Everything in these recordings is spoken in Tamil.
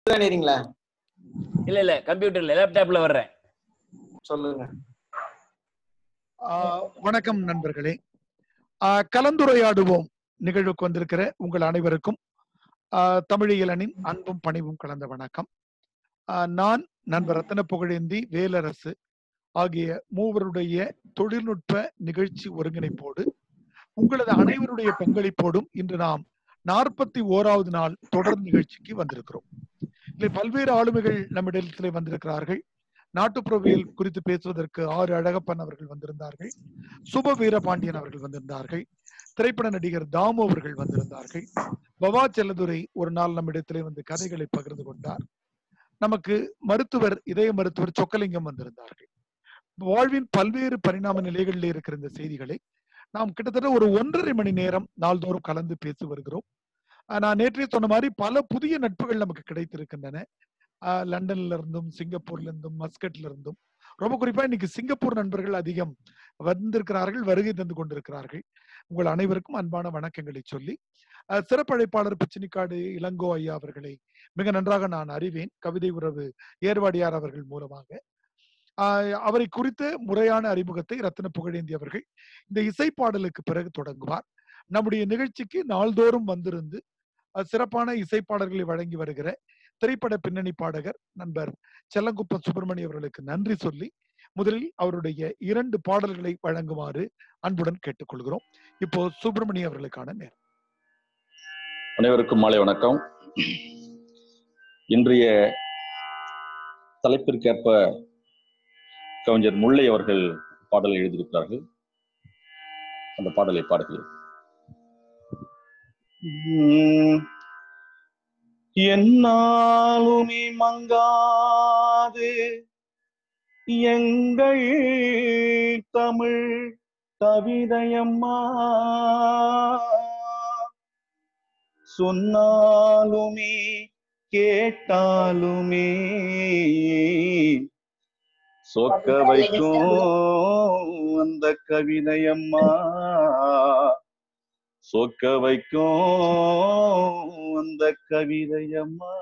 தான் இருங்களா இல்ல இல்ல கம்ப்யூட்டர்ல லேப்டாப்ல வர்றேன் சொல்லுங்க ஆஹ் வணக்கம் நண்பர்களே ஆஹ் கலந்துரையாடுவோம் நிகழ்வுக்கு வந்திருக்கிற உங்கள் அனைவருக்கும் ஆஹ் தமிழியலனின் அன்பும் பணிவும் கலந்த வணக்கம் ஆஹ் நான் நண்பர் ரத்தன புகழேந்தி வேலரசு ஆகிய மூவருடைய தொழில்நுட்ப நிகழ்ச்சி ஒருங்கிணைப்போடு உங்களது அனைவருடைய பங்களிப்போடும் இன்று நாம் நாற்பத்தி ஓராவது நாள் தொடர் நிகழ்ச்சிக்கு வந்திருக்கிறோம் இதில் பல்வேறு ஆளுமைகள் நம்மிடத்திலே வந்திருக்கிறார்கள் நாட்டுப்புறவியல் குறித்து பேசுவதற்கு ஆறு அழகப்பன் அவர்கள் வந்திருந்தார்கள் சுப வீரபாண்டியன் அவர்கள் வந்திருந்தார்கள் திரைப்பட நடிகர் தாமு அவர்கள் வந்திருந்தார்கள் பவா செல்லதுரை ஒரு நாள் நம்மிடத்திலே வந்து கதைகளை பகிர்ந்து கொண்டார் நமக்கு மருத்துவர் இதய மருத்துவர் சொக்கலிங்கம் வந்திருந்தார்கள் வாழ்வின் பல்வேறு பரிணாம நிலைகளில் இருக்கிற இந்த செய்திகளை நாம் கிட்டத்தட்ட ஒரு ஒன்றரை மணி நேரம் நாள்தோறும் கலந்து பேசி வருகிறோம் ஆஹ் நான் நேற்றே சொன்ன மாதிரி பல புதிய நட்புகள் நமக்கு கிடைத்திருக்கின்றன ஆஹ் லண்டன்ல இருந்தும் சிங்கப்பூர்ல இருந்தும் மஸ்கட்ல இருந்தும் ரொம்ப குறிப்பா இன்னைக்கு சிங்கப்பூர் நண்பர்கள் அதிகம் வந்திருக்கிறார்கள் வருகை தந்து கொண்டிருக்கிறார்கள் உங்கள் அனைவருக்கும் அன்பான வணக்கங்களை சொல்லி ஆஹ் சிறப்பழைப்பாளர் பிச்சினிக்காடு இளங்கோ ஐயா அவர்களை மிக நன்றாக நான் அறிவேன் கவிதை உறவு ஏர்வாடியார் அவர்கள் மூலமாக ஆஹ் அவரை குறித்த முறையான அறிமுகத்தை ரத்தின புகழேந்தி அவர்கள் இந்த இசைப்பாடலுக்கு பிறகு தொடங்குவார் நம்முடைய நிகழ்ச்சிக்கு நாள்தோறும் வந்திருந்து அஹ் சிறப்பான இசைப்பாடல்களை வழங்கி வருகிற திரைப்பட பின்னணி பாடகர் நண்பர் செல்லங்குப்பம் சுப்பிரமணி அவர்களுக்கு நன்றி சொல்லி முதலில் அவருடைய இரண்டு பாடல்களை வழங்குமாறு அன்புடன் கேட்டுக்கொள்கிறோம் இப்போ சுப்பிரமணி அவர்களுக்கான நேரம் அனைவருக்கும் மாலை வணக்கம் இன்றைய தலைப்பிற்கேற்ப கவிஞர் முல்லை அவர்கள் பாடல் எழுதியிருக்கிறார்கள் அந்த பாடலை பாடுகிறேன் உம் என்னாலுமே மங்காது எங்கள் தமிழ் கவிதையம்மா சொன்னாலுமே கேட்டாலுமே சொக்க வைக்கும் அந்த கவிதையம்மா சொக்க வைக்கும் அந்த கவிதையம்மா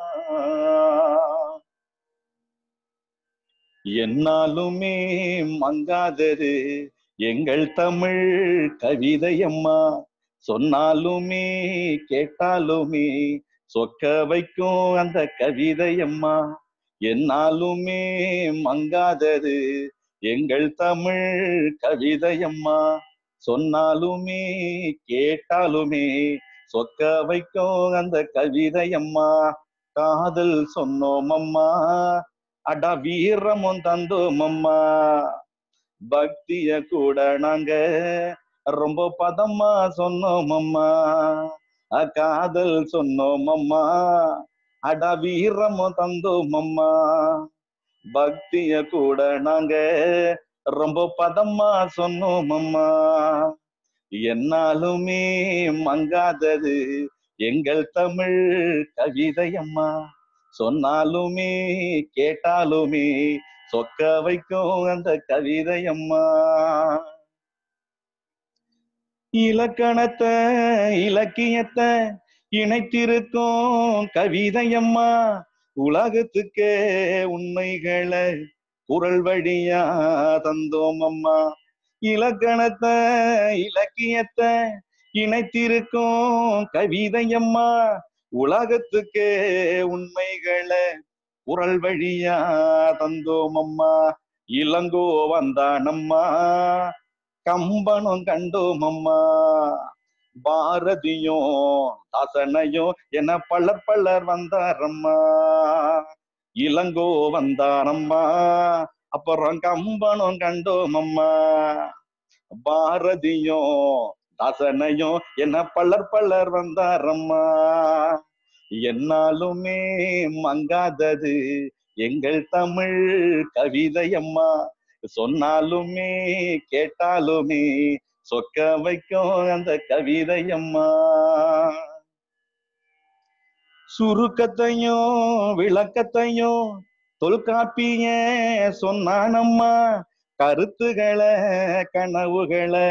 என்னாலுமே மங்காதது எங்கள் தமிழ் கவிதையம்மா சொன்னாலுமே கேட்டாலுமே சொக்க வைக்கும் அந்த கவிதையம்மா என்னாலுமே மங்காதது எங்கள் தமிழ் கவிதையம்மா சொன்னாலுமே கேட்டாலுமே சொக்க வைக்கும் அந்த கவிதையம்மா காதல் சொன்னோம் அம்மா அடா வீரமும் தந்தோம் அம்மா பக்திய கூட நாங்க ரொம்ப பதமா சொன்னோம் அம்மா அஹ் காதல் சொன்னோம் அம்மா அடா வீரமும் தந்தோம் அம்மா பக்திய கூட நாங்க ரொம்ப பதமா சொன்னோம் அம்மா என்னாலுமே மங்காதது எங்கள் தமிழ் கவிதையம்மா சொன்னாலுமே கேட்டாலுமே சொக்க வைக்கும் அந்த கவிதையம்மா இலக்கணத்தை இலக்கியத்தை இணைத்திருக்கும் கவிதையம்மா உலகத்துக்கே உண்மைகளை குரல் வழியா தந்தோம் அம்மா இலக்கணத்தை இலக்கியத்தை இணைத்திருக்கும் கவிதையம்மா உலகத்துக்கே உண்மைகளை குரல் வழியா தந்தோம் அம்மா இளங்கோ வந்தானம்மா கம்பனும் கண்டோம் அம்மா பாரதியும் தாசனையும் என பலர் பலர் வந்தாரம்மா இளங்கோ வந்தாரம்மா அப்புறம் கம்பனும் கண்டோம் அம்மா பாரதியும் தாசனையும் என பலர் பலர் வந்தாரம்மா என்னாலுமே மங்காதது எங்கள் தமிழ் கவிதையம்மா சொன்னாலுமே கேட்டாலுமே சொக்க வைக்கும் அந்த கவிதையம்மா சுருக்கத்தையும் விளக்கத்தையும் தொல்காப்பிய சொன்னானம்மா கருத்துகளை கனவுகளை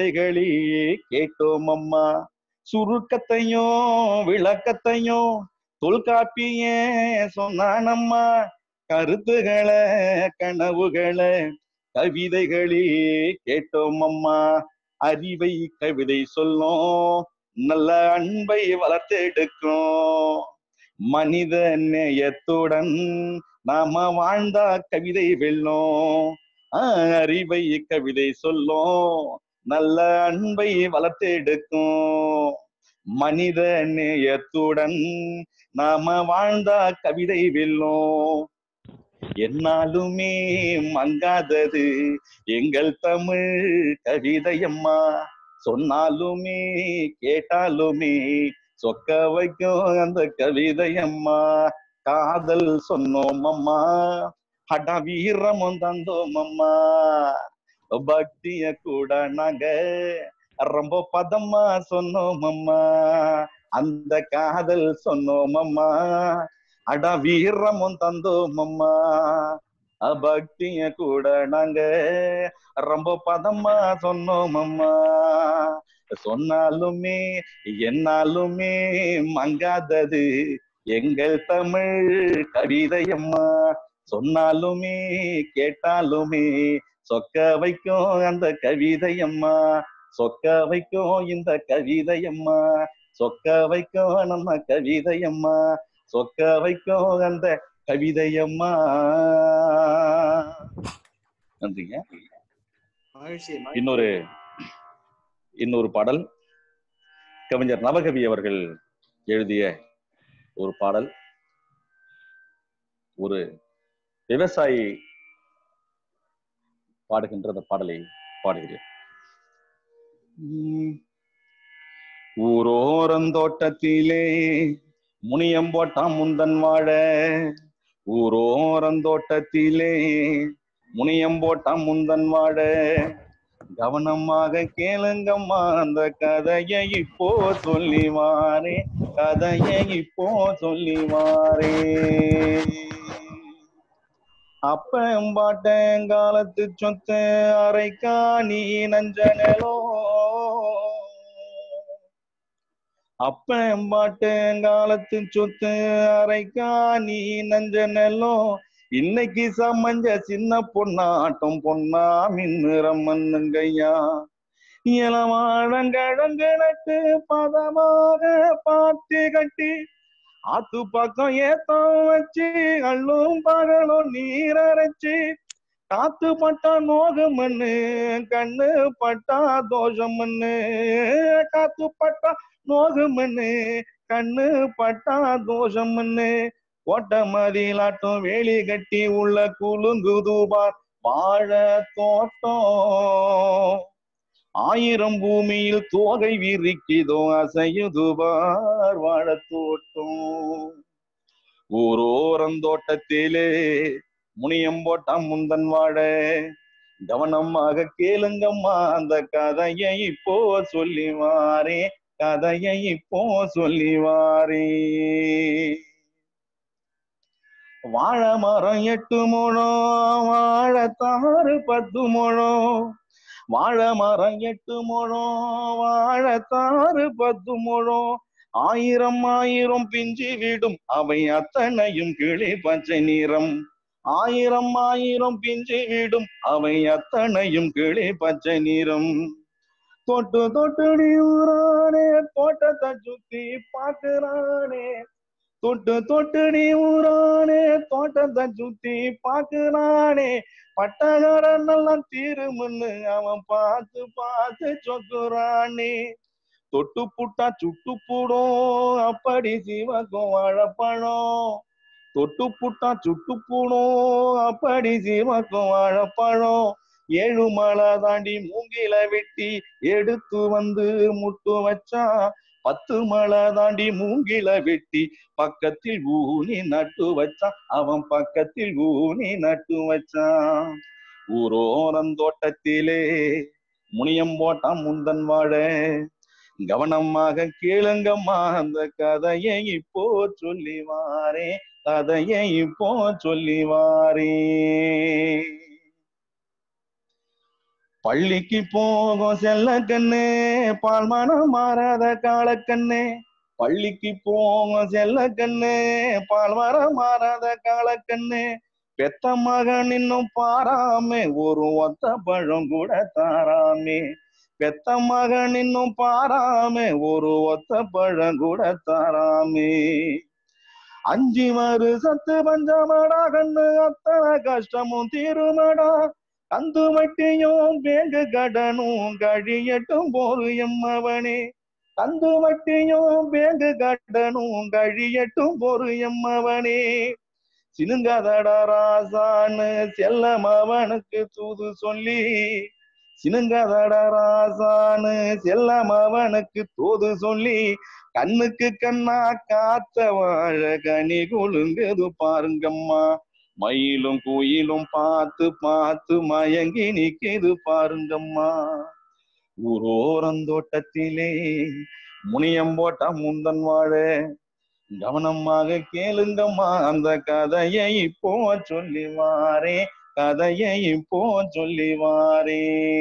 கவிதைகளே கேட்டோம் அம்மா சுருக்கத்தையும் விளக்கத்தையும் தொல்காப்பிய சொன்னானம்மா கருத்துகளை கனவுகளை கவிதைகளே கேட்டோம் அம்மா அறிவை கவிதை சொல்லும் நல்ல அன்பை வளர்த்தெடுக்கும் மனித நேயத்துடன் நாம வாழ்ந்தா கவிதை வெல்லும் ஆஹ், அறிவை கவிதை சொல்லும் நல்ல அன்பை வளர்த்தெடுக்கும் மனித நேயத்துடன் நாம வாழ்ந்தா கவிதை வெல்லும் என்னாலுமே மங்காதது எங்கள் தமிழ் கவிதையம்மா சொன்னாலுமே கேட்டாலுமே சொக்க வைக்கும் அந்த கவிதையம்மா காதல் சொன்னோம் அம்மா அடா வீரமும் தந்தோம் அம்மா பக்திய கூட நாங்க ரொம்ப பதமா சொன்னோம் அம்மா அந்த காதல் சொன்னோம் அம்மா அடா வீரமும் தந்தோம் அம்மா பக்திய கூட நாங்க ரொம்ப பதமா சொன்னோம் அம்மா சொன்னாலுமே என்னாலுமே மங்காதது எங்கள் தமிழ் கவிதையம்மா சொன்னாலுமே கேட்டாலுமே சொக்க வைக்கும் அந்த கவிதையம்மா சொக்க வைக்கும் இந்த கவிதையம்மா சொக்க வைக்கும் நம்ம கவிதையம்மா சொக்க வைக்கும் அந்த கவிதையம்மா நன்றிங்க மகிழ்ச்சி இன்னொரு இன்னொரு பாடல் கவிஞர் நவகவி அவர்கள் எழுதிய ஒரு பாடல் ஒரு விவசாயி பாடுகின்ற அந்த பாடலை பாடுகிறேன் உம். ஊரோரந்தோட்டத்திலே முனியம் போட்டான் முந்தன் வாழ ஊரோரந்தோட்டத்திலே முனியம் போட்டான் முந்தன் வாழ கவனமாக கேளுங்கம்மா அந்த கதையை இப்போ சொல்லி வாரே கதையை இப்போ சொல்லி வாரே அப்பம்பாட்டங்காலத்து சொத்து அரைக்கா நீ நஞ்சனலோ அப்பம்பாட்டங்காலத்து சொத்து அரைக்கா நீ நஞ்சனலோ இன்னைக்கு சமஞ்ச சின்ன பொண்ணாட்டம் பொண்ணா மின்னுறம் மண்ணுங்கய்யா இளவாழங்கழங்கனக்கு பதமாக பார்த்து கட்டி ஆத்து பக்கம் ஏத்தம் வச்சு அள்ளும் பகலும் நீரரைச்சு காத்து பட்டா நோகு மண்ணு கண்ணு பட்டா தோஷம் மண்ணு காத்து பட்டா நோகு மண்ணு கண்ணு பட்டா தோஷம் மண்ணு கோட்ட மதிலாட்டம் வேலி கட்டி உள்ள குலுங்குதுபார் வாழ தோட்டம் ஆயிரம் பூமியில் தோகை விரிக்கிதோ அசையுதுபார் வாழ தோட்டம் ஊரோரந்தோட்டத்திலே முனியம் போட்டான் முந்தன் வாழ கவனமாக கேளுங்கம்மா அந்த கதையை இப்போ சொல்லி வாரே கதையை இப்போ சொல்லி வாரே வாழை மரம் எட்டு முழம் வாழைத்தாறு பத்து முழம் வாழை மரம் எட்டு முழம் வாழைத்தாறு பத்து முழம் ஆயிரம் ஆயிரம் பிஞ்சு விடும் அவை அத்தனையும் கிளி பச்சை நிறம் ஆயிரம் ஆயிரம் பிஞ்சு விடும் அவை அத்தனையும் கிளி பச்சை நிறம் தொட்டு தொட்டு நீ ஊரானே தோட்டத்தை சுத்தி பாக்குறானே தொட்டு தொட்டு நீ ஊரானே தோட்டத்தை சுத்தி பாக்குறானே பட்டகாரன் எல்லாம் தீருமுன்னு அவன் பார்த்து பார்த்து சொக்குறானே தொட்டு புட்டா சுட்டு போடும் அப்படி சிவக்கும் வாழைப்பழம் தொட்டு புட்டா சுட்டு போடும் அப்படி சிவக்கும் வாழைப்பழம் ஏழு மலை தாண்டி மூங்கில வெட்டி எடுத்து வந்து முட்டு வச்சான் பத்து மலை தாண்டி மூங்கில வெட்டி பக்கத்தில் ஊனி நட்டு வச்சான் அவன் பக்கத்தில் ஊனி நட்டு வச்சான் ஊரோரந்தோட்டத்திலே முனியம் போட்டான் முந்தன் வாழ கவனமாக கேளுங்கம்மா அந்த கதையை இப்போ சொல்லி வாரே கதையை இப்போ சொல்லி வாரே பள்ளிக்கு போகும் செல்ல கண்ணு பால் மனம் மாறாத காலக்கண்ணு பள்ளிக்கு போங்க செல்ல கண்ணு பால் வர மாறாத காலக்கண்ணு பெத்த மகன் இன்னும் பாராமே ஒரு ஒத்த பழம் கூட தாராமே பெத்த மகன் இன்னும் பாராமே ஒரு ஒத்த பழம் கூட தாராமே அஞ்சு வருஷத்து பஞ்சமடா கண்ணு அத்தனை கஷ்டமும் தீருமடா கந்து வட்டியும் பேங்கு கடனும் கழியட்டும் போரு எம்மவனே கந்து வட்டியும் பேங்கு கடனும் கழியட்டும் போரு எம்மவனே சினுங்கதடா ராசான்னு செல்லமவனுக்கு தூது சொல்லி சினுங்கதடா ராசான்னு செல்லமவனுக்கு தூது சொல்லி கண்ணுக்கு கண்ணா காத்த வாழ கனி குலுங்குது பாருங்கம்மா மயிலும் குயிலும் பார்த்து பார்த்து மயங்கி நிக்குது பாருங்கம்மா ஊரோரந்தோட்டத்திலே முனியம் போட்டா முந்தன் வாழ கவனமாக கேளுங்கம்மா அந்த கதையை இப்போ சொல்லி வாரே கதையை இப்போ சொல்லி வாரே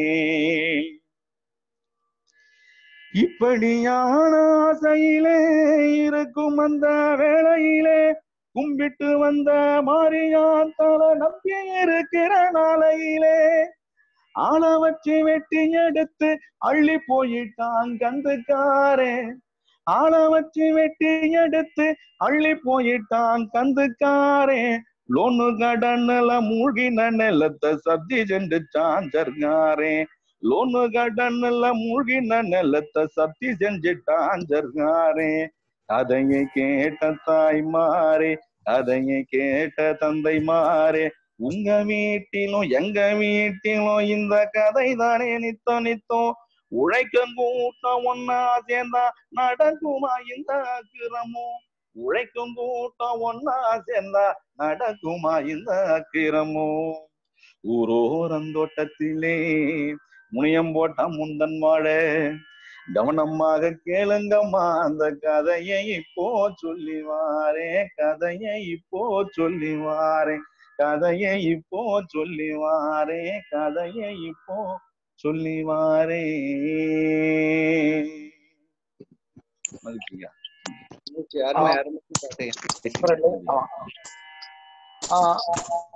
இப்படியான ஆசையிலே இருக்கும் அந்த வேளையிலே கும்பிட்டு வந்த மாரியான் தலை நம்பி இருக்கிற நாளையிலே ஆள வச்சு வெட்டி எடுத்து அள்ளி போயிட்டான் கந்துக்காரே ஆள வச்சு வெட்டி எடுத்து அள்ளி போயிட்டான் கந்துக்காரே லோனு கடன்ல மூழ்கின நிலத்தை சப்தி சென்று சாஞ்சர்காரே லோனு கடன்ல மூழ்கின நிலத்தை சப்தி செஞ்சுட்டான் ஜர்காரே கதையை கேட்ட தாய் மாறே கதையை கேட்ட தந்தை மாறே உங்க வீட்டிலும் எங்க வீட்டிலும் இந்த கதை தானே நித்தம் நித்தம் உழைக்கும் கூட்டம் ஒன்னா சேர்ந்தா நடக்குமா இந்த அக்கிரமோ உழைக்கும் கூட்டம் ஒன்னா சேர்ந்தா நடக்குமா இந்த அக்கிரமோ ஊரோரந்தோட்டத்திலே முனியம் போட்டா முந்தன் வாழ கவனமாக கேளுங்கம்மா அந்த கதையை இப்போ சொல்லி வாரே கதையை இப்போ சொல்லி வாரே கதையை இப்போ சொல்லி வாரே கதையை இப்போ சொல்லி வாரே மகிழ்ச்சியா அருமை அருமை பாட்டு ஆஹ்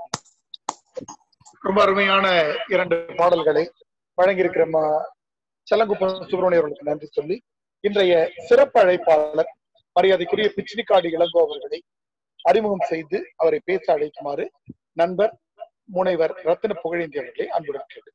ரொம்ப அருமையான இரண்டு பாடல்களை வழங்கியிருக்கிற ம- செல்லங்குப்பம் சுப்பிரமணிய அவர்களுக்கு நன்றி சொல்லி இன்றைய சிறப்பு அழைப்பாளர் மரியாதைக்குரிய பிச்சினிக்காடு இளங்கோ அவர்களை அறிமுகம் செய்து அவரை பேச அழைக்குமாறு நண்பர் முனைவர் ரத்தின புகழேந்தி அவர்களை அன்புடன் கேட்டு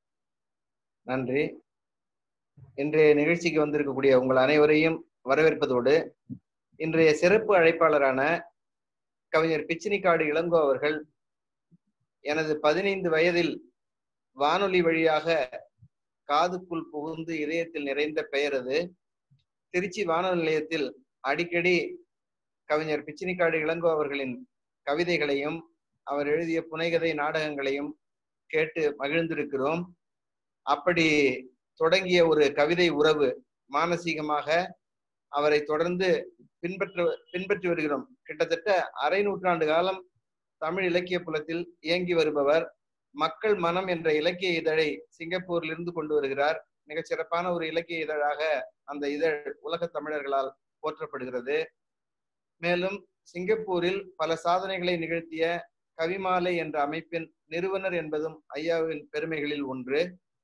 நன்றி இன்றைய நிகழ்ச்சிக்கு வந்திருக்கக்கூடிய உங்கள் அனைவரையும் வரவேற்பதோடு இன்றைய சிறப்பு அழைப்பாளரான கவிஞர் பிச்சினிக்காடு இளங்கோ அவர்கள் எனது பதினைந்து வயதில் வானொலி வழியாக காதுக்குள் புகுந்து இதயத்தில் நிறைந்த பெயர் அது திருச்சி வானொலி நிலையத்தில் அடிக்கடி கவிஞர் பிச்சினிக்காடு இளங்கோ அவர்களின் கவிதைகளையும் அவர் எழுதிய புனைகதை நாடகங்களையும் கேட்டு மகிழ்ந்திருக்கிறோம் அப்படி தொடங்கிய ஒரு கவிதை உறவு மானசீகமாக அவரை தொடர்ந்து பின்பற்ற பின்பற்றி வருகிறோம் கிட்டத்தட்ட அரை நூற்றாண்டு காலம் தமிழ் இலக்கிய புலத்தில் இயங்கி வருபவர் மக்கள் மனம் என்ற இலக்கிய இதழை சிங்கப்பூரில் இருந்து கொண்டு வருகிறார் மிகச் சிறப்பான ஒரு இலக்கிய இதழாக அந்த இதழ் உலக தமிழர்களால் போற்றப்படுகிறது மேலும் சிங்கப்பூரில் பல சாதனைகளை நிகழ்த்திய கவிமாலை என்ற அமைப்பின் நிறுவனர் என்பதும் ஐயாவின் பெருமைகளில் ஒன்று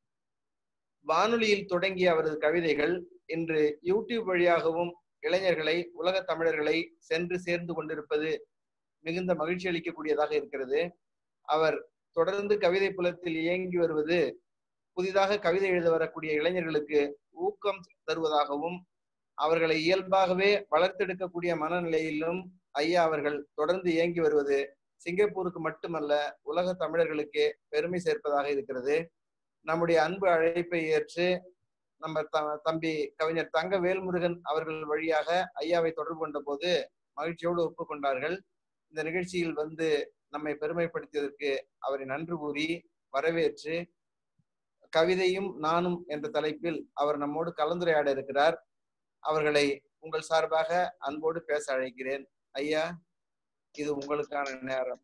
வானொலியில் தொடங்கிய அவரது கவிதைகள் இன்று யூடியூப் வழியாகவும் இளைஞர்களை உலக தமிழர்களை சென்று சேர்ந்து கொண்டிருப்பது மிகுந்த மகிழ்ச்சி அளிக்கக்கூடியதாக இருக்கிறது அவர் தொடர்ந்து கவிதை புலத்தில் இயங்கி வருவது புதிதாக கவிதை எழுத வரக்கூடிய இளைஞர்களுக்கு ஊக்கம் தருவதாகவும் அவர்களை இயல்பாகவே வளர்த்தெடுக்கக்கூடிய மனநிலையிலும் ஐயா அவர்கள் தொடர்ந்து இயங்கி வருவது சிங்கப்பூருக்கு மட்டுமல்ல உலக தமிழர்களுக்கே பெருமை சேர்ப்பதாக இருக்கிறது நம்முடைய அன்பு அழைப்பை ஏற்று நம்ம த- தம்பி கவிஞர் தங்க வேல்முருகன் அவர்கள் வழியாக ஐயாவை தொடர்பு கொண்ட போது மகிழ்ச்சியோடு ஒப்புக்கொண்டார்கள் இந்த நிகழ்ச்சியில் வந்து நம்மை பெருமைப்படுத்தியதற்கு அவரை நன்றி கூறி வரவேற்று கவிதையும் நானும் என்ற தலைப்பில் அவர் நம்மோடு கலந்துரையாட இருக்கிறார் அவர்களை உங்கள் சார்பாக அன்போடு பேச அழைக்கிறேன் ஐயா இது உங்களுக்கான நேரம்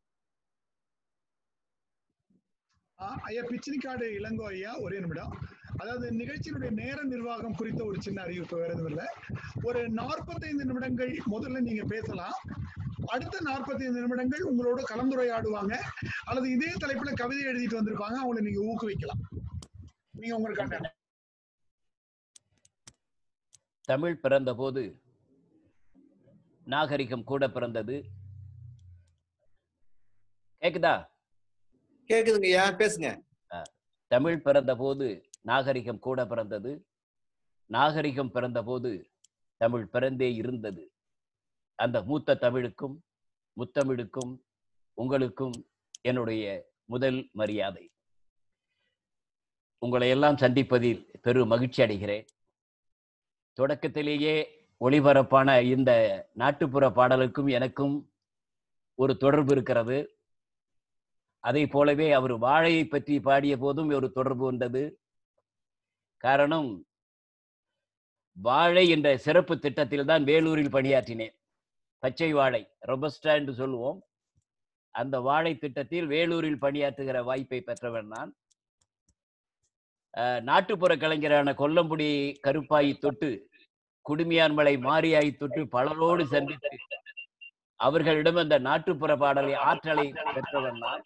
ஐயா பிச்சினிக்காடு இளங்கோ ஐயா ஒரே நிமிடம் அதாவது நிகழ்ச்சியினுடைய நேர நிர்வாகம் குறித்த ஒரு சின்ன அறிவிப்பு வேற எதுவும் இல்ல ஒரு நாற்பத்தைந்து நிமிடங்கள் முதல்ல நீங்க பேசலாம் அடுத்த 45 நிமிடங்கள் உங்களோட கலந்துரையாடுவாங்க அல்லது இதே தலைப்புல கவிதை எழுதிட்டு வந்திருப்பாங்க அவங்களை நீங்க ஊக்குவிக்கலாம் நீங்க உங்களுக்கான தமிழ் பிறந்த போது நாகரிகம் கூட பிறந்தது கேக்குதா கேக்குதுங்கய்யா பேசுங்க தமிழ் பிறந்த போது நாகரிகம் கூட பிறந்தது நாகரிகம் பிறந்த போது தமிழ் பிறந்தே இருந்தது அந்த மூத்த தமிழுக்கும் முத்தமிழுக்கும் உங்களுக்கும் என்னுடைய முதல் மரியாதை உங்களை எல்லாம் சந்திப்பதில் பெரும் மகிழ்ச்சி அடைகிறேன் தொடக்கத்திலேயே ஒளிபரப்பான இந்த நாட்டுப்புற பாடலுக்கும் எனக்கும் ஒரு தொடர்பு இருக்கிறது அதை போலவே அவர் வாழையை பற்றி பாடிய போதும் ஒரு தொடர்பு வந்தது காரணம் வாழை என்ற சிறப்பு திட்டத்தில் தான் வேலூரில் பணியாற்றினேன் பச்சை வாழை ரொபஸ்டா என்று சொல்லுவோம் அந்த வாழை திட்டத்தில் வேலூரில் பணியாற்றுகிற வாய்ப்பை பெற்றவன் நான் அஹ், நாட்டுப்புற கலைஞரான கொல்லம்புடி கருப்பாயி தொட்டு குடுமியான்மலை மாரியாய் தொட்டு பலரோடு சந்தித்து அவர்களிடம் அந்த நாட்டுப்புற பாடலை ஆற்றலை பெற்றவன் நான்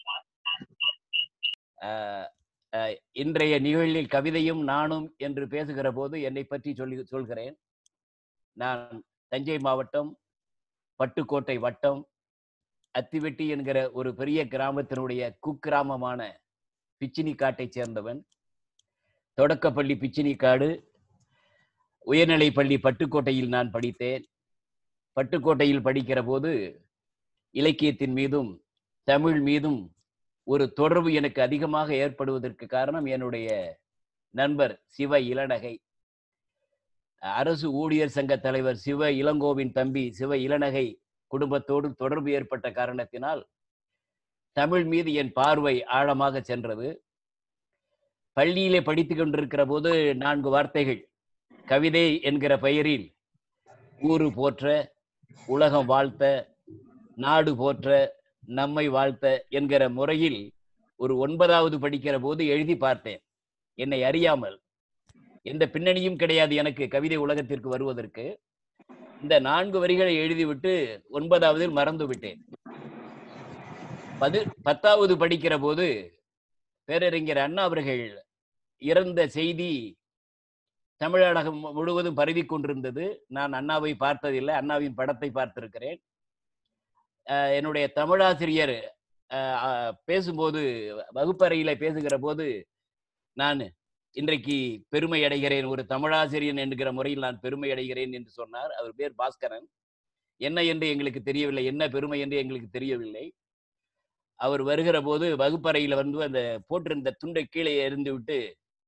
அஹ், அஹ், இன்றைய நிகழ்வில் கவிதையும் நானும் என்று பேசுகிற போது என்னை பற்றி சொல்லி சொல்கிறேன் நான் தஞ்சை மாவட்டம் பட்டுக்கோட்டை வட்டம் அத்திவெட்டி என்கிற ஒரு பெரிய கிராமத்தினுடைய குக்கிராமமான பிச்சினிக்காட்டைச் சேர்ந்தவன் தொடக்கப்பள்ளி பிச்சினிக்காடு உயர்நிலைப் பள்ளி பட்டுக்கோட்டையில் நான் படித்தேன் பட்டுக்கோட்டையில் படிக்கிற போது இலக்கியத்தின் மீதும் தமிழ் மீதும் ஒரு தொடர்பு எனக்கு அதிகமாக ஏற்படுவதற்கு காரணம் என்னுடைய நண்பர் சிவ இளநகை அரசு ஊழியர் சங்க தலைவர் சிவ இளங்கோவின் தம்பி சிவ இளநகை குடும்பத்தோடு தொடர்பு ஏற்பட்ட காரணத்தினால் தமிழ் மீது என் பார்வை ஆழமாக சென்றது பள்ளியிலே படித்துக் கொண்டிருக்கிற போது நான்கு வார்த்தைகள் கவிதை என்கிற பெயரில் ஊரு போற்ற உலகம் வாழ்த்த நாடு போற்ற நம்மை வாழ்த்த என்கிற முறையில் ஒரு ஒன்பதாவது படிக்கிற போது எழுதி பார்த்தேன் என்னை அறியாமல் எந்த பின்னணியும் கிடையாது எனக்கு கவிதை உலகத்திற்கு வருவதற்கு இந்த நான்கு வரிகளை எழுதிவிட்டு ஒன்பதாவதில் மறந்து விட்டேன் பது பத்தாவது படிக்கிற போது பேரறிஞர் அண்ணா அவர்கள் இறந்த செய்தி தமிழகம் முழுவதும் பரவி கொண்டிருந்தது நான் அண்ணாவை பார்த்ததில்லை அண்ணாவின் படத்தை பார்த்திருக்கிறேன் அஹ் என்னுடைய தமிழாசிரியர் அஹ், அஹ், பேசும்போது வகுப்பறையில பேசுகிற போது நான் இன்றைக்கு பெருமை அடைகிறேன் ஒரு தமிழாசிரியன் என்கிற முறையில் நான் பெருமை அடைகிறேன் என்று சொன்னார் அவர் பேர் பாஸ்கரன் என்ன என்று எங்களுக்கு தெரியவில்லை என்ன பெருமை என்று எங்களுக்கு தெரியவில்லை அவர் வருகிற போது வகுப்பறையில வந்து அந்த போட்டிருந்த துண்டை கீழே எறிந்து விட்டு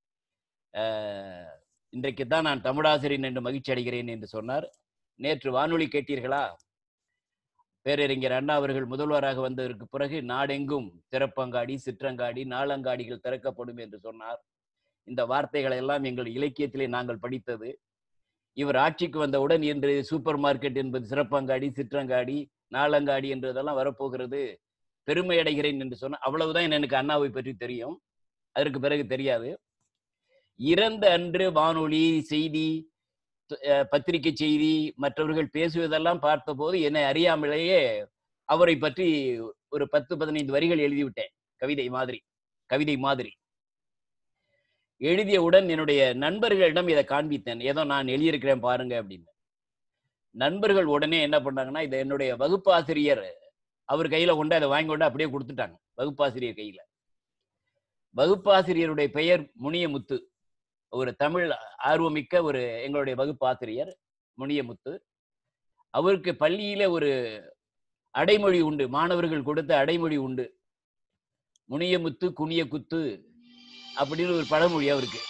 ஆஹ், இன்றைக்கு தான் நான் தமிழாசிரியன் என்று மகிழ்ச்சி அடைகிறேன் என்று சொன்னார் நேற்று வானொலி கேட்டீர்களா பேரறிஞர் அண்ணா அவர்கள் முதல்வராக வந்ததற்கு பிறகு நாடெங்கும் திறப்பங்காடி சிற்றங்காடி நாளங்காடிகள் திறக்கப்படும் என்று சொன்னார் இந்த வார்த்தைகளை எல்லாம் எங்கள் இலக்கியத்திலே நாங்கள் படித்தது இவர் ஆட்சிக்கு வந்தவுடன் இன்று சூப்பர் மார்க்கெட் என்பது சிறப்பங்காடி சிற்றங்காடி நாளங்காடி என்றதெல்லாம் வரப்போகிறது பெருமை அடைகிறேன் என்று சொன்ன அவ்வளவுதான் எனக்கு அண்ணாவை பற்றி தெரியும் அதற்கு பிறகு தெரியாது இறந்த அன்று வானொலி செய்தி த- அஹ் பத்திரிகை செய்தி மற்றவர்கள் பேசுவதெல்லாம் பார்த்தபோது என்னை அறியாமலேயே அவரை பற்றி ஒரு பத்து பதினைந்து வரிகள் எழுதிவிட்டேன் கவிதை மாதிரி கவிதை மாதிரி எழுதியவுடன் என்னுடைய நண்பர்களிடம் இதை காண்பித்தேன் ஏதோ நான் எழுதியிருக்கிறேன் பாருங்க அப்படின்னு நண்பர்கள் உடனே என்ன பண்ணாங்கன்னா இதை என்னுடைய வகுப்பாசிரியர் அவர் கையில கொண்டு அதை வாங்கி கொண்டு அப்படியே கொடுத்துட்டாங்க வகுப்பாசிரியர் கையில வகுப்பாசிரியருடைய பெயர் முனியமுத்து ஒரு தமிழ் ஆர்வமிக்க ஒரு எங்களுடைய வகுப்பாசிரியர் முனியமுத்து அவருக்கு பள்ளியில ஒரு அடைமொழி உண்டு மாணவர்கள் கொடுத்த அடைமொழி உண்டு முனியமுத்து குனிய குத்து அப்படின்னு ஒரு பழமொழி அவருக்கு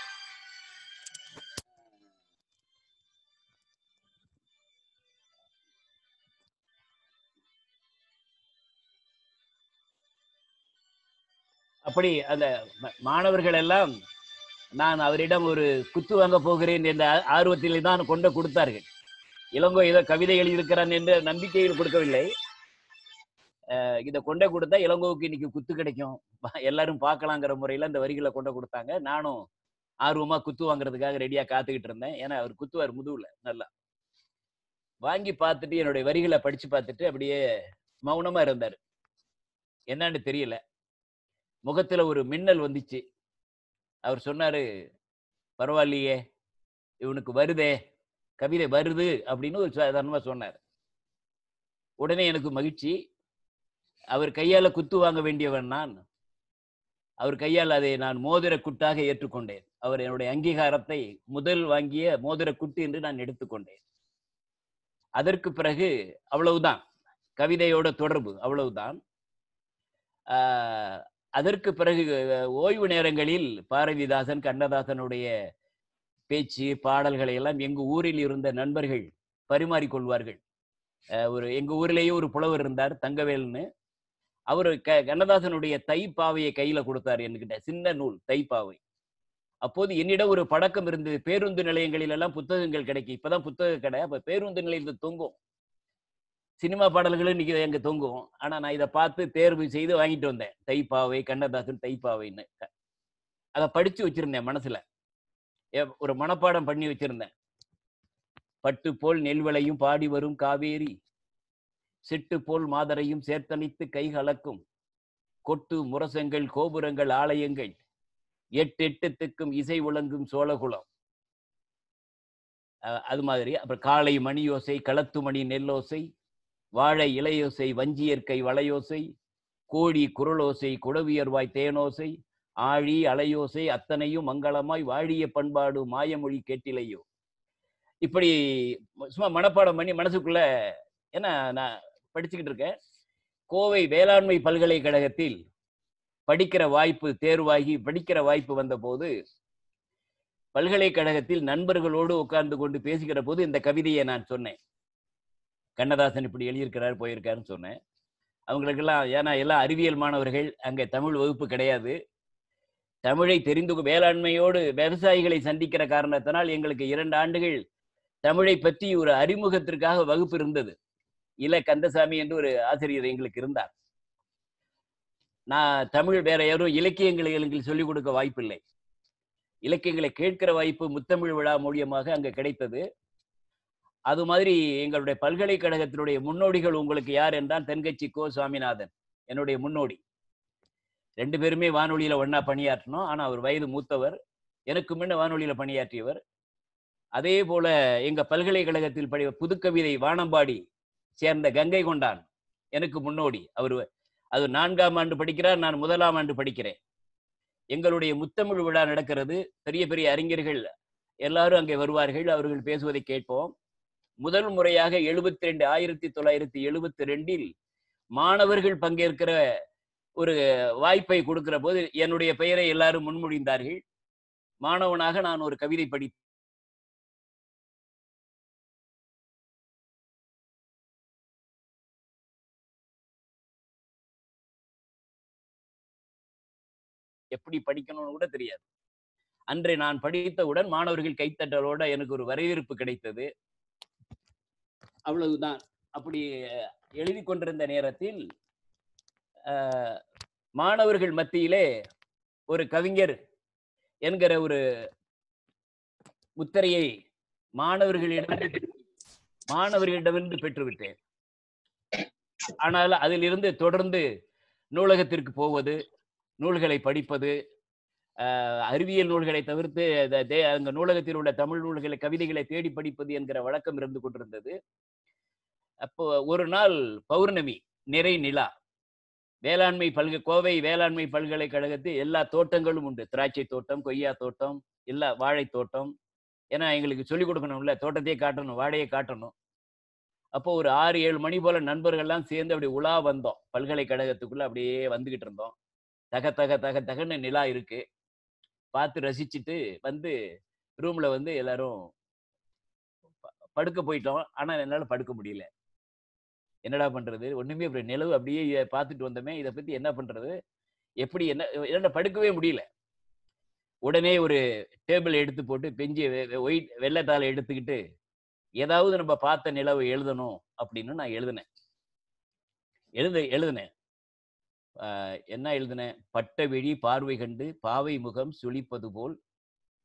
அப்படி அந்த ம- மாணவர்கள் எல்லாம் நான் அவரிடம் ஒரு குத்து வாங்க போகிறேன் என்ற ஆ- ஆர்வத்தில் தான் கொண்டு கொடுத்தார்கள் இளங்கோ ஏதோ கவிதை எழுதியிருக்கிறான் என்ற நம்பிக்கையில் கொடுக்கவில்லை அஹ் இதை கொண்டே கொடுத்தா இளங்கோவுக்கு இன்னைக்கு குத்து கிடைக்கும் வா, எல்லாரும் பார்க்கலாங்கிற முறையில அந்த வரிகளை கொண்டு கொடுத்தாங்க நானும் ஆர்வமா குத்து வாங்குறதுக்காக ரெடியா காத்துக்கிட்டு இருந்தேன் ஏன்னா அவர் குத்துவார் முதுகுல நல்லா வாங்கி பார்த்துட்டு என்னுடைய வரிகளை படிச்சு பார்த்துட்டு அப்படியே மௌனமா இருந்தார் என்னன்னு தெரியல முகத்துல ஒரு மின்னல் வந்துச்சு அவர் சொன்னாரு பரவாயில்லையே இவனுக்கு வருதே கவிதை வருது அப்படின்னு ஒரு சாதாரணமா சொன்னார் உடனே எனக்கு மகிழ்ச்சி அவர் கையால குத்து வாங்க வேண்டியவன் நான் அவர் கையால் அதை நான் மோதிர குட்டாக ஏற்றுக்கொண்டேன் அவர் என்னுடைய அங்கீகாரத்தை முதல் வாங்கிய மோதிர குட்டு என்று நான் எடுத்துக்கொண்டேன் அதற்கு பிறகு அவ்வளவுதான் கவிதையோட தொடர்பு அவ்வளவுதான் ஆஹ் அதற்கு பிறகு அஹ், ஓய்வு நேரங்களில் பாரதிதாசன் கண்ணதாசனுடைய பேச்சு பாடல்களை எல்லாம் எங்க ஊரில் இருந்த நண்பர்கள் பரிமாறிக்கொள்வார்கள் அஹ், ஒரு எங்க ஊரிலேயே ஒரு புலவர் இருந்தார் தங்கவேல்னு அவர் க கண்ணதாசனுடைய தைப்பாவையை கையில கொடுத்தாரு என்கிட்ட சின்ன நூல் தைப்பாவை அப்போது என்னிடம் ஒரு பழக்கம் இருந்தது பேருந்து நிலையங்களில் எல்லாம் புத்தகங்கள் கிடைக்கும் இப்பதான் புத்தக கடை அப்ப பேருந்து நிலையத்தில் தொங்கும் சினிமா பாடல்களும் இன்னைக்கு எங்க தொங்கும் ஆனா நான் இதை பார்த்து தேர்வு செய்து வாங்கிட்டு வந்தேன் தைப்பாவை கண்ணதாசன் தைப்பாவைன்னு அதை படிச்சு வச்சிருந்தேன் மனசுல எ- ஒரு மனப்பாடம் பண்ணி வச்சிருந்தேன் பட்டு போல் நெல்வளையும் பாடி வரும் காவேரி சிட்டு போல் மாதரையும் சேர்த்தணித்து கை கலக்கும் கொட்டு முரசங்கள் கோபுரங்கள் ஆலயங்கள் எட்டு எட்டுத்துக்கும் இசை விளங்கும் சோழகுலம் அஹ் அது மாதிரி அப்புறம் காலை மணியோசை களத்து மணி நெல்லோசை வாழை இலையோசை வஞ்சியற்கை வளையோசை கோழி குரலோசை குடவியர்வாய் தேனோசை ஆழி அலையோசை அத்தனையும் மங்களமாய் வாழிய பண்பாடு மாயமொழி கேட்டிலையோ இப்படி சும்மா மனப்பாடம் பண்ணி மனசுக்குள்ள ஏன்னா நான் படிச்சுக்கிட்டு இருக்கேன் கோவை வேளாண்மை பல்கலைக்கழகத்தில் படிக்கிற வாய்ப்பு தேர்வாகி படிக்கிற வாய்ப்பு வந்தபோது பல்கலைக்கழகத்தில் நண்பர்களோடு உட்கார்ந்து கொண்டு பேசுகிற போது இந்த கவிதையை நான் சொன்னேன் கண்ணதாசன் இப்படி எழுதியிருக்கிறார் போயிருக்காருன்னு சொன்னேன் அவங்களுக்கெல்லாம் ஏன்னா எல்லாம் அறிவியல் மாணவர்கள் அங்கே தமிழ் வகுப்பு கிடையாது தமிழை தெரிந்து கொ- வேளாண்மையோடு விவசாயிகளை சந்திக்கிற காரணத்தினால் எங்களுக்கு இரண்டு ஆண்டுகள் தமிழை பற்றி ஒரு அறிமுகத்திற்காக வகுப்பு இருந்தது இல கந்தசாமி என்று ஒரு ஆசிரியர் எங்களுக்கு இருந்தார் நான் தமிழ் வேற யாரும் இலக்கியங்களை எங்களுக்கு சொல்லிக் கொடுக்க வாய்ப்பில்லை இலக்கியங்களை கேட்கிற வாய்ப்பு முத்தமிழ் விழா மூலியமாக அங்க கிடைத்தது அது மாதிரி எங்களுடைய பல்கலைக்கழகத்தினுடைய முன்னோடிகள் உங்களுக்கு யார் என்றால் தென்கட்சி கோ சுவாமிநாதன் என்னுடைய முன்னோடி ரெண்டு பேருமே வானொலியில ஒண்ணா பணியாற்றினோம் ஆனா அவர் வயது மூத்தவர் எனக்கு முன்ன வானொலியில பணியாற்றியவர் அதே போல எங்க பல்கலைக்கழகத்தில் படி புதுக்கவிதை வானம்பாடி சேர்ந்த கங்கை கொண்டான் எனக்கு முன்னோடி அவர் அது நான்காம் ஆண்டு படிக்கிறார் நான் முதலாம் ஆண்டு படிக்கிறேன் எங்களுடைய முத்தமிழ் விழா நடக்கிறது பெரிய பெரிய அறிஞர்கள் எல்லாரும் அங்கே வருவார்கள் அவர்கள் பேசுவதை கேட்போம் முதல் முறையாக எழுபத்தி ரெண்டு ஆயிரத்தி தொள்ளாயிரத்தி எழுபத்தி ரெண்டில் மாணவர்கள் பங்கேற்கிற ஒரு வாய்ப்பை கொடுக்கிற போது என்னுடைய பெயரை எல்லாரும் முன்மொழிந்தார்கள் மாணவனாக நான் ஒரு கவிதை படி எப்படி படிக்கணும்னு கூட தெரியாது அன்றை நான் படித்தவுடன் மாணவர்கள் கைத்தட்டலோட எனக்கு ஒரு வரவேற்பு கிடைத்தது அவ்வளவுதான் அப்படி எழுதி கொண்டிருந்த நேரத்தில் அஹ், மாணவர்கள் மத்தியிலே ஒரு கவிஞர் என்கிற ஒரு முத்திரையை மாணவர்களிடம் மாணவர்களிடமிருந்து பெற்றுவிட்டேன் ஆனால் அதிலிருந்து தொடர்ந்து நூலகத்திற்கு போவது நூல்களை படிப்பது ஆஹ் அறிவியல் நூல்களை தவிர்த்து அந்த தே- அங்க நூலகத்தில் உள்ள தமிழ் நூல்களை கவிதைகளை தேடி படிப்பது என்கிற வழக்கம் இருந்து கொண்டிருந்தது அப்போ ஒரு நாள் பௌர்ணமி நிறை நிலா வேளாண்மை பல்கலை கோவை வேளாண்மை பல்கலைக்கழகத்தில் எல்லா தோட்டங்களும் உண்டு திராட்சை தோட்டம் கொய்யா தோட்டம் எல்லா வாழை தோட்டம் ஏன்னா எங்களுக்கு சொல்லிக் கொடுக்கணும்ல தோட்டத்தையே காட்டணும் வாழையை காட்டணும் அப்போ ஒரு ஆறு ஏழு மணி போல நண்பர்கள்லாம் சேர்ந்து அப்படி உலா வந்தோம் பல்கலைக்கழகத்துக்குள்ள அப்படியே வந்துகிட்டு இருந்தோம் தக தக தக தகன்னு நிலா இருக்கு பார்த்து ரசிச்சுட்டு வந்து ரூம்ல வந்து எல்லாரும் ப- படுக்க போயிட்டோம் ஆனா என்னால படுக்க முடியல என்னடா பண்றது ஒண்ணுமே அப்புறம் நிலவு அப்படியே பார்த்துட்டு வந்தோமே இதை பத்தி என்ன பண்றது எப்படி என்ன என்ன படுக்கவே முடியல உடனே ஒரு டேபிள் எடுத்து போட்டு பெஞ்சு ஒயிட் வெள்ளத்தாளை எடுத்துக்கிட்டு ஏதாவது நம்ம பார்த்த நிலவை எழுதணும் அப்படின்னு நான் எழுதினேன் எழுத எழுதினேன் ஆஹ் என்ன எழுதினேன் பட்ட விழி பார்வை கண்டு பாவை முகம் சுளிப்பது போல்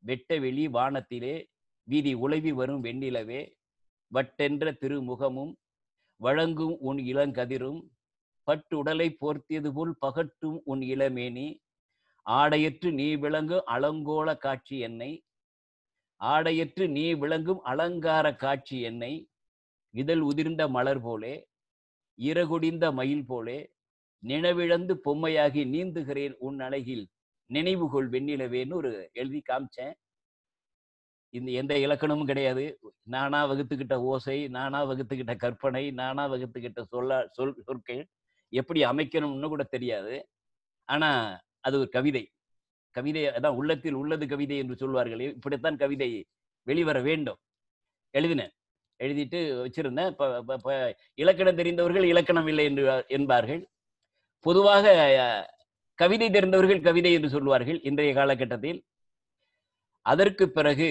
வெட்ட வெளி வானத்திலே வீதி உலவி வரும் வெண்ணிலவே வட்டென்ற திருமுகமும் வழங்கும் உன் இளங்கதிரும் பட்டுடலை போர்த்தியது போல் பகட்டும் உன் இளமேனி ஆடையற்று நீ விளங்கும் அலங்கோல காட்சி என்னை ஆடையற்று நீ விளங்கும் அலங்கார காட்சி என்னை இதழ் உதிர்ந்த மலர் போலே இறகுடிந்த மயில் போலே நினைவிழந்து பொம்மையாகி நீந்துகிறேன் உன் அழகில் நினைவுகொள் வெண்ணிலவேன்னு ஒரு எழுதி காமிச்சேன் இந்த எந்த இலக்கணமும் கிடையாது நானா வகுத்துக்கிட்ட ஓசை நானா வகுத்துக்கிட்ட கற்பனை நானா வகுத்துக்கிட்ட சொல்ல சொல் சொற்கள் எப்படி அமைக்கணும்னு கூட தெரியாது ஆனா அது ஒரு கவிதை கவிதை அதான் உள்ளத்தில் உள்ளது கவிதை என்று சொல்வார்கள் இப்படித்தான் கவிதை வெளிவர வேண்டும் எழுதினேன் எழுதிட்டு வச்சிருந்தேன் இப்ப இப்ப- இப்ப இலக்கணம் தெரிந்தவர்கள் இலக்கணம் இல்லை என்று என்பார்கள் பொதுவாக அஹ், கவிதை தெரிந்தவர்கள் கவிதை என்று சொல்வார்கள் இன்றைய காலகட்டத்தில் அதற்கு பிறகு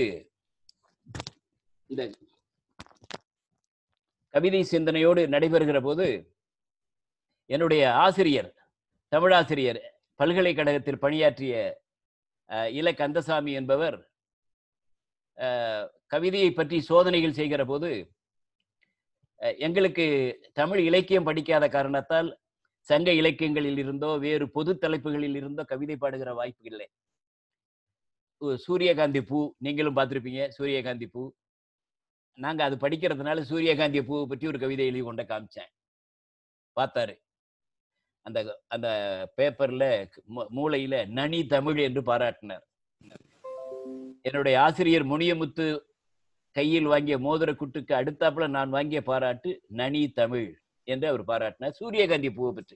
இந்த கவிதை சிந்தனையோடு நடைபெறுகிற போது என்னுடைய ஆசிரியர் தமிழாசிரியர் பல்கலைக்கழகத்தில் பணியாற்றிய அஹ், இல கந்தசாமி என்பவர் அஹ், கவிதையை பற்றி சோதனைகள் செய்கிற போது அஹ், எங்களுக்கு தமிழ் இலக்கியம் படிக்காத காரணத்தால் சங்க இலக்கியங்களில் இருந்தோ வேறு பொது தலைப்புகளில் இருந்தோ கவிதை பாடுகிற வாய்ப்பு இல்லை உ- சூரியகாந்தி பூ நீங்களும் பார்த்திருப்பீங்க சூரியகாந்தி பூ நாங்க அது படிக்கிறதுனால சூரியகாந்தி பூவை பற்றி ஒரு கவிதை எழுதி கொண்ட காமிச்சேன் பார்த்தாரு அந்த அந்த பேப்பர்ல மூ- மூலையில நனி தமிழ் என்று பாராட்டினார் என்னுடைய ஆசிரியர் முனியமுத்து கையில் வாங்கிய மோதிர குட்டுக்கு அடுத்தாப்புல நான் வாங்கிய பாராட்டு நனி தமிழ் என்று அவர் பாராட்டினார் சூரியகாந்தி பூவை பற்றி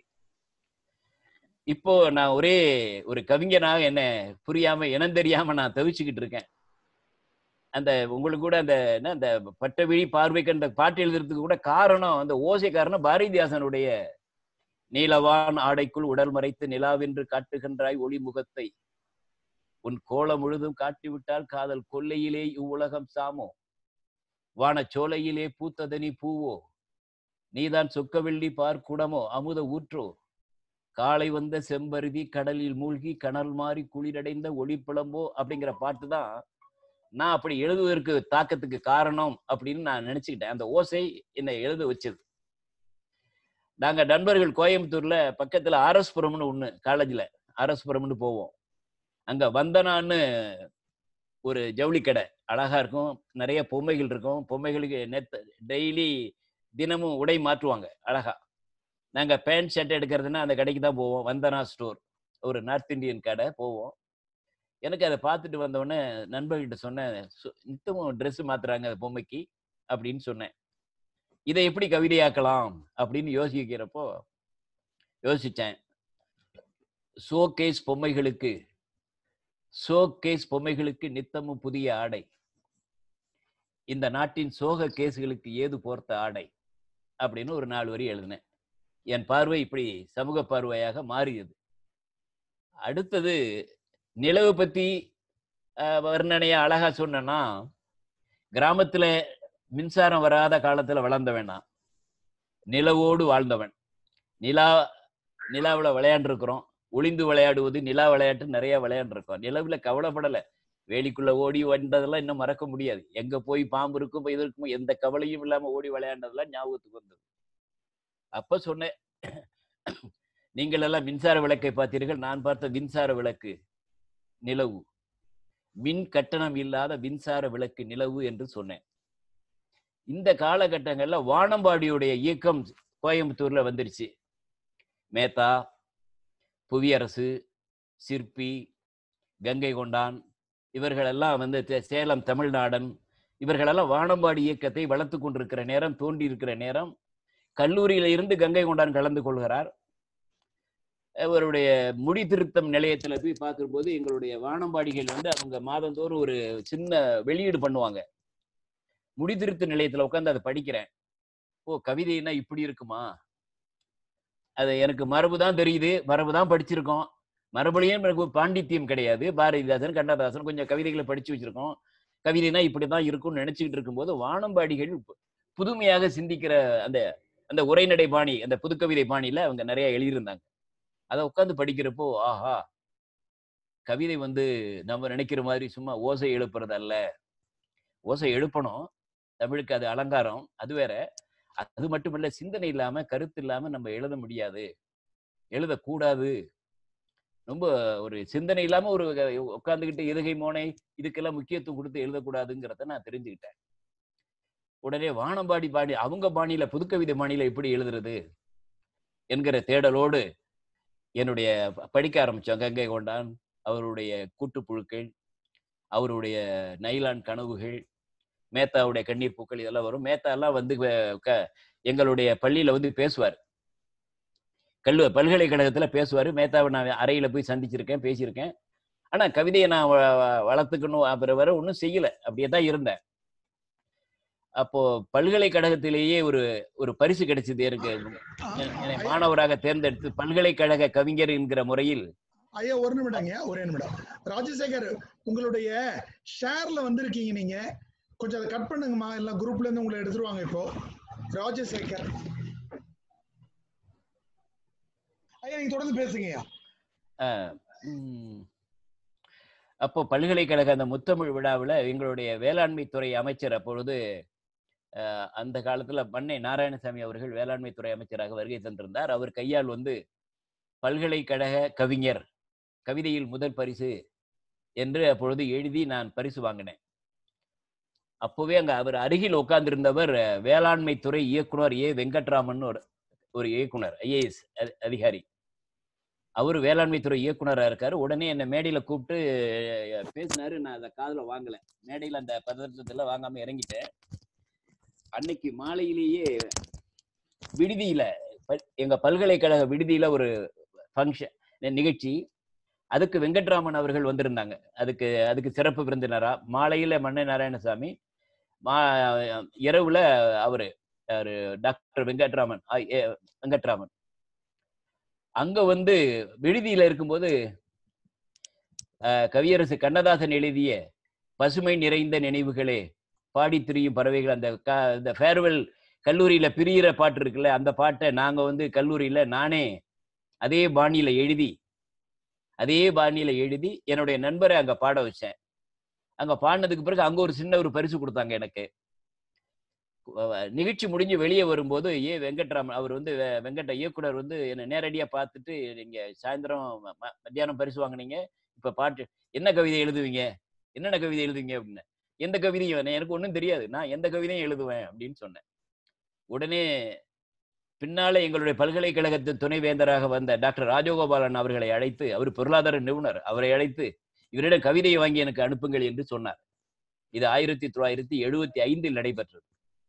இப்போ நான் ஒரே ஒரு கவிஞனாக என்ன புரியாம இனம் தெரியாம நான் தவிச்சுக்கிட்டு இருக்கேன் அந்த உங்களுக்கு கூட அந்த என்ன அந்த பட்டவிழி பார்வைக்கு அந்த பாட்டு எழுதுறதுக்கு கூட காரணம் அந்த ஓசை காரணம் பாரதிதாசனுடைய நீலவான் ஆடைக்குள் உடல் மறைத்து நிலாவென்று காட்டுகின்றாய் ஒளி முகத்தை உன் கோலம் முழுதும் காட்டிவிட்டால் காதல் கொல்லையிலே இவ்வுலகம் சாமோ வானச் சோலையிலே பூத்ததனி பூவோ நீதான் சொக்கவெள்ளி பார்க்குடமோ அமுத ஊற்றோ காலை வந்த செம்பருதி கடலில் மூழ்கி கனல் மாறி குளிரடைந்த ஒளிப்பிளம்போ அப்படிங்கிற பாட்டு தான் நான் அப்படி எழுதுவதற்கு தாக்கத்துக்கு காரணம் அப்படின்னு நான் நினைச்சுக்கிட்டேன் அந்த ஓசை என்னை எழுத வச்சது நாங்க நண்பர்கள் கோயம்புத்தூர்ல பக்கத்துல ஆர்எஸ்புரம்னு ஒண்ணு காலேஜ்ல ஆர்எஸ்புரம்னு போவோம் அங்க வந்தனான்னு ஒரு ஜவுளி கடை அழகா இருக்கும் நிறைய பொம்மைகள் இருக்கும் பொம்மைகளுக்கு நெத்த டெய்லி தினமும் உடை மாற்றுவாங்க அழகா நாங்க பேண்ட் ஷர்ட் எடுக்கிறதுனா அந்த கடைக்கு தான் போவோம் வந்தனா ஸ்டோர் ஒரு நார்த் இந்தியன் கடை போவோம் எனக்கு அதை பார்த்துட்டு வந்தோடனே நண்பர்கிட்ட சொன்னேன் "சு- நித்தமும் ட்ரெஸ் மாத்துறாங்க அந்த பொம்மைக்கு அப்படின்னு சொன்னேன் இதை எப்படி கவிதையாக்கலாம் அப்படின்னு யோசிக்கிறப்போ யோசிச்சேன் ஷோகேஸ் பொம்மைகளுக்கு ஷோகேஸ் பொம்மைகளுக்கு நித்தமும் புதிய ஆடை இந்த நாட்டின் சோக கேஸ்களுக்கு ஏது போர்த்த ஆடை அப்படின்னு ஒரு நாலு வரி எழுதினேன் என் பார்வை இப்படி சமூக பார்வையாக மாறியது அடுத்தது நிலவு பத்தி அஹ், வர்ணனையா அழகா சொன்னேன்னா கிராமத்துல மின்சாரம் வராத காலத்துல வளர்ந்தவன் நான் நிலவோடு வாழ்ந்தவன் நிலா நிலாவுல விளையாண்டுருக்கிறோம் ஒளிந்து விளையாடுவது நிலா விளையாட்டு நிறைய விளையாண்டுருக்கோம் நிலவுல கவலைப்படல வேலிக்குள்ள ஓடி வந்ததெல்லாம் இன்னும் மறக்க முடியாது எங்க போய் பாம்பு இருக்கும் இது இருக்கும் எந்த கவலையும் இல்லாம ஓடி விளையாண்டதெல்லாம் ஞாபகத்துக்கு வந்தது அப்ப சொன்னேன் நீங்கள் எல்லாம் மின்சார விளக்கை பார்த்தீர்கள் நான் பார்த்த மின்சார விளக்கு நிலவு மின் கட்டணம் இல்லாத மின்சார விளக்கு நிலவு என்று சொன்னேன் இந்த காலகட்டங்கள்ல வானம்பாடியுடைய இயக்கம் கோயம்புத்தூர்ல வந்துருச்சு மேத்தா புவியரசு சிற்பி கங்கை கொண்டான் இவர்களெல்லாம் வந்து தே- சேலம் தமிழ்நாடன் இவர்களெல்லாம் வானம்பாடி இயக்கத்தை வளர்த்து கொண்டிருக்கிற நேரம் தோண்டி இருக்கிற நேரம் கல்லூரியில இருந்து கங்கை கொண்டான் கலந்து கொள்கிறார் அவருடைய முடி திருத்தம் நிலையத்துல போய் பார்க்கும்போது எங்களுடைய வானம்பாடிகள் வந்து அவங்க மாதந்தோறும் ஒரு சின்ன வெளியீடு பண்ணுவாங்க முடி திருத்த நிலையத்துல உட்காந்து அதை படிக்கிறேன் ஓ கவிதைன்னா இப்படி இருக்குமா அது எனக்கு மரபு தான் தெரியுது மரபு தான் படிச்சிருக்கோம் மறுபடியும் எனக்கு ஒரு பாண்டித்தியம் கிடையாது பாரதிதாசன் கண்ணதாசன் கொஞ்சம் கவிதைகளை படிச்சு வச்சிருக்கோம் கவிதைனா இப்படிதான் இருக்கும்னு நினைச்சுக்கிட்டு இருக்கும்போது வானம்பாடிகள் பு- புதுமையாக சிந்திக்கிற அந்த அந்த உரைநடை பாணி அந்த புதுக்கவிதை பாணியில அவங்க நிறைய எழுதியிருந்தாங்க அதை உட்காந்து படிக்கிறப்போ ஆஹா கவிதை வந்து நம்ம நினைக்கிற மாதிரி சும்மா ஓசை எழுப்புறது அல்ல ஓசை எழுப்பணும் தமிழுக்கு அது அலங்காரம் அது வேற அது மட்டுமல்ல சிந்தனை இல்லாம கருத்து இல்லாம நம்ம எழுத முடியாது எழுதக்கூடாது ரொம்ப ஒரு சிந்தனை இல்லாம ஒரு உட்காந்துக்கிட்டு எதுகை மோனை இதுக்கெல்லாம் முக்கியத்துவம் கொடுத்து எழுதக்கூடாதுங்கிறத நான் தெரிஞ்சுக்கிட்டேன் உடனே வானம்பாடி பாடி அவங்க பாணியில புதுக்கவிதை பாணியில எப்படி எழுதுறது என்கிற தேடலோடு என்னுடைய ப- படிக்க ஆரம்பிச்சோம் கங்கை கொண்டான் அவருடைய கூட்டுப்புழுக்கள் அவருடைய நைலான் கனவுகள் மேத்தாவுடைய கண்ணீர் பூக்கள் இதெல்லாம் வரும் மேத்தா எல்லாம் வந்து வ- க- எங்களுடைய பள்ளியில வந்து பேசுவார் கல்லு பல்கலைக்கழகத்துல பேசுவார் மேத்தாவை நான் அறையில போய் சந்திச்சிருக்கேன் பேசியிருக்கேன் ஆனா கவிதையை நான் வ- வ- வளர்த்துக்கணும் அப்புறம் வர ஒன்றும் செய்யல அப்படியே தான் இருந்தேன் அப்போ பல்கலைக்கழகத்திலேயே ஒரு ஒரு பரிசு கிடைச்சது எனக்கு எ- என்னை மாணவராக தேர்ந்தெடுத்து பல்கலைக்கழக கவிஞர் என்கிற முறையில் ஐயா ஒரு நிமிடங்க ஒரே நிமிடம் ராஜசேகர் உங்களுடைய ஷேர்ல வந்திருக்கீங்க நீங்க கொஞ்சம் அதை கட் பண்ணுங்கம்மா எல்லாம் குரூப்ல இருந்து உங்களை எடுத்துருவாங்க இப்போ ராஜசேகர் ஐயா நீங்க தொடர்ந்து பேசுங்கய்யா ஆஹ், உம், அப்போ பல்கலைக்கழக அந்த முத்தமிழ் விழாவில் எங்களுடைய வேளாண்மை துறை அமைச்சர் அப்பொழுது ஆஹ், அந்த காலத்துல பண்ணை நாராயணசாமி அவர்கள் வேளாண்மை துறை அமைச்சராக வருகை தந்திருந்தார் அவர் கையால் வந்து பல்கலைக்கழக கவிஞர் கவிதையில் முதல் பரிசு என்று அப்பொழுது எழுதி நான் பரிசு வாங்கினேன் அப்போவே அங்க அவர் அருகில் உட்கார்ந்திருந்தவர் அஹ், வேளாண்மை துறை இயக்குனர் ஏ வெங்கட்ராமன் ஒரு ஒரு இயக்குனர் ஐஏஎஸ் அதிகாரி அவர் வேளாண்மை துறை இயக்குனரா இருக்காரு உடனே என்னை மேடையில கூப்பிட்டு அஹ், பேசினாரு நான் அதை காதுல வாங்கல மேடையில அந்த பதற்றத்துல வாங்காம இறங்கிட்டேன் அன்னைக்கு மாலையிலேயே விடுதியில ப- எங்க பல்கலைக்கழக விடுதியில ஒரு ஃபங்க்ஷன் நிகழ்ச்சி அதுக்கு வெங்கட்ராமன் அவர்கள் வந்திருந்தாங்க அதுக்கு அதுக்கு சிறப்பு விருந்தினரா மாலையில மன்னை நாராயணசாமி மா இரவுல அவரு அவரு டாக்டர் வெங்கட்ராமன் ஆ, ஏ, வெங்கட்ராமன் அங்க வந்து விடுதியில இருக்கும்போது அஹ், கவியரசு கண்ணதாசன் எழுதிய பசுமை நிறைந்த நினைவுகளே பாடி திரியும் பறவைகள் அந்த க- இந்த ஃபேர்வெல் கல்லூரியில பிரியிற பாட்டு இருக்குல்ல அந்த பாட்டை நாங்க வந்து கல்லூரியில நானே அதே பாணியில எழுதி அதே பாணியில எழுதி என்னுடைய நண்பரை அங்க பாட வச்சேன் அங்க பாடினதுக்கு பிறகு அங்க ஒரு சின்ன ஒரு பரிசு கொடுத்தாங்க எனக்கு அஹ் நிகழ்ச்சி முடிஞ்சு வெளியே வரும்போது ஏ வெங்கட்ராமன் அவர் வந்து வெ- வெங்கட்ட இயக்குனர் வந்து என்னை நேரடியா பார்த்துட்டு நீங்க சாயந்தரம் ம- ம- மத்தியானம் பரிசு வாங்குனீங்க இப்ப பாட்டு என்ன கவிதை எழுதுவீங்க என்னென்ன கவிதை எழுதுவீங்க அப்படின்னு எந்த கவிதையும் வேணாம், எனக்கு ஒன்றும் தெரியாது நான் எந்த கவிதையும் எழுதுவேன் அப்படின்னு சொன்னேன் உடனே பின்னாலே எங்களுடைய பல்கலைக்கழகத்தின் துணைவேந்தராக வந்த டாக்டர் ராஜகோபாலன் அவர்களை அழைத்து அவர் பொருளாதார நிபுணர் அவரை அழைத்து இவரிடம் கவிதையை வாங்கி எனக்கு அனுப்புங்கள் என்று சொன்னார் இது ஆயிரத்தி தொள்ளாயிரத்தி எழுபத்தி ஐந்தில் நடைபெற்றது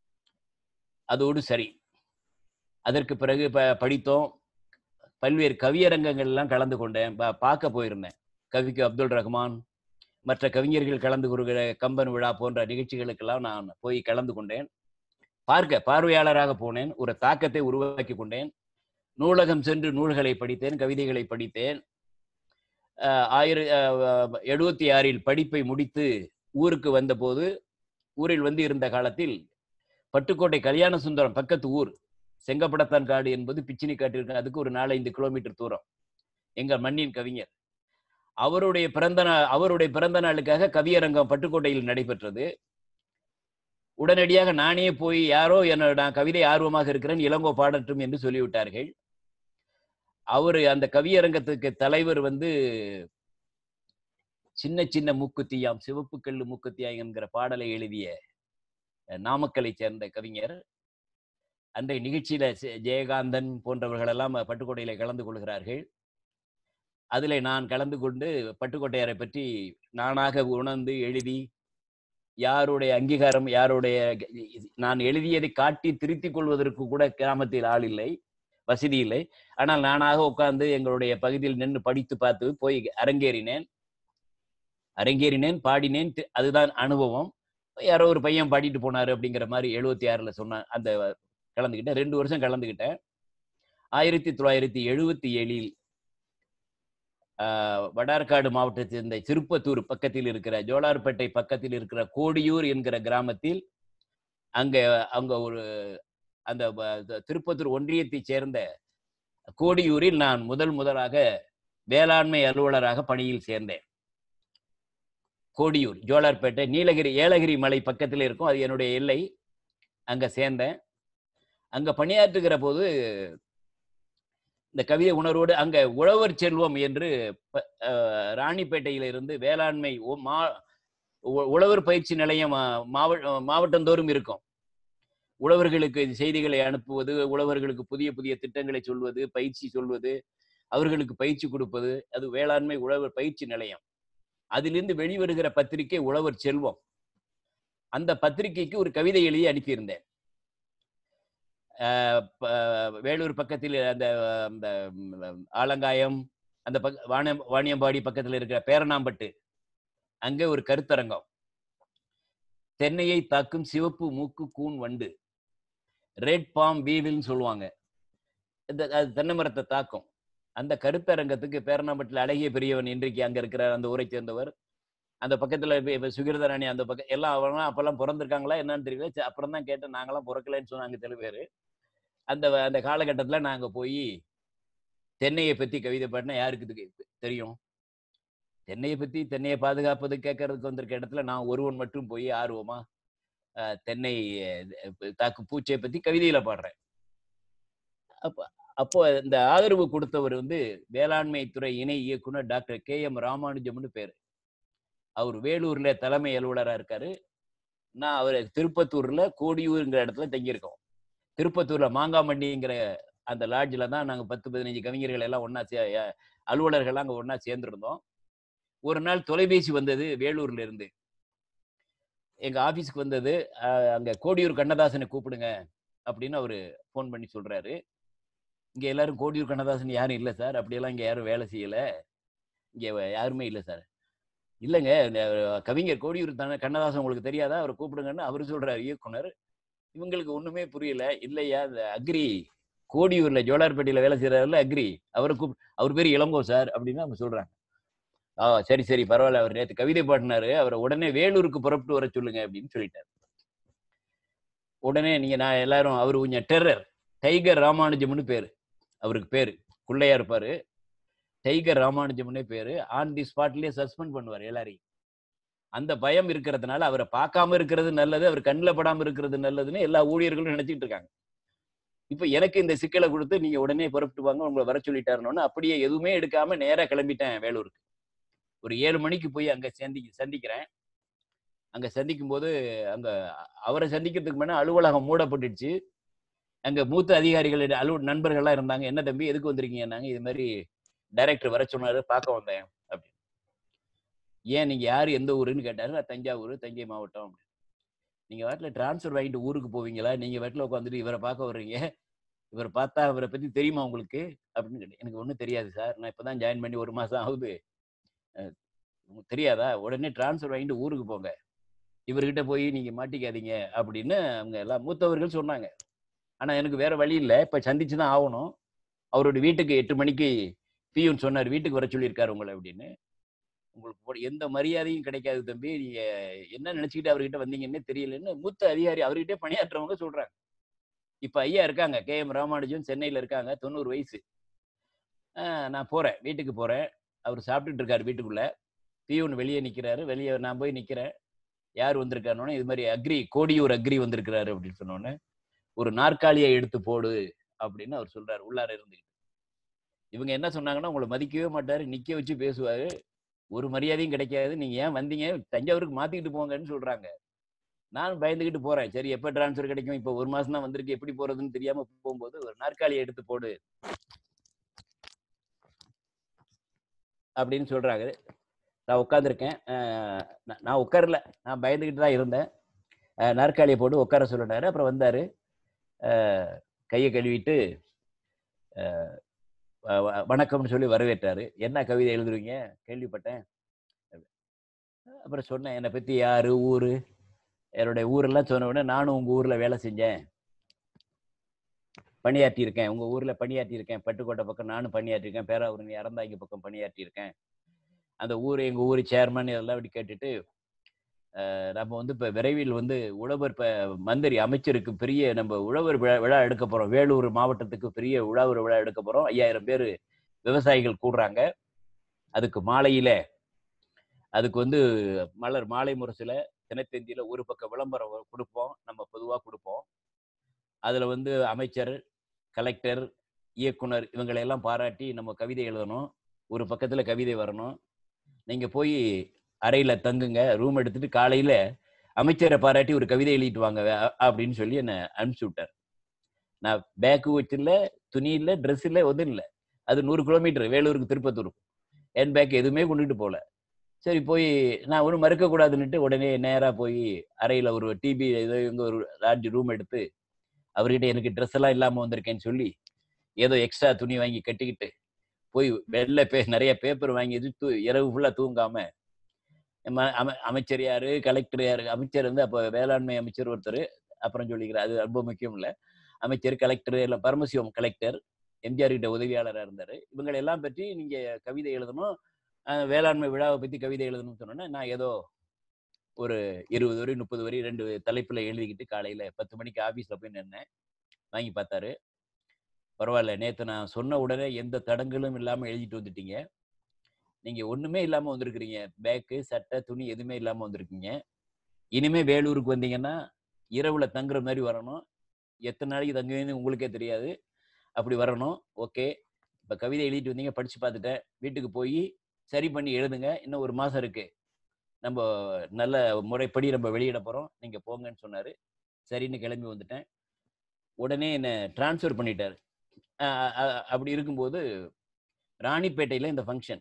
அதோடு சரி அதற்கு பிறகு ப படித்தோம் பல்வேறு கவியரங்கங்கள் எல்லாம் கலந்து கொண்டேன் பா- பார்க்க போயிருந்தேன் கவிக்கு அப்துல் ரஹ்மான் மற்ற கவிஞர்கள் கலந்து கொள்கிற கம்பன் விழா போன்ற நிகழ்ச்சிகளுக்கெல்லாம் நான் போய் கலந்து கொண்டேன் பார்க்க பார்வையாளராக போனேன் ஒரு தாக்கத்தை உருவாக்கி கொண்டேன் நூலகம் சென்று நூல்களை படித்தேன் கவிதைகளை படித்தேன் ஆஹ் ஆயிர எழுபத்தி ஆறில் படிப்பை முடித்து ஊருக்கு வந்தபோது ஊரில் வந்து இருந்த காலத்தில் பட்டுக்கோட்டை கல்யாண சுந்தரம் பக்கத்து ஊர் செங்கப்படத்தான் காடு என்பது பிச்சினி காட்டிற்கு அதுக்கு ஒரு நாலஞ்சு கிலோமீட்டர் தூரம் எங்க மண்ணின் கவிஞர் அவருடைய பிறந்த நாள் அவருடைய பிறந்த நாளுக்காக கவியரங்கம் பட்டுக்கோட்டையில் நடைபெற்றது உடனடியாக நானே போய் யாரோ என்ன நான் கவிதை ஆர்வமாக இருக்கிறேன் இளங்கோ பாடட்டும் என்று சொல்லிவிட்டார்கள் அவர் அந்த கவியரங்கத்துக்கு தலைவர் வந்து சின்ன சின்ன மூக்குத்தியாம் சிவப்பு கல்லு மூக்குத்தியாம் என்கிற பாடலை எழுதிய அஹ், நாமக்கலைச் சேர்ந்த கவிஞர் அன்றைய நிகழ்ச்சியில செ- ஜெயகாந்தன் போன்றவர்களெல்லாம் பட்டுக்கோட்டையில கலந்து கொள்கிறார்கள் அதில் நான் கலந்து கொண்டு பட்டுக்கோட்டையாரை பற்றி நானாக உணர்ந்து எழுதி யாருடைய அங்கீகாரம் யாருடைய நான் எழுதியதை காட்டி திருத்திக் கொள்வதற்கு கூட கிராமத்தில் ஆள் இல்லை வசதி இல்லை ஆனால் நானாக உட்கார்ந்து எங்களுடைய பகுதியில் நின்று படித்து பார்த்து போய் அரங்கேறினேன் அரங்கேறினேன் பாடினேன் தி- அதுதான் அனுபவம் யாரோ ஒரு பையன் பாடிட்டு போனாரு அப்படிங்கிற மாதிரி எழுபத்தி ஆறுல சொன்ன அந்த கலந்துக்கிட்டேன் ரெண்டு வருஷம் கலந்துக்கிட்டேன் ஆயிரத்தி தொள்ளாயிரத்தி எழுபத்தி ஏழில் ஆஹ், வடார்காடு மாவட்டத்தை சேர்ந்த திருப்பத்தூர் பக்கத்தில் இருக்கிற ஜோலார்பேட்டை பக்கத்தில் இருக்கிற கோடியூர் என்கிற கிராமத்தில் அங்க அங்க ஒரு அந்த வ- த- திருப்பத்தூர் ஒன்றியத்தைச் சேர்ந்த கோடியூரில் நான் முதல் முதலாக வேளாண்மை அலுவலராக பணியில் சேர்ந்தேன் கோடியூர் ஜோலார்பேட்டை நீலகிரி ஏலகிரி மலை பக்கத்தில் இருக்கும் அது என்னுடைய எல்லை அங்க சேர்ந்தேன் அங்க பணியாற்றுகிற போது இந்த கவிதை உணர்வோடு அங்க உழவர் செல்வம் என்று ப- அஹ், ராணிப்பேட்டையில இருந்து வேளாண்மை ஒ- மா உ- உழவர் பயிற்சி நிலையம் மாவட்ட மாவட்டந்தோறும் இருக்கும் உழவர்களுக்கு செய்திகளை அனுப்புவது உழவர்களுக்கு புதிய புதிய திட்டங்களை சொல்வது பயிற்சி சொல்வது அவர்களுக்கு பயிற்சி கொடுப்பது அது வேளாண்மை உழவர் பயிற்சி நிலையம் அதிலிருந்து வெளிவருகிற பத்திரிகை உழவர் செல்வம் அந்த பத்திரிகைக்கு ஒரு கவிதை எழுதி அனுப்பியிருந்தேன் ஆஹ் ப- வேலூர் பக்கத்தில் அந்த அந்த ம், ஆலங்காயம் அந்த பக்க வாணியம் வாணியம்பாடி பக்கத்தில் இருக்கிற பேரணாம்பட்டு அங்கே ஒரு கருத்தரங்கம் தென்னையை தாக்கும் சிவப்பு மூக்கு கூன் வண்டு ரெட் பாம் பீவில்னு சொல்லுவாங்க இந்த அது தென்னை மரத்தை தாக்கும் அந்த கருத்தரங்கத்துக்கு பேரணாம்பட்டில் அழகிய பெரியவன் இன்றைக்கு அங்க இருக்கிற அந்த ஊரை சேர்ந்தவர் அந்த பக்கத்துல இப்ப- இப்ப சுகிர்தராணி அந்த பக்கம் எல்லாம் அவங்களாம் அப்பெல்லாம் பிறந்திருக்காங்களா என்னன்னு தெரியல சரி, அப்புறம் தான் கேட்டேன் நாங்களாம் பிறக்கலைன்னு சொன்னாங்க சில பேர் அந்த அந்த காலகட்டத்துல நாங்க போய் தென்னையை பத்தி கவிதை பாடினா யாருக்கு இது தெ- தெரியும் தென்னையை பத்தி தென்னையை பாதுகாப்பது கேட்கறதுக்கு வந்திருக்க இடத்துல நான் ஒருவன் மட்டும் போய் ஆர்வமா அஹ், தென்னை அஹ், தாக்கு பூச்சியை பத்தி கவிதையில பாடுறேன் அப்போ அப்போ இந்த ஆதரவு கொடுத்தவர் வந்து வேளாண்மை துறை இணை இயக்குனர் டாக்டர் கே எம் ராமானுஜம்னு பேர் அவர் வேலூர்ல தலைமை அலுவலரா இருக்காரு நான் அவர் திருப்பத்தூர்ல கோடியூருங்கிற இடத்துல தங்கியிருக்கோம் திருப்பத்தூர்ல மாங்காமண்டிங்கிற அந்த லாட்ஜில் தான் நாங்கள் பத்து பதினஞ்சு கவிஞர்கள் எல்லாம் ஒன்றா சே அஹ் அலுவலர்கள்லாம் அங்கே ஒன்றா சேர்ந்துருந்தோம் ஒரு நாள் தொலைபேசி வந்தது வேலூர்ல இருந்து எங்க ஆபீஸ்க்கு வந்தது அஹ், அங்க கோடியூர் கண்ணதாசனை கூப்பிடுங்க அப்படின்னு அவரு ஃபோன் பண்ணி சொல்றாரு இங்க எல்லாரும் கோடியூர் கண்ணதாசன் யாரும் இல்லை சார் அப்படியெல்லாம் இங்க யாரும் வேலை செய்யல இங்க வ- யாருமே இல்லை சார் இல்லைங்க இந்த கவிஞர் கோடியூர் தானே கண்ணதாசன் உங்களுக்கு தெரியாதா அவரை கூப்பிடுங்கன்னு அவரு சொல்றாரு இயக்குனர் இவங்களுக்கு ஒண்ணுமே புரியல இல்லையா இந்த அக்ரி கோடியூர்ல ஜோலார்பேட்டையில வேலை செய்யறாருல அக்ரி அவரை கூப் அவர் பேர் இளங்கோ சார் அப்படின்னு அவங்க சொல்றாங்க ஆ சரி சரி பரவாயில்ல அவர் நேற்று கவிதை பாடினாரு அவரை உடனே வேலூருக்கு புறப்பட்டு வர சொல்லுங்க அப்படின்னு சொல்லிட்டாரு உடனே நீங்க நான் எல்லாரும் அவர் கொஞ்சம் டெரர் டைகர் ராமானுஜம்னு பேரு அவருக்கு பேரு குள்ளையா இருப்பாரு டைகர் ராமானுஜம்னே பேரு ஆன் தி ஸ்பாட்லயே சஸ்பெண்ட் பண்ணுவார் எல்லாரையும் அந்த பயம் இருக்கிறதுனால அவரை பார்க்காம இருக்கிறது நல்லது அவர் கண்ணில் படாம இருக்கிறது நல்லதுன்னு எல்லா ஊழியர்களும் நினைச்சிட்டு இருக்காங்க இப்ப எனக்கு இந்த சிக்கலை கொடுத்து நீங்க உடனே புறப்பட்டு வாங்க உங்களை வர சொல்லிட்டாருன்னு அப்படியே எதுவுமே எடுக்காம நேரா கிளம்பிட்டேன் வேலூருக்கு ஒரு ஏழு மணிக்கு போய் அங்க சந்தி சந்திக்கிறேன் அங்க சந்திக்கும் போது அங்க அவரை சந்திக்கிறதுக்கு முன்னாடி அலுவலகம் மூடப்பட்டுடுச்சு அங்க மூத்த அதிகாரிகள் அலுவ நண்பர்கள்லாம் இருந்தாங்க என்ன தம்பி எதுக்கு வந்திருக்கீங்கன்னாங்க இது மாதிரி டைரக்டர் வர சொன்னாரு பார்க்க வந்தேன் அப்படின்னு ஏன் நீங்க யாரு எந்த ஊருன்னு கேட்டாரு நான் தஞ்சாவூர் தஞ்சை மாவட்டம் அப்படின்னு. நீங்க வாட்டில் டிரான்ஸ்ஃபர் வாங்கிட்டு ஊருக்கு போவீங்களா நீங்க வீட்டில் உட்காந்துட்டு இவரை பார்க்க வர்றீங்க இவரை பார்த்தா அவரை பத்தி தெரியுமா உங்களுக்கு அப்படின்னு கேட்டேன் எனக்கு ஒன்றும் தெரியாது சார் நான் இப்பதான் ஜாயின் பண்ணி ஒரு மாசம் ஆகுது அஹ், உங்களுக்கு தெரியாதா உடனே டிரான்ஸ்ஃபர் வாங்கிட்டு ஊருக்கு போங்க இவர்கிட்ட போய் நீங்க மாட்டிக்காதீங்க அப்படின்னு அவங்க எல்லாம் மூத்தவர்கள் சொன்னாங்க ஆனா எனக்கு வேற வழி இல்லை இப்ப சந்திச்சு தான் ஆகணும் அவரோட வீட்டுக்கு எட்டு மணிக்கு பியூன் சொன்னார் வீட்டுக்கு வர சொல்லியிருக்காரு உங்களை அப்படின்னு உங்களுக்கு போட- எந்த மரியாதையும் கிடைக்காது தம்பி நீங்க என்ன நினைச்சுக்கிட்டு அவர்கிட்ட வந்தீங்கன்னே தெரியலன்னு மூத்த அதிகாரி அவர்கிட்ட பணியாற்றவங்க சொல்றாங்க இப்ப ஐயா இருக்காங்க கே எம் ராமானுஜன் சென்னையில இருக்காங்க தொண்ணூறு வயசு ஆஹ் நான் போறேன் வீட்டுக்கு போறேன் அவர் சாப்பிட்டுட்டு இருக்காரு வீட்டுக்குள்ள பியூன் வெளியே நிக்கிறாரு வெளியே நான் போய் நிக்கிறேன் யார் வந்திருக்காருன்னு இது மாதிரி அக்ரி கோடியூர் அக்ரி வந்திருக்கிறாரு அப்படின்னு சொன்னோன்னே ஒரு நாற்காலியை எடுத்து போடு அப்படின்னு அவர் சொல்றாரு உள்ளார இருந்துக்கிட்டு இவங்க என்ன சொன்னாங்கன்னா உங்களை மதிக்கவே மாட்டாரு நிக்க வச்சு பேசுவாரு ஒரு மரியாதையும் கிடைக்காது நீங்க ஏன் வந்தீங்க தஞ்சாவூருக்கு மாத்திக்கிட்டு போங்கன்னு சொல்றாங்க நான் பயந்துகிட்டு போறேன் சரி எப்ப டிரான்ஸ்ஃபர் கிடைக்கும் இப்ப ஒரு மாசம் தான் வந்திருக்கு எப்படி போறதுன்னு தெரியாம போகும்போது ஒரு நாற்காலியை எடுத்து போடு அப்படின்னு சொல்றாங்க நான் உட்காந்துருக்கேன் நான் உட்காரல நான் பயந்துகிட்டு தான் இருந்தேன் அஹ் நாற்காலியை போட்டு உட்கார சொல்லிட்டாரு அப்புறம் வந்தாரு அஹ் கையை கழுவிட்டு அஹ் வ- வ- வணக்கம்னு சொல்லி வரவேற்றாரு என்ன கவிதை எழுதுறீங்க கேள்விப்பட்டேன் அப்புறம் சொன்னேன் என்னை பத்தி யாரு ஊரு என்னுடைய ஊரெல்லாம் சொன்ன உடனே நானும் உங்க ஊர்ல வேலை செஞ்சேன் பணியாற்றி இருக்கேன் உங்க ஊர்ல பணியாற்றி இருக்கேன் பட்டுக்கோட்டை பக்கம் நானும் பணியாற்றி இருக்கேன் பேராவூரணி அறந்தாங்கி பக்கம் பணியாற்றி இருக்கேன் அந்த ஊர் எங்க ஊர் சேர்மன் இதெல்லாம் அப்படி கேட்டுட்டு அஹ், நம்ம வந்து இப்ப விரைவில் வந்து உழவர் இப்ப மந்திரி அமைச்சருக்கு பெரிய நம்ம உழவர் விழா விழா எடுக்க போறோம் வேலூர் மாவட்டத்துக்கு பெரிய உழவர் விழா எடுக்க போறோம் ஐயாயிரம் பேர் விவசாயிகள் கூடுறாங்க அதுக்கு மாலையில அதுக்கு வந்து மலர் மாலை முரசுல தினத்தந்தியில ஒரு பக்கம் விளம்பரம் வ- கொடுப்போம் நம்ம பொதுவாக கொடுப்போம் அதுல வந்து அமைச்சர் கலெக்டர் இயக்குனர் இவங்களை எல்லாம் பாராட்டி நம்ம கவிதை எழுதணும் ஒரு பக்கத்துல கவிதை வரணும் நீங்க போய் அறையில தங்குங்க ரூம் எடுத்துட்டு காலையில அமைச்சரை பாராட்டி ஒரு கவிதை எழுதிட்டு வாங்க அ- அப்படின்னு சொல்லி என்னை அனுப்பிச்சு விட்டார் நான் பேக்கு வச்சில்ல துணி இல்லை ட்ரெஸ் இல்லை ஒன்றும் இல்லை அது நூறு கிலோமீட்டர் வேலூருக்கு திருப்பத்தூர் ஹேண்ட் பேக் எதுவுமே கொண்டுட்டு போகல சரி போய் நான் ஒன்றும் மறுக்கக்கூடாதுன்னுட்டு உடனே நேராக போய் அறையில் ஒரு டிபி ஏதோ இங்கே ஒரு லாட்ஜ் ரூம் எடுத்து அவர்கிட்ட எனக்கு ட்ரெஸ் எல்லாம் இல்லாமல் வந்திருக்கேன்னு சொல்லி ஏதோ எக்ஸ்ட்ரா துணி வாங்கி கட்டிக்கிட்டு போய் வெள்ளை பே நிறைய பேப்பர் வாங்கி இது தூ இரவு ஃபுல்லாக தூங்காம ம- அம- அமைச்சர் யாரு கலெக்டர் யாரு அமைச்சர் வந்து அப்போ வேளாண்மை அமைச்சர் ஒருத்தர் அப்புறம் சொல்லிக்கிறேன் அது ரொம்ப முக்கியம் இல்லை அமைச்சர் கலெக்டர் எல்லாம் பரமசிவம் கலெக்டர் எம்ஜிஆர் கிட்ட உதவியாளராக இருந்தார் இவங்களை எல்லாம் பற்றி நீங்க கவிதை எழுதணும் அஹ் வேளாண்மை விழாவை பத்தி கவிதை எழுதணும்னு சொன்னோன்னே நான் ஏதோ ஒரு இருபது வரி முப்பது வரி ரெண்டு தலைப்புல எழுதிக்கிட்டு காலையில பத்து மணிக்கு ஆபீஸ்ல போய் நின்னேன் வாங்கி பார்த்தாரு பரவாயில்ல நேத்து நான் சொன்ன உடனே எந்த தடங்களும் இல்லாம எழுதிட்டு வந்துட்டீங்க நீங்க ஒண்ணுமே இல்லாம வந்திருக்கிறீங்க பேக்கு சட்டை துணி எதுவுமே இல்லாம வந்திருக்கீங்க இனிமே வேலூருக்கு வந்தீங்கன்னா இரவுல தங்குற மாதிரி வரணும் எத்தனை நாளைக்கு தங்குவீங்கன்னு உங்களுக்கே தெரியாது அப்படி வரணும் ஓகே இப்ப கவிதை எழுதிட்டு வந்தீங்க படிச்சு பார்த்துட்டேன் வீட்டுக்கு போய் சரி பண்ணி எழுதுங்க இன்னும் ஒரு மாசம் இருக்கு நம்ம நல்ல முறைப்படி நம்ம வெளியிட போறோம் நீங்க போங்கன்னு சொன்னாரு சரின்னு கிளம்பி வந்துட்டேன் உடனே என்னை டிரான்ஸ்ஃபர் பண்ணிட்டாரு அஹ் அஹ் அப்படி இருக்கும்போது ராணிப்பேட்டையில இந்த ஃபங்க்ஷன்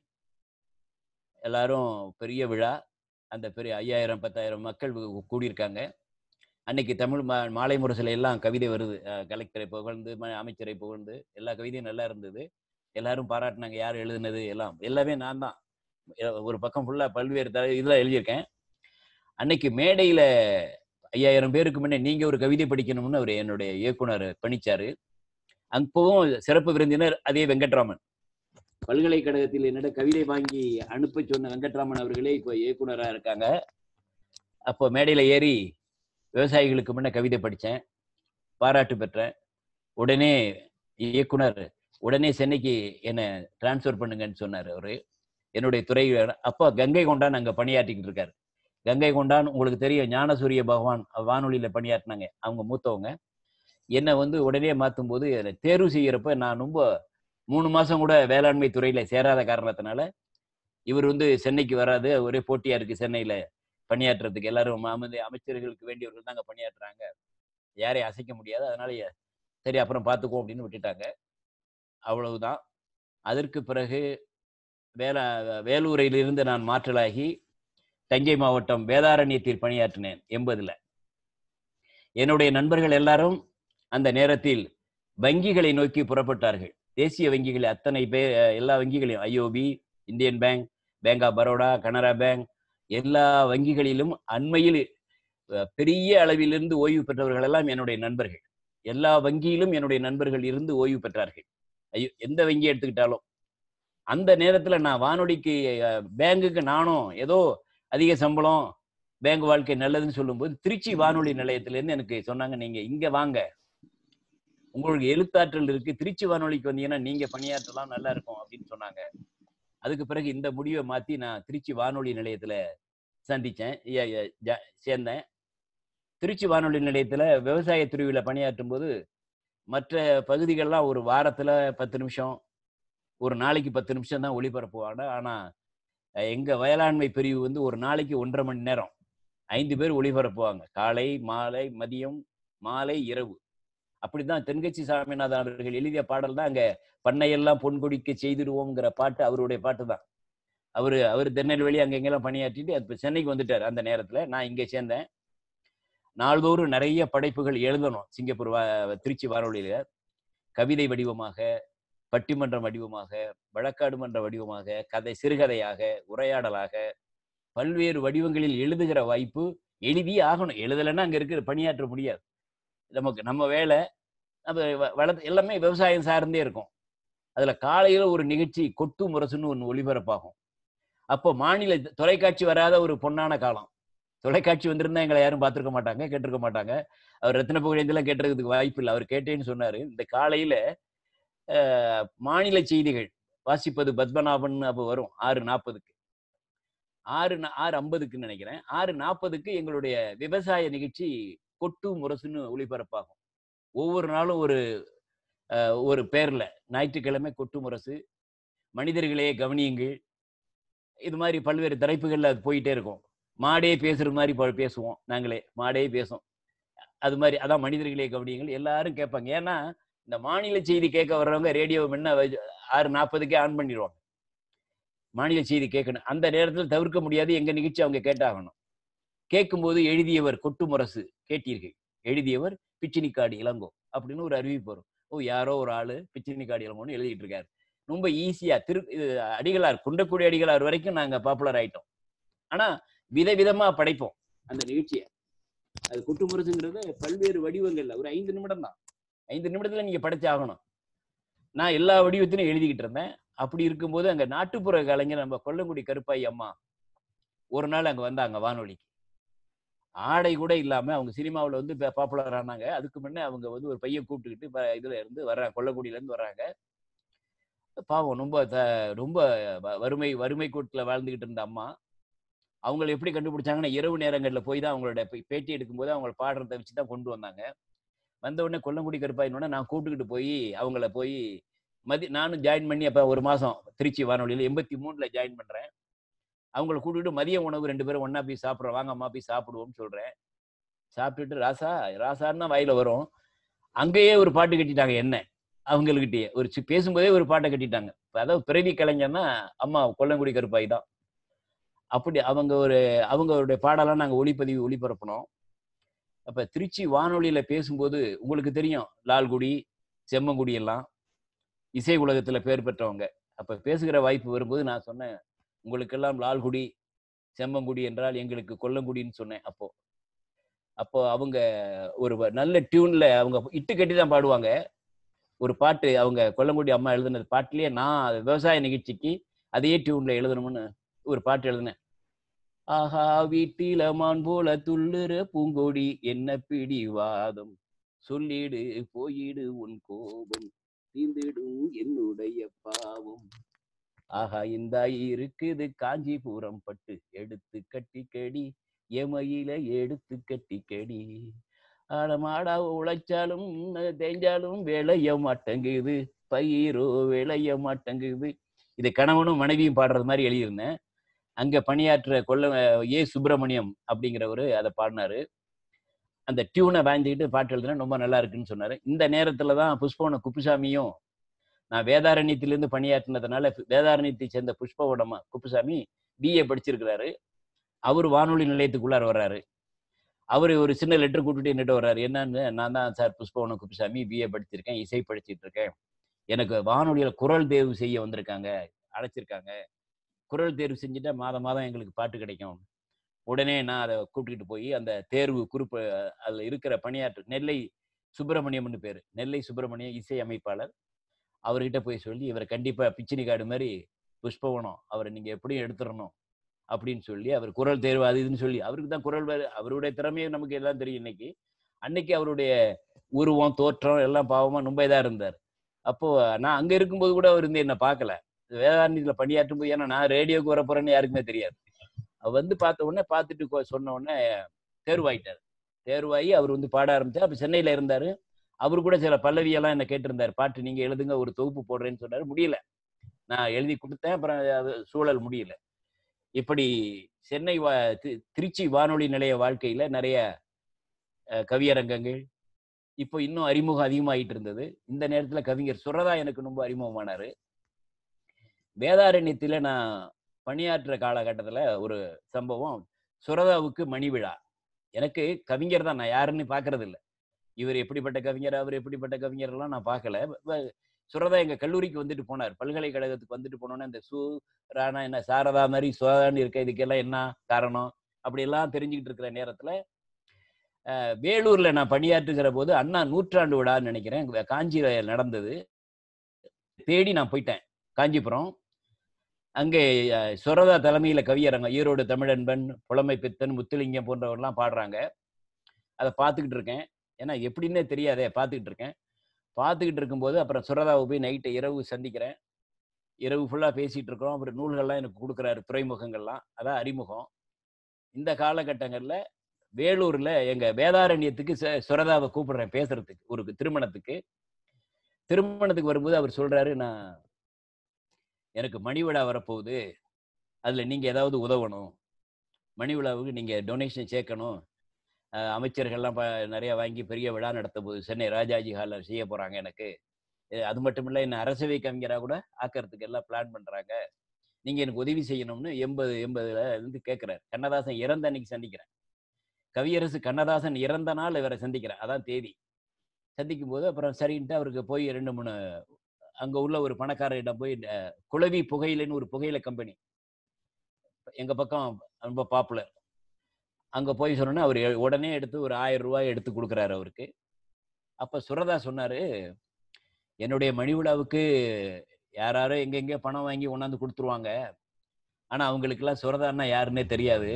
எல்லாரும் பெரிய விழா அந்த பெரிய ஐயாயிரம் பத்தாயிரம் மக்கள் கு- கூடியிருக்காங்க அன்னைக்கு தமிழ் மா மாலை முரசில் எல்லாம் கவிதை வருது அஹ் கலெக்டரை புகழ்ந்து ம- அமைச்சரை புகழ்ந்து எல்லா கவிதையும் நல்லா இருந்தது எல்லாரும் பாராட்டினாங்க யார் எழுதுனது எல்லாம் எல்லாமே நான் தான் எ- ஒரு பக்கம் ஃபுல்லாக பல்வேறு த இதெல்லாம் எழுதியிருக்கேன் அன்னைக்கு மேடையில் ஐயாயிரம் பேருக்கு முன்னே நீங்கள் ஒரு கவிதை படிக்கணும்னு அவர் என்னுடைய இயக்குனர் பணிச்சாரு அப்பவும் சிறப்பு விருந்தினர் அதே வெங்கட்ராமன் பல்கலைக்கழகத்தில் என்னிடம் கவிதை வாங்கி அனுப்ப சொன்ன வெங்கட்ராமன் அவர்களே இப்போ இயக்குனராக இருக்காங்க அப்போ மேடையில் ஏறி விவசாயிகளுக்கு முன்ன கவிதை படித்தேன் பாராட்டு பெற்றேன் உடனே இயக்குனர் உடனே சென்னைக்கு என்னை டிரான்ஸ்ஃபர் பண்ணுங்கன்னு சொன்னார் அவரு என்னுடைய துறை அப்போ கங்கை கொண்டான் அங்கே பணியாற்றிக்கிட்டு இருக்காரு கங்கை கொண்டான் உங்களுக்கு தெரியும் ஞானசூரிய பகவான் வானொலியில் பணியாற்றினாங்க அவங்க மூத்தவங்க என்னை வந்து உடனே மாற்றும் போது என்னை தேர்வு செய்யறப்ப நான் ரொம்ப மூணு மாசம் கூட வேளாண்மை துறையில சேராத காரணத்தினால இவர் வந்து சென்னைக்கு வராது ஒரே போட்டியா இருக்கு சென்னையில பணியாற்றுறதுக்கு எல்லாரும் மாமதி அமைச்சர்களுக்கு வேண்டியவர்கள் தாங்க பணியாற்றுறாங்க யாரையும் அசைக்க முடியாது அதனால எ- சரி அப்புறம் பார்த்துக்குவோம் அப்படின்னு விட்டுட்டாங்க அவ்வளவுதான் அதற்கு பிறகு வேலா வேலூரிலிருந்து நான் மாற்றலாகி தஞ்சை மாவட்டம் வேதாரண்யத்தில் பணியாற்றினேன் எண்பதுல என்னுடைய நண்பர்கள் எல்லாரும் அந்த நேரத்தில் வங்கிகளை நோக்கி புறப்பட்டார்கள் தேசிய வங்கிகள் அத்தனை பேர் எல்லா வங்கிகளையும் IOB Indian bank bank of Baroda Canara bank எல்லா வங்கிகளிலும் அண்மையில் அஹ், பெரிய அளவிலிருந்து ஓய்வு பெற்றவர்கள் எல்லாம் என்னுடைய நண்பர்கள் எல்லா வங்கியிலும் என்னுடைய நண்பர்கள் இருந்து ஓய்வு பெற்றார்கள் ஐயோ எந்த வங்கி எடுத்துக்கிட்டாலும் அந்த நேரத்துல நான் வானொலிக்கு அஹ், பேங்குக்கு நானும் ஏதோ அதிக சம்பளம் பேங்க் வாழ்க்கை நல்லதுன்னு சொல்லும்போது திருச்சி வானொலி நிலையத்திலேருந்து எனக்கு சொன்னாங்க நீங்க இங்க வாங்க உங்களுக்கு எழுத்தாற்றல் இருக்கு திருச்சி வானொலிக்கு வந்தீங்கன்னா நீங்க பணியாற்றலாம் நல்லா இருக்கும் அப்படின்னு சொன்னாங்க அதுக்கு பிறகு இந்த முடிவை மாத்தி நான் திருச்சி வானொலி நிலையத்துல சந்திச்சேன் ஏ- ஏ- ஜா- சேர்ந்தேன் திருச்சி வானொலி நிலையத்துல விவசாய துறையில பணியாற்றும் போது மற்ற பகுதிகள்லாம் ஒரு வாரத்துல பத்து நிமிஷம் ஒரு நாளைக்கு பத்து நிமிஷம் தான் ஒளிபரப்புவாங்க ஆனா அஹ், எங்க வேளாண்மை பிரிவு வந்து ஒரு நாளைக்கு ஒன்றரை மணி நேரம் ஐந்து பேர் ஒளிபரப்புவாங்க காலை மாலை மதியம் மாலை இரவு அப்படிதான் தென்கட்சி சாமிநாதன் அவர்கள் எழுதிய பாடல் தான் அங்க பண்ணையெல்லாம் பொன்கொடிக்க செய்திடுவோம்ங்கிற பாட்டு அவருடைய பாட்டு தான் அவரு அவர் திருநெல்வேலி அங்க எங்கெல்லாம் பணியாற்றிட்டு அப்ப சென்னைக்கு வந்துட்டார் அந்த நேரத்துல நான் இங்க சேர்ந்தேன் நாள்தோறும் நிறைய படைப்புகள் எழுதணும் சிங்கப்பூர் வா- திருச்சி வானொலியில கவிதை வடிவமாக பட்டிமன்றம் வடிவமாக வழக்காடு மன்ற வடிவமாக கதை சிறுகதையாக உரையாடலாக பல்வேறு வடிவங்களில் எழுதுகிற வாய்ப்பு எழுதி ஆகணும் எழுதலைன்னா அங்க இருக்கிற பணியாற்ற முடியாது நமக்கு நம்ம வேலை நம்ம வ- வளர்த்து எல்லாமே விவசாயம் சார்ந்தே இருக்கும் அதுல காலையில ஒரு நிகழ்ச்சி கொட்டு முரசுன்னு ஒன்று ஒளிபரப்பாகும் அப்போ மாநில தொலைக்காட்சி வராத ஒரு பொன்னான காலம் தொலைக்காட்சி வந்திருந்தா எங்களை யாரும் பார்த்திருக்க மாட்டாங்க கேட்டிருக்க மாட்டாங்க அவர் ரத்தின புகழேந்தெல்லாம் கேட்டிருக்கிறதுக்கு வாய்ப்பு இல்லை அவர் கேட்டேன்னு சொன்னாரு இந்த காலையில அஹ், மாநில செய்திகள் வாசிப்பது பத்மநாபன் அப்போ வரும் ஆறு நாற்பதுக்கு ஆறு நா- ஆறு ஐம்பதுக்கு நினைக்கிறேன் ஆறு நாற்பதுக்கு எங்களுடைய விவசாய நிகழ்ச்சி கொட்டு முரசுன்னு ஒளிபரப்பாகும் ஒவ்வொரு நாளும் ஒரு அஹ், ஒரு பேர்ல ஞாயிற்றுக்கிழமை கொட்டு முரசு மனிதர்களே கவனியுங்கள் இது மாதிரி பல்வேறு தலைப்புகள்ல அது போயிட்டே இருக்கும் மாடே பேசுற மாதிரி ப- பேசுவோம் நாங்களே மாடே பேசும் அது மாதிரி அதான் மனிதர்களே கவனியுங்கள் எல்லாரும் கேட்பாங்க ஏன்னா இந்த மாநில செய்தி கேட்க வர்றவங்க ரேடியோ முன்ன வச்சு- ஆறு நாற்பதுக்கே ஆன் பண்ணிடுவாங்க மாநில செய்தி கேட்கணும் அந்த நேரத்தில் தவிர்க்க முடியாது எங்க நிகழ்ச்சி அவங்க கேட்டாகணும் கேட்கும்போது எழுதியவர் கொட்டு முரசு கேட்டீர்கள் எழுதியவர் பிச்சினிக்காடு இளங்கோ அப்படின்னு ஒரு அறிவிப்பு வரும் ஓ யாரோ ஒரு ஆளு பிச்சினிக்காடு இளங்கோன்னு எழுதிட்டு இருக்காரு ரொம்ப ஈஸியா திரு இது அடிகளார் குண்டக்குடி அடிகளார் வரைக்கும் நாங்க பாப்புலர் ஆயிட்டோம் ஆனா விதவிதமா படைப்போம் அந்த நிகழ்ச்சியை அது கொட்டு முரசுங்கிறது பல்வேறு வடிவங்கள்ல ஒரு ஐந்து நிமிடம் தான் ஐந்து நிமிடத்துல நீங்க படைச்சாகணும் நான் எல்லா வடிவத்திலும் எழுதிக்கிட்டு இருந்தேன் அப்படி இருக்கும்போது அங்க நாட்டுப்புற கலைஞர் நம்ம கொல்லங்குடி கருப்பாய் அம்மா ஒரு நாள் அங்க வந்தாங்க வானொலிக்கு ஆடை கூட இல்லாம அவங்க சினிமாவுல வந்து பாப்புலர் ஆனாங்க அதுக்கு முன்ன அவங்க வந்து ஒரு பையன் கூப்பிட்டுக்கிட்டு ப- இதுல இருந்து வர்றாங்க கொல்லங்குடியில இருந்து வர்றாங்க பாவம் ரொம்ப த- ரொம்ப வ- வறுமை வறுமை கூட்டுல வாழ்ந்துகிட்டு இருந்த அம்மா அவங்களை எப்படி கண்டுபிடிச்சாங்கன்னா இரவு நேரங்கள்ல போய் தான் அவங்களோட பே- பேட்டி எடுக்கும்போது அவங்கள பாடுறத வச்சு தான் கொண்டு வந்தாங்க வந்த உடனே கொல்லங்குடி கருப்பாயினோட நான் கூப்பிட்டுக்கிட்டு போய் அவங்கள போய் மதி நானும் ஜாயின் பண்ணி அப்ப ஒரு மாசம் திருச்சி வானொலியில எண்பத்தி மூணுல ஜாயின் பண்றேன் அவங்கள கூட்டிட்டு மதிய உணவு ரெண்டு பேரும் ஒண்ணா போய் சாப்பிடுறோம் வாங்க அம்மா போய் சாப்பிடுவோம்னு சொல்றேன் சாப்பிட்டுட்டு ராசா ராசான்னு தான் வாயில வரும் அங்கேயே ஒரு பாட்டு கட்டிட்டாங்க என்ன அவங்ககிட்டயே ஒரு சி- பேசும்போதே ஒரு பாட்டை கட்டிட்டாங்க இப்ப அதாவது பிறவி கலைஞர்னா அம்மா கொல்லங்குடி கருப்பாய் தான் அப்படி அவங்க ஒரு அவங்களுடைய பாடலாம் நாங்க ஒளிப்பதிவு ஒளிபரப்பினோம் அப்ப திருச்சி வானொலியில பேசும்போது உங்களுக்கு தெரியும் லால்குடி செம்மங்குடி எல்லாம் இசை உலகத்துல பேர் பெற்றவங்க அப்ப பேசுகிற வாய்ப்பு வரும்போது நான் சொன்னேன் உங்களுக்கெல்லாம் லால்குடி செம்மங்குடி என்றால் எங்களுக்கு கொல்லங்குடின்னு சொன்னேன் அப்போ அப்போ அவங்க ஒரு வ- நல்ல டியூன்ல அவங்க இட்டு கட்டி தான் பாடுவாங்க ஒரு பாட்டு அவங்க கொல்லங்குடி அம்மா எழுதின பாட்டுலயே நான் அது விவசாய நிகழ்ச்சிக்கு அதே டியூன்ல எழுதணும்னு ஒரு பாட்டு எழுதினேன் ஆஹா வீட்டில மான் போல துள்ளுற பூங்கொடி என்ன பிடிவாதம் சொல்லிடு போயிடு உன் கோபம் தீந்திடும் என்னுடைய பாவம் ஆஹா இந்த இருக்குது காஞ்சிபுரம் பட்டு எடுத்து கட்டி கடி எமையில எடுத்து கட்டி கடி ஆடமாடா உழைச்சாலும் தேஞ்சாலும் விளைய மாட்டேங்குது பயிரோ விளைய மாட்டேங்குது இது கணவனும் மனைவியும் பாடுறது மாதிரி எழுதியிருந்தேன் அங்க பணியாற்ற கொல்ல ஏ சுப்பிரமணியம் அப்படிங்கிறவரு அதை பாடினாரு அந்த டியூனை வாங்கிக்கிட்டு பாட்டு எழுதுனேன் ரொம்ப நல்லா இருக்குன்னு சொன்னாரு இந்த நேரத்துல தான் புஷ்பவன குப்புசாமியும் நான் வேதாரண்யத்திலிருந்து பணியாற்றினதுனால வேதாரண்யத்தை சேர்ந்த புஷ்பவனமா குப்புசாமி பிஏ படிச்சிருக்கிறாரு அவர் வானொலி நிலையத்துக்குள்ளார வர்றாரு அவர் ஒரு சின்ன லெட்டர் கூட்டிட்டு என்னட்டு வர்றாரு என்னன்னு நான் தான் சார் புஷ்பவன குப்புசாமி பிஏ படிச்சிருக்கேன் இசை படிச்சிட்டு இருக்கேன் எனக்கு வானொலியில குரல் தேர்வு செய்ய வந்திருக்காங்க அழைச்சிருக்காங்க குரல் தேர்வு செஞ்சுட்டா மாதம் மாதம் எங்களுக்கு பாட்டு கிடைக்கும் உடனே நான் அதை கூப்பிட்டுக்கிட்டு போய் அந்த தேர்வு குறிப்பு அதுல இருக்கிற பணியாற்று நெல்லை சுப்பிரமணியம்னு பேரு நெல்லை சுப்பிரமணியம் இசை அமைப்பாளர் அவர்கிட்ட போய் சொல்லி இவரை கண்டிப்பா பிச்சினி காடு மாதிரி புஷ்பவனம் அவரை நீங்க எப்படியும் எடுத்துடணும் அப்படின்னு சொல்லி அவர் குரல் தேர்வு அது இதுன்னு சொல்லி அவருக்கு தான் குரல் வேறு அவருடைய திறமையும் நமக்கு எல்லாம் தெரியும் இன்னைக்கு அன்னைக்கு அவருடைய உருவம் தோற்றம் எல்லாம் பாவமா ரொம்ப இதா இருந்தார் அப்போ நான் அங்க இருக்கும்போது கூட அவர் வந்து என்ன பார்க்கல வேதாரண்யத்துல பணியாற்றும் போது ஏன்னா நான் ரேடியோக்கு வர போறேன்னு யாருக்குமே தெரியாது அவர் வந்து பார்த்த உடனே பார்த்துட்டு கொ- சொன்ன உடனே தேர்வாயிட்டார் தேர்வாகி அவர் வந்து பாட ஆரம்பிச்சார் அப்ப சென்னையில இருந்தாரு அவர் கூட சில பல்லவியெல்லாம் என்ன கேட்டிருந்தார் பாட்டு நீங்க எழுதுங்க ஒரு தொகுப்பு போடுறேன்னு சொன்னாரு முடியல நான் எழுதி கொடுத்தேன் அப்புறம் அது சூழல் முடியல இப்படி சென்னை வா தி- திருச்சி வானொலி நிலைய வாழ்க்கையில நிறைய அஹ், கவியரங்கங்கள் இப்போ இன்னும் அறிமுகம் அதிகமாயிட்டு இருந்தது இந்த நேரத்துல கவிஞர் சுரதா எனக்கு ரொம்ப அறிமுகமானாரு வேதாரண்யத்துல நான் பணியாற்றுற காலகட்டத்துல ஒரு சம்பவம் சுரதாவுக்கு மணி விழா எனக்கு கவிஞர் தான் நான் யாருன்னு பாக்குறது இல்ல இவர் எப்படிப்பட்ட கவிஞர் அவர் எப்படிப்பட்ட கவிஞர் எல்லாம் நான் பார்க்கல வ- சுரதா எங்க கல்லூரிக்கு வந்துட்டு போனார் பல்கலைக்கழகத்துக்கு வந்துட்டு போனோன்னே இந்த சு ராணா என்ன சாரதா மாதிரி சுரதான்னு இருக்க இதுக்கெல்லாம் என்ன காரணம் அப்படி எல்லாம் தெரிஞ்சுக்கிட்டு இருக்கிற நேரத்துல அஹ், வேலூர்ல நான் பணியாற்றுகிற போது அண்ணா நூற்றாண்டு விழான்னு நினைக்கிறேன் காஞ்சியில நடந்தது தேடி நான் போயிட்டேன் காஞ்சிபுரம் அங்கே அஹ், சுரதா தலைமையில கவியரங்கம் ஈரோடு தமிழன்பன் புலமை பித்தன் முத்துலிங்கம் போன்றவர்லாம் பாடுறாங்க அதை பார்த்துக்கிட்டு இருக்கேன் ஏன்னா எப்படின்னே தெரியாதே பார்த்துக்கிட்டு இருக்கேன் பார்த்துக்கிட்டு இருக்கும்போது அப்புறம் சுரதாவை போய் நைட்டு இரவு சந்திக்கிறேன் இரவு ஃபுல்லா பேசிட்டு இருக்கிறோம் அவர் நூல்கள்லாம் எனக்கு கொடுக்குறாரு துறைமுகங்கள்லாம் அதான் அறிமுகம் இந்த காலகட்டங்கள்ல வேலூர்ல எங்க வேதாரண்யத்துக்கு ச- சுரதாவை கூப்பிடுறேன் பேசுறதுக்கு ஒரு திருமணத்துக்கு திருமணத்துக்கு வரும்போது அவர் சொல்றாரு நான் எனக்கு மணி விழா வரப்போகுது அதுல நீங்க ஏதாவது உதவணும் மணி விழாவுக்கு நீங்க டொனேஷன் சேர்க்கணும் அஹ் அமைச்சர்கள்லாம் ப- நிறைய வாங்கி பெரிய விழா நடத்த போகுது சென்னை ராஜாஜி ஹாலில் செய்ய போறாங்க எனக்கு அஹ் அது மட்டும் இல்ல என்ன அரசவை கவிஞரா கூட ஆக்கிறதுக்கு எல்லாம் பிளான் பண்றாங்க நீங்க எனக்கு உதவி செய்யணும்னு எண்பது எண்பதுல இருந்து கேட்கிறார் கண்ணதாசன் இறந்த அன்னைக்கு சந்திக்கிறேன் கவியரசு கண்ணதாசன் இறந்த நாள் இவரை சந்திக்கிறேன் அதான் தேதி சந்திக்கும் போது அப்புறம் சரின்ட்டு அவருக்கு போய் ரெண்டு மூணு அங்க உள்ள ஒரு பணக்காரரிடம் போய் அஹ், குளவி புகையிலைன்னு ஒரு புகையிலை கம்பெனி எங்க பக்கம் ரொம்ப பாப்புலர் அங்க போய் சொன்னோன்னா அவர் உடனே எடுத்து ஒரு ஆயிரம் ரூபாய் எடுத்து கொடுக்குறாரு அவருக்கு அப்ப சுரதா சொன்னாரு என்னுடைய மணி விழாவுக்கு யாராரோ எங்கெங்க பணம் வாங்கி கொண்டாந்து கொடுத்துருவாங்க ஆனா அவங்களுக்கெல்லாம் சுரதான்னா யாருன்னே தெரியாது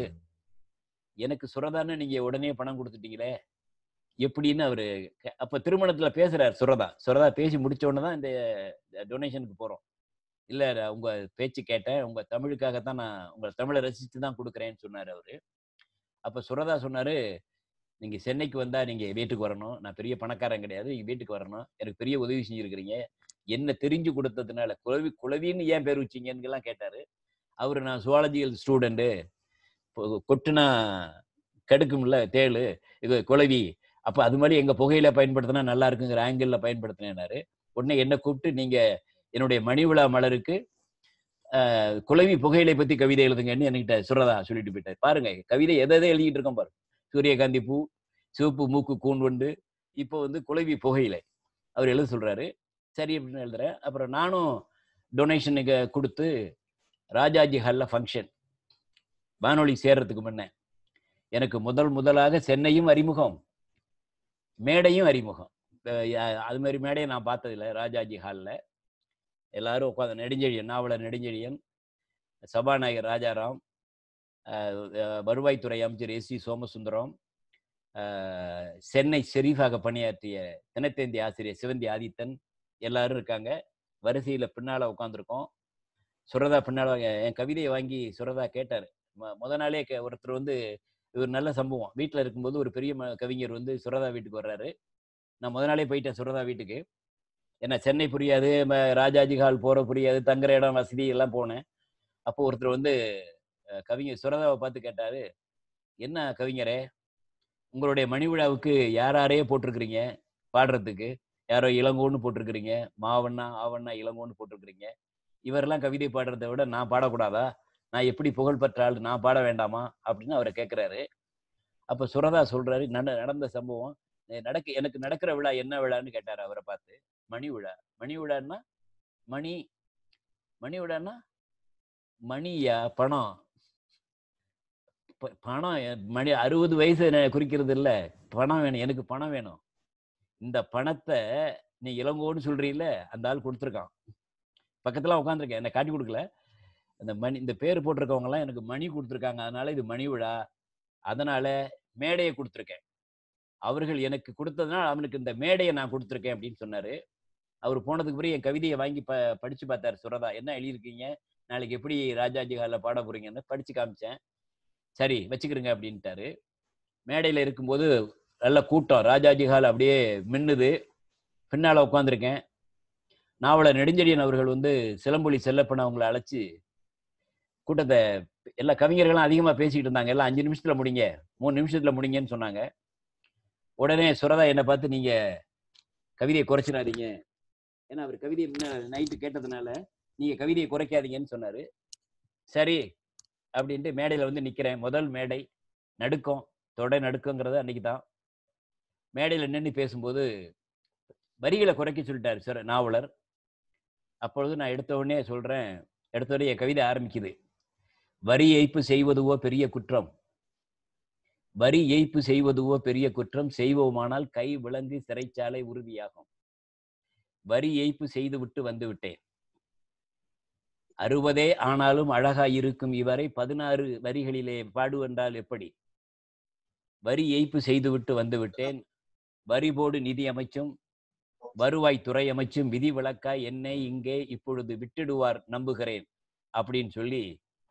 எனக்கு சுரதான்னு நீங்க உடனே பணம் கொடுத்துட்டீங்களே எப்படின்னு அவரு கே- அப்ப திருமணத்துல பேசுறாரு சுரதா சுரதா பேசி முடிச்ச உடனே தான் இந்த டொனேஷனுக்கு போறோம் இல்ல நான் உங்க பேச்சு கேட்டேன் உங்க தமிழுக்காகத்தான் நான் உங்க தமிழை ரசித்து தான் கொடுக்குறேன்னு சொன்னாரு அவரு அப்ப சுரதா சொன்னாரு நீங்க சென்னைக்கு வந்தா நீங்க வீட்டுக்கு வரணும் நான் பெரிய பணக்காரன் கிடையாது நீங்க வீட்டுக்கு வரணும் எனக்கு பெரிய உதவி செஞ்சிருக்கிறீங்க என்ன தெரிஞ்சு கொடுத்ததுனால குளவி குளவின்னு ஏன் பேர் வச்சீங்கன்னு எல்லாம் கேட்டாரு அவரு நான் சுவாலஜிக்கல் ஸ்டூடெண்ட்டு கொட்டுனா கெடுக்கும்ல தேளு இது குளவி அப்ப அது மாதிரி எங்க புகையில பயன்படுத்தினா நல்லா இருக்குங்கிற ஆங்கிள் பயன்படுத்தினாரு உடனே என்ன கூப்பிட்டு நீங்க என்னுடைய மணி விழா மலருக்கு ஆஹ், குளவி புகையிலை பத்தி கவிதை எழுதுங்கன்னு என்கிட்ட சுரதா சொல்லிட்டு போயிட்டாரு பாருங்க கவிதை எதை எதை எழுதிட்டு இருக்கோம் பாருங்க சூரியகாந்தி பூ சிவப்பு மூக்கு கூன் வண்டு இப்போ வந்து குளவி புகையிலை அவர் எழுத சொல்றாரு சரி அப்படின்னு எழுதுறேன் அப்புறம் நானும் டொனேஷனுக்கு கொடுத்து ராஜாஜி ஹாலில் ஃபங்க்ஷன் வானொலி சேர்றதுக்கு முன்ன எனக்கு முதல் முதலாக சென்னையும் அறிமுகம் மேடையும் அறிமுகம் அஹ் யா- அது மாதிரி மேடையை நான் பார்த்ததில்ல ராஜாஜி ஹாலில் எல்லாரும் உட்காந்து நெடுஞ்செழியன் நாவலர் நெடுஞ்செழியன் சபாநாயகர் ராஜாராம் அஹ் அஹ் வருவாய்த்துறை அமைச்சர் எஸ் சி சோமசுந்தரம் அஹ் சென்னை ஷெரீஃபாக பணியாற்றிய தினத்தேந்தி ஆசிரியர் சிவந்தி ஆதித்தன் எல்லாரும் இருக்காங்க வரிசையில பின்னால உட்காந்துருக்கோம் சுரதா பின்னால என் என் கவிதையை வாங்கி சுரதா கேட்டாரு மொ- முத நாளே கே- ஒருத்தர் வந்து இது ஒரு நல்ல சம்பவம் வீட்டில் இருக்கும்போது ஒரு பெரிய ம- கவிஞர் வந்து சுரதா வீட்டுக்கு வர்றாரு நான் முத நாளே போயிட்டேன் சுரதா வீட்டுக்கு என்ன சென்னை புரியாது ம- ராஜாஜி ஹால் போற புரியாது தங்குற இடம் வசதி எல்லாம் போனேன் அப்போ ஒருத்தர் வந்து அஹ், கவிஞர் சுரதாவை பார்த்து கேட்டாரு என்ன கவிஞரே உங்களுடைய மணி விழாவுக்கு யார் யாரையே போட்டிருக்கிறீங்க பாடுறதுக்கு யாரோ இளங்கோன்னு போட்டிருக்கிறீங்க மாவண்ணா ஆவண்ணா இளங்கோன்னு போட்டிருக்கிறீங்க இவரெல்லாம் கவிதை பாடுறதை விட நான் பாடக்கூடாதா நான் எப்படி புகழ் பெற்ற ஆள் நான் பாட வேண்டாமா அப்படின்னு அவரை கேட்குறாரு அப்ப சுரதா சொல்றாரு நட நடந்த சம்பவம் "எ- நடக்க எனக்கு நடக்கிற விழா என்ன விழான்னு கேட்டாரு அவரை பார்த்து மணி விழா மணி விழான்னா மணி மணி விழான்னா மணியா பணம் ப- பணம் எ- மணி அறுபது வயசு ந- குறிக்கிறது இல்ல பணம் வேணும் எனக்கு பணம் வேணும் இந்த பணத்தை நீ இளங்கோன்னு சொல்றீல்ல அந்த ஆள் கொடுத்துருக்கான் பக்கத்துல உட்காந்துருக்கேன் என்னை காட்டி கொடுக்கல அந்த மணி இந்த பேர் போட்டிருக்கவங்க எல்லாம் எனக்கு மணி கொடுத்துருக்காங்க அதனால இது மணி விழா அதனால மேடையை கொடுத்துருக்கேன் அவர்கள் எனக்கு கொடுத்ததுனால அவனுக்கு இந்த மேடையை நான் கொடுத்துருக்கேன் அப்படின்னு சொன்னாரு அவர் போனதுக்கு பிறகு என் கவிதையை வாங்கி ப படிச்சு பார்த்தாரு சுரதா என்ன எழுதியிருக்கீங்க நாளைக்கு எப்படி ராஜாஜி ஹாலில் பாட போறீங்கன்னு படிச்சு காமிச்சேன் சரி வச்சுக்கிறங்க அப்படின்ட்டாரு மேடையில் இருக்கும்போது நல்ல கூட்டம் ராஜாஜி ஹால் அப்படியே மின்னுது பின்னால உட்காந்துருக்கேன் நாவலர் நெடுஞ்செழியன் அவர்கள் வந்து சிலம்பொலி செல்லப்பன அவங்கள அழைச்சி கூட்டத்தை எல்லா கவிஞர்களும் அதிகமாக பேசிக்கிட்டு இருந்தாங்க எல்லாம் அஞ்சு நிமிஷத்துல முடிங்க மூணு நிமிஷத்துல முடிங்கன்னு சொன்னாங்க உடனே சுரதா என்னை பார்த்து நீங்க கவிதையை குறைச்சிடாதீங்க ஏன்னா அவர் கவிதையை முன்ன நைட்டு கேட்டதுனால நீங்க கவிதையை குறைக்காதீங்கன்னு சொன்னாரு சரி அப்படின்ட்டு மேடையில வந்து நிக்கிறேன் முதல் மேடை நடுக்கம் தொடை நடுக்கங்கிறது அன்னைக்கு தான் மேடையில நின்று பேசும்போது வரிகளை குறைக்க சொல்லிட்டாரு சார் நாவலர் அப்பொழுது நான் எடுத்த உடனே சொல்றேன் எடுத்த உடனே என் கவிதை ஆரம்பிக்குது வரி ஏய்ப்பு செய்வதுவோ பெரிய குற்றம் வரி ஏய்ப்பு செய்வதுவோ பெரிய குற்றம் செய்வோமானால் கை விலங்கு சிறைச்சாலை உறுதியாகும் வரி ஏய்ப்பு செய்துவிட்டு வந்து விட்டேன் அறுபதே ஆனாலும் அழகாய் இருக்கும் இவரை பதினாறு வரிகளிலே பாடுவென்றால் எப்படி வரி ஏய்ப்பு செய்துவிட்டு வந்து விட்டேன் வரி போடு நிதி அமைச்சும் வருவாய் துறை அமைச்சும் விதி விலக்காய் என்னை இங்கே இப்பொழுது விட்டுடுவார் நம்புகிறேன் அப்படின்னு சொல்லி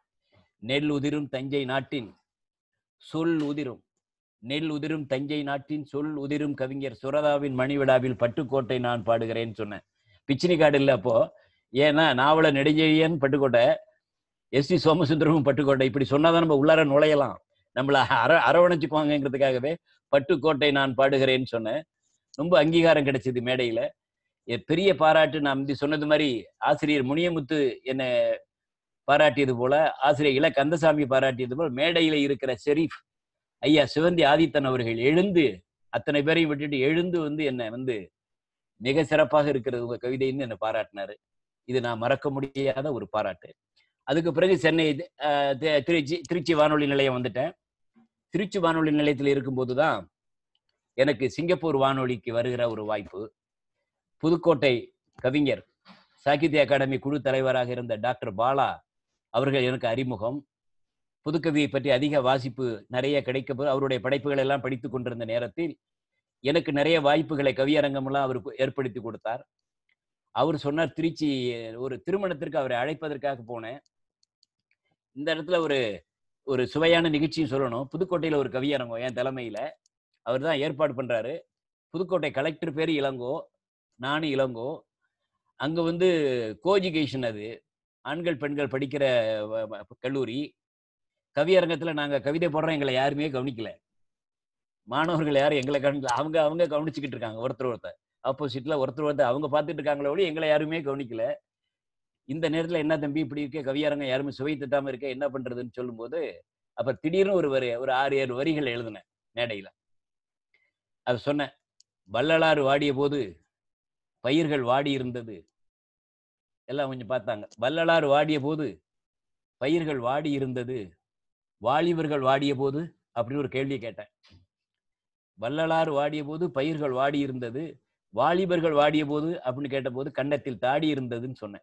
நெல் உதிரும் தஞ்சை நாட்டின் சொல் உதிரும் நெல் உதிரும் தஞ்சை நாட்டின் சொல் உதிரும் கவிஞர் சுரதாவின் மணிவிழாவில் பட்டுக்கோட்டை நான் பாடுகிறேன்னு சொன்னேன் பிச்சினி காடு இல்லை அப்போ ஏன்னா நாவல நெடுஞ்செழியன் பட்டுக்கோட்டை எஸ் டி சோமசுந்தரமும் பட்டுக்கோட்டை இப்படி சொன்னாதான் நம்ம உள்ளார நுழையலாம் நம்மள அர அரவணைச்சுக்குவாங்கங்கிறதுக்காகவே பட்டுக்கோட்டை நான் பாடுகிறேன்னு சொன்னேன் ரொம்ப அங்கீகாரம் கிடைச்சது மேடையில எ- பெரிய பாராட்டு நான் முந்தி சொன்னது மாதிரி ஆசிரியர் முனியமுத்து என்னை பாராட்டியது போல ஆசிரியர் இல கந்தசாமி பாராட்டியது போல மேடையில இருக்கிற ஷெரீப் ஐயா சிவந்தி ஆதித்தன் அவர்கள் எழுந்து அத்தனை பேரையும் விட்டுட்டு எழுந்து வந்து என்னை வந்து மிக சிறப்பாக இருக்கிறது உங்க கவிதைன்னு என்னை பாராட்டினாரு இது நான் மறக்க முடியாத ஒரு பாராட்டு அதுக்கு பிறகு சென்னை அஹ், தி- திருச்சி திருச்சி வானொலி நிலையம் வந்துட்டேன் திருச்சி வானொலி நிலையத்தில் இருக்கும்போது தான் எனக்கு சிங்கப்பூர் வானொலிக்கு வருகிற ஒரு வாய்ப்பு புதுக்கோட்டை கவிஞர் சாகித்ய அகாடமி குழு தலைவராக இருந்த டாக்டர் பாலா அவர்கள் எனக்கு அறிமுகம் புதுக்கவியை பற்றி அதிக வாசிப்பு நிறைய கிடைக்க போது அவருடைய படைப்புகள் எல்லாம் படித்து கொண்டிருந்த நேரத்தில் எனக்கு நிறைய வாய்ப்புகளை கவியரங்கமெல்லாம் அவருக்கு ஏற்படுத்தி கொடுத்தார் அவர் சொன்னார் திருச்சி ஒரு திருமணத்திற்கு அவரை அழைப்பதற்காக போனேன் இந்த இடத்துல ஒரு ஒரு சுவையான நிகழ்ச்சியும் சொல்லணும் புதுக்கோட்டையில ஒரு கவியரங்கம் என் தலைமையில அவர் தான் ஏற்பாடு பண்றாரு புதுக்கோட்டை கலெக்டர் பேர் இளங்கோ நானும் இளங்கோ அங்க வந்து கோஎஜுகேஷன் அது ஆண்கள் பெண்கள் படிக்கிற வ- வ- கல்லூரி கவியரங்கத்துல நாங்க கவிதை போடுறோம் எங்களை யாருமே கவனிக்கல மாணவர்கள் யாரும் எங்களை கவனிக்கல அவங்க அவங்க கவனிச்சுக்கிட்டு இருக்காங்க ஒருத்தர் ஒருத்தர் ஆப்போசிட்ல ஒருத்தர் ஒருத்தர் அவங்க பார்த்துட்டு இருக்காங்களே ஒழிய எங்களை யாருமே கவனிக்கல இந்த நேரத்துல என்ன தம்பி இப்படி இருக்க கவியரங்கம் யாருமே சுவை தட்டாம இருக்க என்ன பண்றதுன்னு சொல்லும்போது அப்ப திடீர்னு ஒரு வரி ஒரு ஆறு ஏழு வரிகள் எழுதினேன் மேடையில அது சொன்னேன் வள்ளலாறு வாடிய போது பயிர்கள் வாடி இருந்தது எல்லாம் கொஞ்சம் பார்த்தாங்க வள்ளலார் வாடிய போது பயிர்கள் வாடி இருந்தது வாலிபர்கள் வாடிய போது அப்படின்னு ஒரு கேள்வி கேட்டேன் வள்ளலார் வாடிய போது பயிர்கள் வாடி இருந்தது வாலிபர்கள் வாடிய போது அப்படின்னு கேட்டபோது கன்னத்தில் தாடி இருந்ததுன்னு சொன்னேன்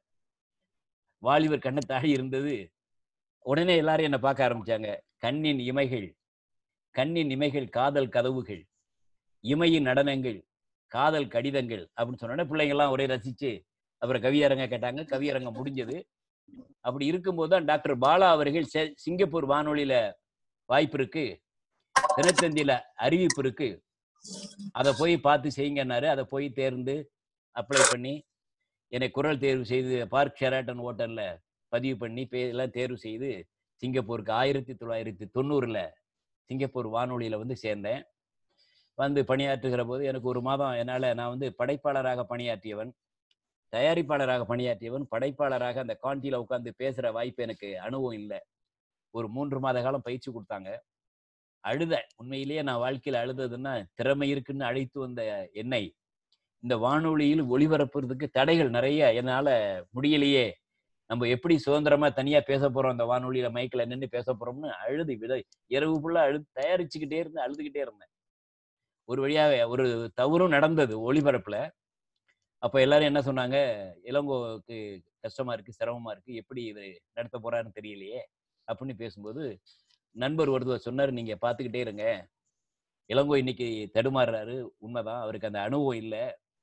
வாலிபர் கண்ண தாடி இருந்தது உடனே எல்லாரும் என்ன பார்க்க ஆரம்பிச்சாங்க கண்ணின் இமைகள் கண்ணின் இமைகள் காதல் கதவுகள் இமையின் நடனங்கள் காதல் கடிதங்கள் அப்படின்னு சொன்னோன்னே பிள்ளைங்க எல்லாம் ஒரே ரசிச்சு அப்புறம் கவியரங்க கேட்டாங்க கவியரங்கம் முடிஞ்சது அப்படி இருக்கும்போது தான் டாக்டர் பாலா அவர்கள் செ- சிங்கப்பூர் வானொலியில வாய்ப்பு இருக்கு தினத்தந்தியில அறிவிப்பு இருக்கு அதை போய் பார்த்து செய்யுங்கன்னாரு அதை போய் தேர்ந்து அப்ளை பண்ணி என்னை குரல் தேர்வு செய்து பார்க் ஷெராட்டன் ஹோட்டல்ல பதிவு பண்ணி பே- எல்லாம் தேர்வு செய்து சிங்கப்பூருக்கு ஆயிரத்தி தொள்ளாயிரத்தி தொண்ணூறுல சிங்கப்பூர் வானொலியில வந்து சேர்ந்தேன் வந்து பணியாற்றுகிற போது எனக்கு ஒரு மாதம் என்னால நான் வந்து படைப்பாளராக பணியாற்றியவன் தயாரிப்பாளராக பணியாற்றியவன் படைப்பாளராக அந்த காண்டியில உட்கார்ந்து பேசுற வாய்ப்பு எனக்கு அனுபவம் இல்லை ஒரு மூன்று மாத காலம் பயிற்சி கொடுத்தாங்க அழுத உண்மையிலேயே நான் வாழ்க்கையில அழுததுன்னா திறமை இருக்குன்னு அழைத்து வந்த என்னை இந்த வானொலியில் ஒளிபரப்புறதுக்கு தடைகள் நிறைய என்னால முடியலையே நம்ம எப்படி சுதந்திரமா தனியா பேச போறோம் அந்த வானொலியில மைக்ல நின்று பேச போறோம்னு அழுது வித இரவு ஃபுல்லா அழுது தயாரிச்சுக்கிட்டே இருந்து அழுதுகிட்டே இருந்தேன் ஒரு வழியா ஒரு தவறும் நடந்தது ஒளிபரப்புல அப்ப எல்லாரும் என்ன சொன்னாங்க இளங்கோவுக்கு கஷ்டமா இருக்கு சிரமமா இருக்கு எப்படி இது நடத்த போறாருன்னு தெரியலையே அப்படின்னு பேசும்போது நண்பர் ஒருத்தர் சொன்னாரு நீங்க பாத்துக்கிட்டே இருங்க இளங்கோ இன்னைக்கு தடுமாறுறாரு உண்மைதான் அவருக்கு அந்த அனுபவம் இல்லை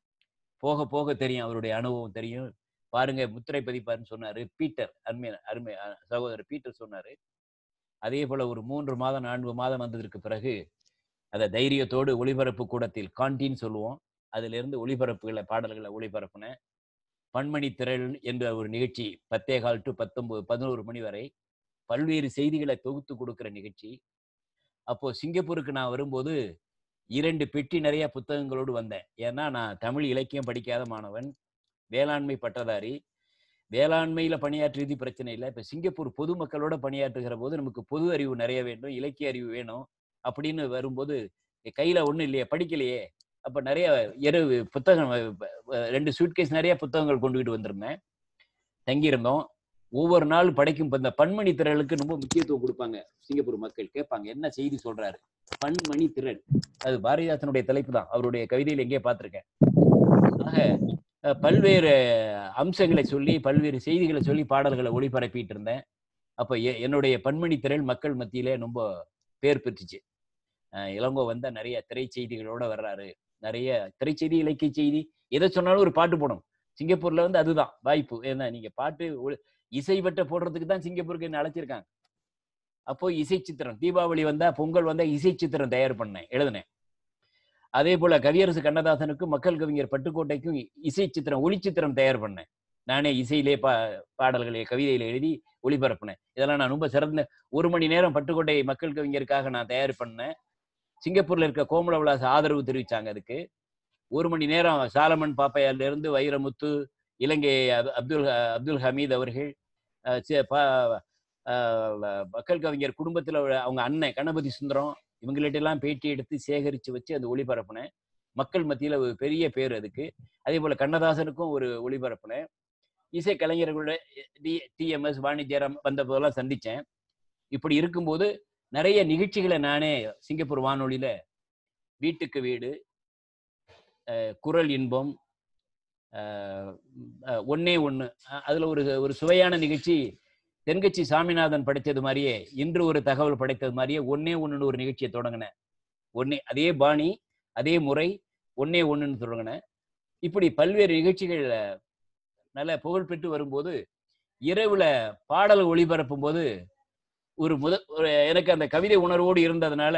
போக போக தெரியும் அவருடைய அனுபவம் தெரியும் பாருங்க முத்திரை பதிப்பாருன்னு சொன்னாரு பீட்டர் அருமை அருமை அஹ், சகோதரர் பீட்டர் சொன்னாரு அதே போல ஒரு மூன்று மாதம் நான்கு மாதம் வந்ததற்கு பிறகு அதை தைரியத்தோடு ஒளிபரப்பு கூடத்தில் கான்டீன் சொல்லுவோம் அதுல இருந்து ஒளிபரப்புகளை பாடல்களை ஒளிபரப்புனேன் பன்மணி திரள் என்ற ஒரு நிகழ்ச்சி பத்தே கால் டு பத்தொன்பது பதினோரு மணி வரை பல்வேறு செய்திகளை தொகுத்து கொடுக்கிற நிகழ்ச்சி அப்போ சிங்கப்பூருக்கு நான் வரும்போது இரண்டு பெட்டி நிறைய புத்தகங்களோடு வந்தேன் ஏன்னா நான் தமிழ் இலக்கியம் படிக்காத மாணவன் வேளாண்மை பட்டதாரி வேளாண்மையில பணியாற்றியது பிரச்சனை இல்லை இப்ப சிங்கப்பூர் பொதுமக்களோட பணியாற்றுகிற போது நமக்கு பொது அறிவு நிறைய வேண்டும் இலக்கிய அறிவு வேணும் அப்படின்னு வரும்போது என் கையில ஒண்ணும் இல்லையே படிக்கலையே அப்ப நிறைய இரவு புத்தகம் அஹ், அஹ், ரெண்டு சூட்கேஸ் நிறைய புத்தகங்கள் கொண்டுகிட்டு வந்திருந்தேன் தங்கியிருந்தோம் ஒவ்வொரு நாள் படைக்கும் இப்ப இந்த பன்மணி திரளுக்கு ரொம்ப முக்கியத்துவம் கொடுப்பாங்க சிங்கப்பூர் மக்கள் கேட்பாங்க என்ன செய்தி சொல்றாரு பன்மணி திரள் அது பாரதிதாசனுடைய தலைப்பு தான் அவருடைய கவிதையில் எங்கேயே பார்த்திருக்கேன் ஆக அஹ், பல்வேறு அம்சங்களை சொல்லி பல்வேறு செய்திகளை சொல்லி பாடல்களை ஒளிபரப்பிட்டு இருந்தேன் அப்ப எ- என்னுடைய பன்மணி திரள் மக்கள் மத்தியிலே ரொம்ப பேர் பெற்றுச்சு அஹ், இளங்கோ வந்தா நிறைய திரை செய்திகளோட வர்றாரு நிறைய திரைச்செய்தி இலக்கிய செய்தி எதை சொன்னாலும் ஒரு பாட்டு போடணும் சிங்கப்பூர்ல வந்து அதுதான் வாய்ப்பு ஏன்னா நீங்க பாட்டு ஒ- இசை வெட்ட போடுறதுக்கு தான் சிங்கப்பூருக்கு என்ன அழைச்சிருக்காங்க அப்போ இசை சித்திரம் தீபாவளி வந்தா பொங்கல் வந்தா இசை சித்திரம் தயார் பண்ணேன் எழுதினேன் அதே போல கவியரசு கண்ணதாசனுக்கும் மக்கள் கவிஞர் பட்டுக்கோட்டைக்கும் இசை சித்திரம் ஒளி சித்திரம் தயார் பண்ணேன் நானே இசையிலே பா பாடல்களை கவிதையில எழுதி ஒளிபரப்பினேன் இதெல்லாம் நான் ரொம்ப சிறந்த ஒரு மணி நேரம் பட்டுக்கோட்டை மக்கள் கவிஞருக்காக நான் தயார் பண்ணேன் சிங்கப்பூர்ல இருக்க கோமல விலாஸ் ஆதரவு தெரிவிச்சாங்க அதுக்கு ஒரு மணி நேரம் சாலமன் பாப்பையால இருந்து வைரமுத்து இலங்கை அப்- அப்துல் அப்துல் ஹமீத் அவர்கள் அஹ் சி- பா- அஹ் வ- மக்கள் கவிஞர் குடும்பத்துல உள்ள அவங்க அண்ணன் கணபதி சுந்தரம் இவங்கள்ட்ட எல்லாம் பேட்டி எடுத்து சேகரிச்சு வச்சு அந்த ஒளிபரப்பினேன் மக்கள் மத்தியில ஒரு பெரிய பேர் அதுக்கு அதே போல கண்ணதாசனுக்கும் ஒரு ஒளிபரப்பினேன் இசை கலைஞர்களோட டி டிஎம்எஸ் வாணிஜ்யரம் வந்த போதெல்லாம் சந்திச்சேன் இப்படி இருக்கும்போது நிறைய நிகழ்ச்சிகளை நானே சிங்கப்பூர் வானொலியில வீட்டுக்கு வீடு அஹ் குரல் இன்பம் அஹ் அஹ் ஒண்ணே ஒண்ணு அஹ் அதுல ஒரு ஒரு சுவையான நிகழ்ச்சி தென்கட்சி சாமிநாதன் படைத்தது மாதிரியே இன்று ஒரு தகவல் படைத்தது மாதிரியே ஒண்ணே ஒண்ணுன்னு ஒரு நிகழ்ச்சியை தொடங்கினேன் ஒண்ணே அதே பாணி அதே முறை ஒண்ணே ஒண்ணுன்னு தொடங்கினேன் இப்படி பல்வேறு நிகழ்ச்சிகள் நல்ல புகழ் பெற்று வரும்போது இரவுல பாடல் ஒளிபரப்பும் போது ஒரு முத ஒரு எனக்கு அந்த கவிதை உணர்வோடு இருந்ததுனால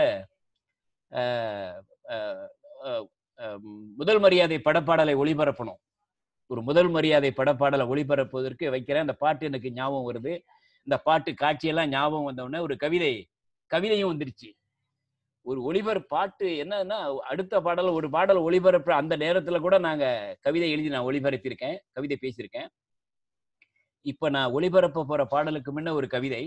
அஹ், அஹ், அஹ், அஹ், முதல் மரியாதை படப்பாடலை ஒளிபரப்பணும் ஒரு முதல் மரியாதை படப்பாடலை ஒளிபரப்புவதற்கு வைக்கிறேன் அந்த பாட்டு எனக்கு ஞாபகம் வருது இந்த பாட்டு காட்சியெல்லாம் ஞாபகம் வந்த உடனே ஒரு கவிதை கவிதையும் வந்துருச்சு ஒரு ஒளிபர பாட்டு என்னன்னா அடுத்த பாடல் ஒரு பாடல் ஒளிபரப்பு அந்த நேரத்துல கூட நாங்க கவிதை எழுதி நான் ஒளிபரப்பியிருக்கேன் கவிதை பேசியிருக்கேன் இப்ப நான் ஒளிபரப்ப போற பாடலுக்கு முன்ன ஒரு கவிதை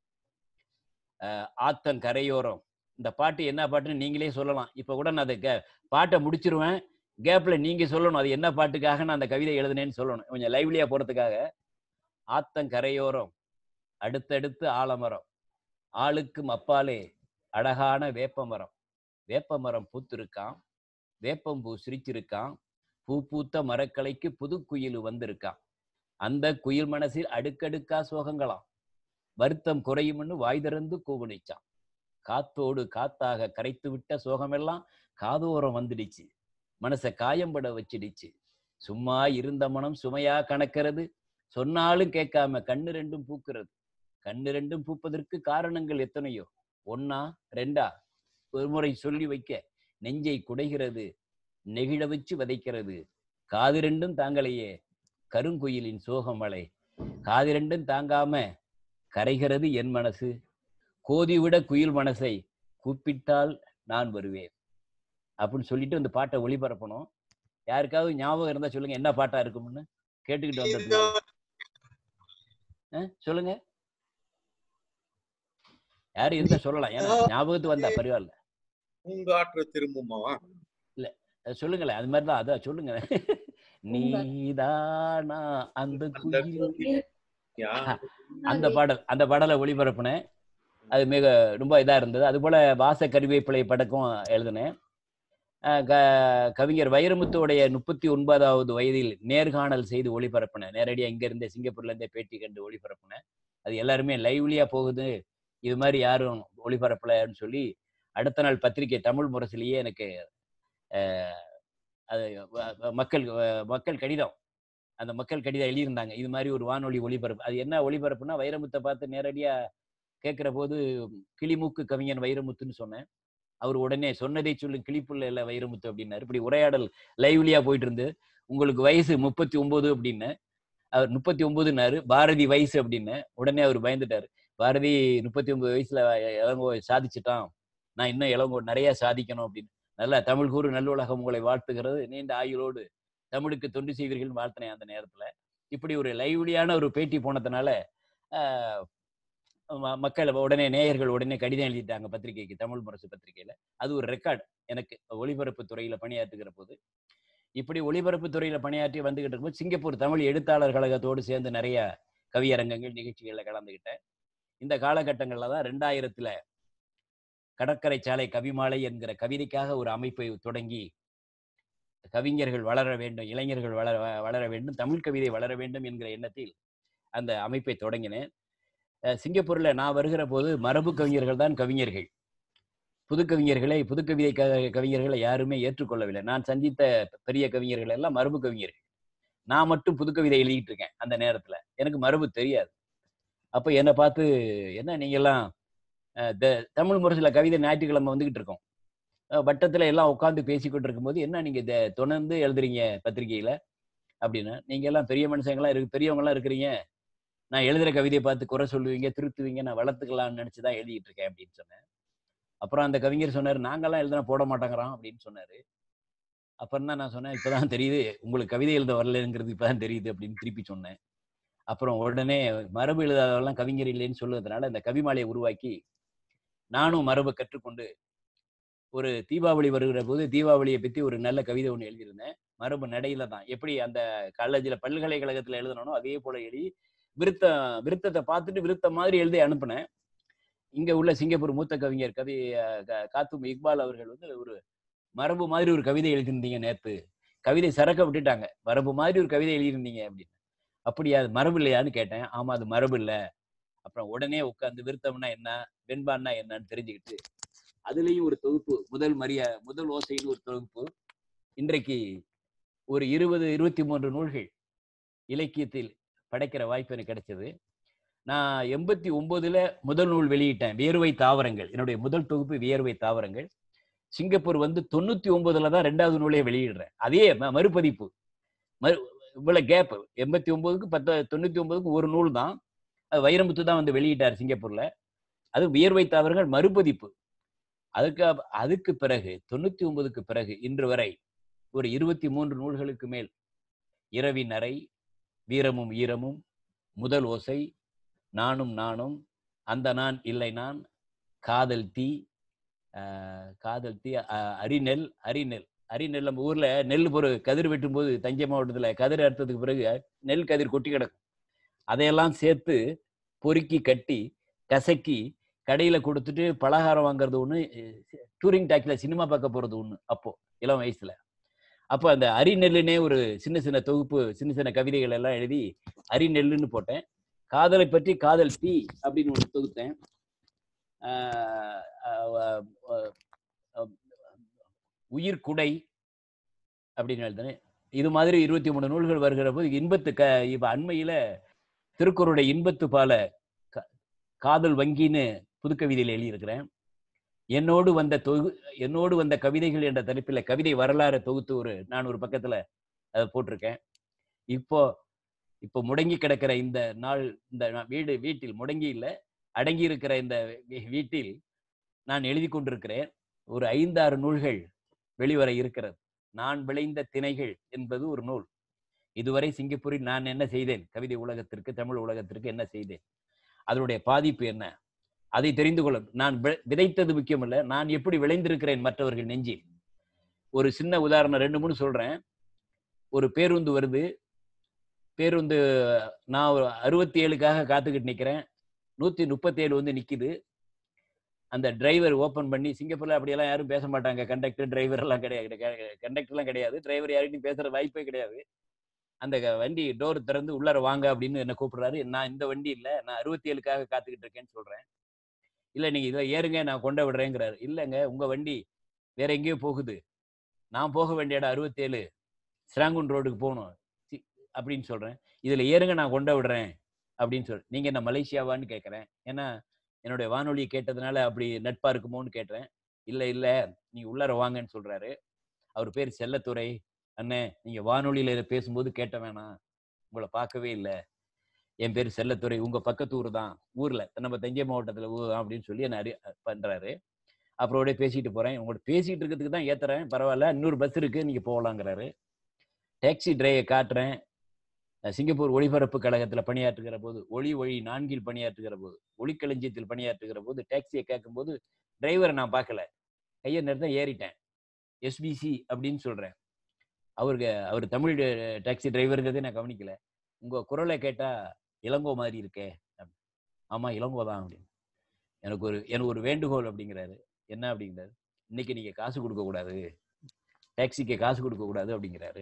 அஹ், ஆத்தன் கரையோரம் இந்த பாட்டு என்ன பாட்டுன்னு நீங்களே சொல்லலாம் இப்ப கூட நான் அதை கே- பாட்டை முடிச்சிருவேன் கேப்ல நீங்க சொல்லணும் அது என்ன பாட்டுக்காக நான் அந்த கவிதை எழுதுனேன்னு சொல்லணும் கொஞ்சம் லைவ்லியா போறதுக்காக ஆத்தன் கரையோரம் அடுத்தடுத்து ஆலமரம் ஆளுக்கும் அப்பாலே அழகான வேப்பமரம் வேப்பமரம் பூத்திருக்கான் வேப்பம்பூ சிரிச்சிருக்கான் பூ பூத்த மரக்கலைக்கு புதுக்குயில் வந்திருக்கான் அந்த குயில் மனசில் அடுக்கடுக்கா சோகங்களாம் வருத்தம் குறையும்னு வாய் திறந்து கூவனிச்சான் காத்தோடு காத்தாக கரைத்து விட்ட சோகமெல்லாம் காதோரம் வந்துடுச்சு மனச காயம்பட வச்சிடுச்சு சும்மா இருந்த மனம் சுமையா கணக்கிறது சொன்னாலும் கேட்காம கண்ணு ரெண்டும் பூக்கிறது கண்ணு ரெண்டும் பூப்பதற்கு காரணங்கள் எத்தனையோ ஒன்னா ரெண்டா ஒரு முறை சொல்லி வைக்க நெஞ்சை குடைகிறது நெகிழ வச்சு விதைக்கிறது காது ரெண்டும் தாங்களையே கருங்குயிலின் சோகம் மலை காது ரெண்டும் தாங்காம கரைகிறது என் மனசு கோதிவிட குயில் மனசை கூப்பிட்டால் நான் வருவேன் அப்படின்னு சொல்லிட்டு அந்த பாட்டை ஒளிபரப்பணும் யாருக்காவது ஞாபகம் இருந்தா சொல்லுங்க என்ன பாட்டா இருக்கும்னு கேட்டுக்கிட்டு வந்தது சொல்லுங்க யாரு இருந்தா சொல்லலாம் ஏன்னா ஞாபகத்து வந்தா பரவாயில்ல பூங்காற்று திரும்புமாவா அது சொல்லுங்களேன் அது மாதிரிதான் அதான் சொல்லுங்க நீதானா அந்த அந்த குயில் கோவில் யார் அந்த பாடல் அந்த பாடலை ஒளிபரப்புனேன் அது மிக ரொம்ப இதா இருந்தது அது போல வாச கருவேப்பிலை படக்கும் எழுதினேன் அஹ் க- கவிஞர் வைரமுத்துவுடைய முப்பத்தி ஒன்பதாவது வயதில் நேர்காணல் செய்து ஒளிபரப்பினேன் நேரடியாக இங்க இருந்தே சிங்கப்பூர்ல இருந்தே பேட்டி கண்டு ஒளிபரப்பினேன் அது எல்லாருமே லைவ்லியா போகுது இது மாதிரி யாரும் ஒளிபரப்பலன்னு சொல்லி அடுத்த நாள் பத்திரிகை தமிழ் முரசிலேயே எனக்கு அஹ், அது வ- வ- மக்கள் வ- மக்கள் கடிதம் அந்த மக்கள் கடிதம் எழுதியிருந்தாங்க இது மாதிரி ஒரு வானொலி ஒளிபரப்பு அது என்ன ஒளிபரப்புனா வைரமுத்தை பார்த்து நேரடியா கேட்கிற போது கிளிமூக்கு கவிஞன் வைரமுத்துன்னு சொன்னேன் அவர் உடனே சொன்னதை சொல்லும் கிளிப்புள்ள இல்ல வைரமுத்து அப்படின்னாரு இப்படி உரையாடல் லைவ்லியா போயிட்டு இருந்து உங்களுக்கு வயசு முப்பத்தி ஒன்பது அப்படின்னு அவர் முப்பத்தி ஒன்பதுன்னாரு பாரதி வயசு அப்படின்னு உடனே அவர் பயந்துட்டாரு பாரதி முப்பத்தி ஒன்பது வயசுல இளங்கோ சாதிச்சிட்டான் நான் இன்னும் இளங்கோ நிறைய சாதிக்கணும் அப்படின்னு நல்லா தமிழ் கூறு நல்லுலகம் உங்களை வாழ்த்துகிறது நீண்ட ஆயுளோடு தமிழுக்கு தொண்டு செய்வீர்கள் வாழ்த்தினேன் அந்த நேரத்துல இப்படி ஒரு லைவ்லியான ஒரு பேட்டி போனதுனால ஆஹ், ம- மக்கள் உடனே நேயர்கள் உடனே கடிதம் எழுதிட்டாங்க பத்திரிகைக்கு தமிழ் முரசு பத்திரிகையில அது ஒரு ரெக்கார்டு எனக்கு ஒளிபரப்பு துறையில பணியாற்றுகிற போது இப்படி ஒளிபரப்பு துறையில பணியாற்றி வந்துகிட்டு இருக்கும்போது சிங்கப்பூர் தமிழ் எழுத்தாளர் கழகத்தோடு சேர்ந்து நிறைய கவியரங்கங்கள் நிகழ்ச்சிகள்ல கலந்துகிட்டேன் இந்த காலகட்டங்கள்ல தான் ரெண்டாயிரத்துல கடற்கரை சாலை கவிமாலை என்கிற கவிதைக்காக ஒரு அமைப்பை தொடங்கி கவிஞர்கள் வளர வேண்டும் இளைஞர்கள் வளர வளர வேண்டும் தமிழ் கவிதை வளர வேண்டும் என்கிற எண்ணத்தில் அந்த அமைப்பை தொடங்கினேன் அஹ் சிங்கப்பூர்ல நான் வருகிற போது மரபு கவிஞர்கள் தான் கவிஞர்கள் புது கவிஞர்களை புது கவிதை க கவிஞர்களை யாருமே ஏற்றுக்கொள்ளவில்லை நான் சந்தித்த பெரிய கவிஞர்கள் எல்லாம் மரபு கவிஞர்கள் நான் மட்டும் புது கவிதை எழுதிட்டு இருக்கேன் அந்த நேரத்துல எனக்கு மரபு தெரியாது அப்ப என்னை பார்த்து என்ன நீங்க எல்லாம் அஹ், த- தமிழ் முரசுல கவிதை ஞாயிற்றுக்கிழமை வந்துகிட்டு இருக்கோம் அஹ், வட்டத்துல எல்லாம் உட்காந்து பேசிக்கிட்டு இருக்கும்போது என்ன நீங்க இத தொடர்ந்து எழுதுறீங்க பத்திரிகையில அப்படின்னு நீங்க எல்லாம் பெரிய மனுஷங்களா இருக்கு பெரியவங்க எல்லாம் இருக்கிறீங்க நான் எழுதுற கவிதையை பார்த்து குறை சொல்லுவீங்க திருத்துவீங்க நான் வளர்த்துக்கலாம்னு நினைச்சுதான் எழுதிட்டு இருக்கேன் அப்படின்னு சொன்னேன் அப்புறம் அந்த கவிஞர் சொன்னாரு நாங்கெல்லாம் எழுதுனா போட மாட்டேங்கிறோம் அப்படின்னு சொன்னாரு அப்புறம் தான் நான் சொன்னேன் இப்பதான் தெரியுது உங்களுக்கு கவிதை எழுத வரலங்கிறது இப்பதான் தெரியுது அப்படின்னு திருப்பி சொன்னேன் அப்புறம் உடனே மரபு எழுதாதவெல்லாம் கவிஞர் இல்லைன்னு சொல்லுவதனால இந்த கவிமாலையை உருவாக்கி நானும் மரபை கற்றுக்கொண்டு ஒரு தீபாவளி வருகிற போது தீபாவளியை பத்தி ஒரு நல்ல கவிதை ஒன்று எழுதியிருந்தேன் மரபு நடையில தான் எப்படி அந்த காலேஜில் பல்கலைக்கழகத்துல எழுதணும் அதே போல எழுதி விருத்த விருத்தத்தை பார்த்துட்டு விருத்த மாதிரி எழுதி அனுப்புனேன் இங்க உள்ள சிங்கப்பூர் மூத்த கவிஞர் கவி அஹ், கா- காத்தும் இக்பால் அவர்கள் வந்து ஒரு மரபு மாதிரி ஒரு கவிதை எழுதியிருந்தீங்க நேத்து கவிதை சரக்க விட்டுட்டாங்க மரபு மாதிரி ஒரு கவிதை எழுதியிருந்தீங்க அப்படின்னு அப்படியா அது மரபு இல்லையான்னு கேட்டேன் ஆமா அது மரபு இல்ல அப்புறம் உடனே உட்காந்து விருத்தம்னா என்ன வெண்பான்னா என்னன்னு தெரிஞ்சுக்கிட்டு அதுலயும் ஒரு தொகுப்பு முதல் மரியா முதல் ஓசைன்னு ஒரு தொகுப்பு இன்றைக்கு ஒரு இருபது இருபத்தி மூன்று நூல்கள் இலக்கியத்தில் படைக்கிற வாய்ப்பு எனக்கு கிடைச்சது நான் எண்பத்தி ஒன்பதுல முதல் நூல் வெளியிட்டேன் வியர்வை தாவரங்கள் என்னுடைய முதல் தொகுப்பு வியர்வை தாவரங்கள் சிங்கப்பூர் வந்து தொண்ணூத்தி ஒன்பதுல தான் ரெண்டாவது நூலே வெளியிடுறேன் அதே ம- மறுபதிப்பு மறு இவ்வளவு கேப் எண்பத்தி ஒன்பதுக்கு பத்து தொண்ணூத்தி ஒன்பதுக்கு ஒரு நூல் தான் அது வைரமுத்து தான் வந்து வெளியிட்டார் சிங்கப்பூர்ல அது வியர்வை தாவரங்கள் மறுபதிப்பு அதுக்கு அப்- அதுக்கு பிறகு தொண்ணூத்தி ஒன்பதுக்கு பிறகு இன்று வரை ஒரு இருபத்தி மூன்று நூல்களுக்கு மேல் இரவின் அறை வீரமும் ஈரமும் முதல் ஓசை நானும் நானும் அந்த நான் இல்லை நான் காதல் தீ ஆஹ் காதல் தீ ஆஹ் அரிநெல் அரிநெல் அரிநெல் நம்ம ஊர்ல நெல் பொரு கதிர் வெட்டும் போது தஞ்சை மாவட்டத்துல கதிர் அறுத்ததுக்கு பிறகு நெல் கதிர் கொட்டி கிடக்கும் அதையெல்லாம் சேர்த்து பொறுக்கி கட்டி கசக்கி கடையில கொடுத்துட்டு பலகாரம் வாங்குறது ஒண்ணு டூரிங் டாக்ல சினிமா பார்க்க போறது ஒண்ணு அப்போ இளம் வயசுல அப்போ அந்த அரிநெல்லுனே ஒரு சின்ன சின்ன தொகுப்பு சின்ன சின்ன கவிதைகள் எல்லாம் எழுதி அரிநெல்லுன்னு போட்டேன் காதலை பற்றி காதல் தீ அப்படின்னு ஒன்று தொகுத்தேன் ஆஹ் ஆஹ் ஆஹ் ஆஹ் உயிர் குடை அப்படின்னு எழுதினேன் இது மாதிரி இருபத்தி மூணு நூல்கள் வருகிற போது இன்பத்து க இப்ப அண்மையில திருக்குறளுடைய இன்பத்து பால க- காதல் வங்கின்னு புதுக்கவிதையில் எழுதியிருக்கிறேன் என்னோடு வந்த தொகு என்னோடு வந்த கவிதைகள் என்ற தலைப்பில் கவிதை வரலாறு தொகுத்து ஒரு நான் ஒரு பக்கத்துல அதை போட்டிருக்கேன் இப்போ இப்போ முடங்கி கிடக்கிற இந்த நாள் இந்த நா- வீடு வீட்டில் முடங்கி இல்லை அடங்கி இருக்கிற இந்த வீ- வீட்டில் நான் எழுதி கொண்டிருக்கிறேன் ஒரு ஐந்தாறு நூல்கள் வெளிவர இருக்கிறது நான் விளைந்த திணைகள் என்பது ஒரு நூல் இதுவரை சிங்கப்பூரில் நான் என்ன செய்தேன் கவிதை உலகத்திற்கு தமிழ் உலகத்திற்கு என்ன செய்தேன் அதனுடைய பாதிப்பு என்ன அதை தெரிந்து கொள்ள நான் வி- விதைத்தது முக்கியமல்ல நான் எப்படி விளைந்திருக்கிறேன் மற்றவர்கள் நெஞ்சில் ஒரு சின்ன உதாரணம் ரெண்டு மூணு சொல்றேன் ஒரு பேருந்து வருது பேருந்து நான் ஒரு அறுபத்தி ஏழுக்காக காத்துக்கிட்டு நிக்கிறேன் நூத்தி முப்பத்தி ஏழு வந்து நிக்குது அந்த டிரைவர் ஓபன் பண்ணி சிங்கப்பூர்ல அப்படியெல்லாம் யாரும் பேச மாட்டாங்க கண்டக்டர் டிரைவர் எல்லாம் கிடையாது கண்டக்டர் எல்லாம் கிடையாது டிரைவர் யார்கிட்டயும் பேசுற வாய்ப்பே கிடையாது அந்த க- வண்டி டோர் திறந்து உள்ளார வாங்க அப்படின்னு என்ன கூப்பிடுறாரு நான் இந்த வண்டி இல்ல நான் அறுபத்தி ஏழுக்காக காத்துக்கிட்டு இருக்கேன்னு சொல்றேன் இல்ல நீங்க இதுல ஏறுங்க நான் கொண்டு விடுறேங்கிறாரு இல்லங்க உங்க வண்டி வேற எங்கேயோ போகுது நான் போக வேண்டிய இடம் அறுபத்தி ஏழு ஸ்ராங்குன் ரோடுக்கு போகணும் சி- அப்படின்னு சொல்றேன் இதுல ஏறுங்க நான் கொண்டு விடுறேன் அப்படின்னு சொல் நீங்க என்ன மலேசியாவான்னு கேட்கறேன் ஏன்னா என்னுடைய வானொலியை கேட்டதுனால அப்படி நட்பா இருக்குமோன்னு கேட்டேன் இல்ல இல்ல நீங்க உள்ளார வாங்கன்னு சொல்றாரு அவர் பேர் செல்லத்துறை அண்ணே நீங்க வானொலியில இதை பேசும்போது கேட்ட வேணாம் உங்களை பார்க்கவே இல்லை என் பேர் செல்லத்துறை உங்க பக்கத்து ஊர் தான் ஊர்ல நம்ம தஞ்சை மாவட்டத்துல ஊர் தான் அப்படின்னு சொல்லி என்ன அறி பண்றாரு அப்புறம் அப்படியே பேசிட்டு போறேன் உங்கள்ட்ட பேசிட்டு இருக்கிறதுக்கு தான் ஏத்துறேன் பரவாயில்ல இன்னொரு பஸ் இருக்கு நீங்க போகலாங்கிறாரு டாக்ஸி டிரைவை காட்டுறேன் அஹ் சிங்கப்பூர் ஒளிபரப்பு கழகத்துல பணியாற்றுகிற போது ஒளி ஒளி நான்கில் பணியாற்றுகிற போது ஒளிக்களஞ்சியத்தில் பணியாற்றுகிற போது டாக்ஸியை கேட்கும்போது டிரைவரை நான் பார்க்கல கையை நிறுத்த ஏறிட்டேன் எஸ்பிசி அப்படின்னு சொல்றேன் அவருக்கு அவர் தமிழ் டாக்ஸி டிரைவருங்கிறதே நான் கவனிக்கல உங்க குரலை கேட்டா இளங்கோ மாதிரி இருக்கே அப்படி. ஆமா இளங்கோ தான் அப்படின்னு எனக்கு ஒரு எனக்கு ஒரு வேண்டுகோள் அப்படிங்கிறாரு என்ன அப்படிங்கிறாரு இன்னைக்கு நீங்க காசு கொடுக்க கூடாது டாக்ஸிக்கு காசு கொடுக்க கூடாது அப்படிங்கிறாரு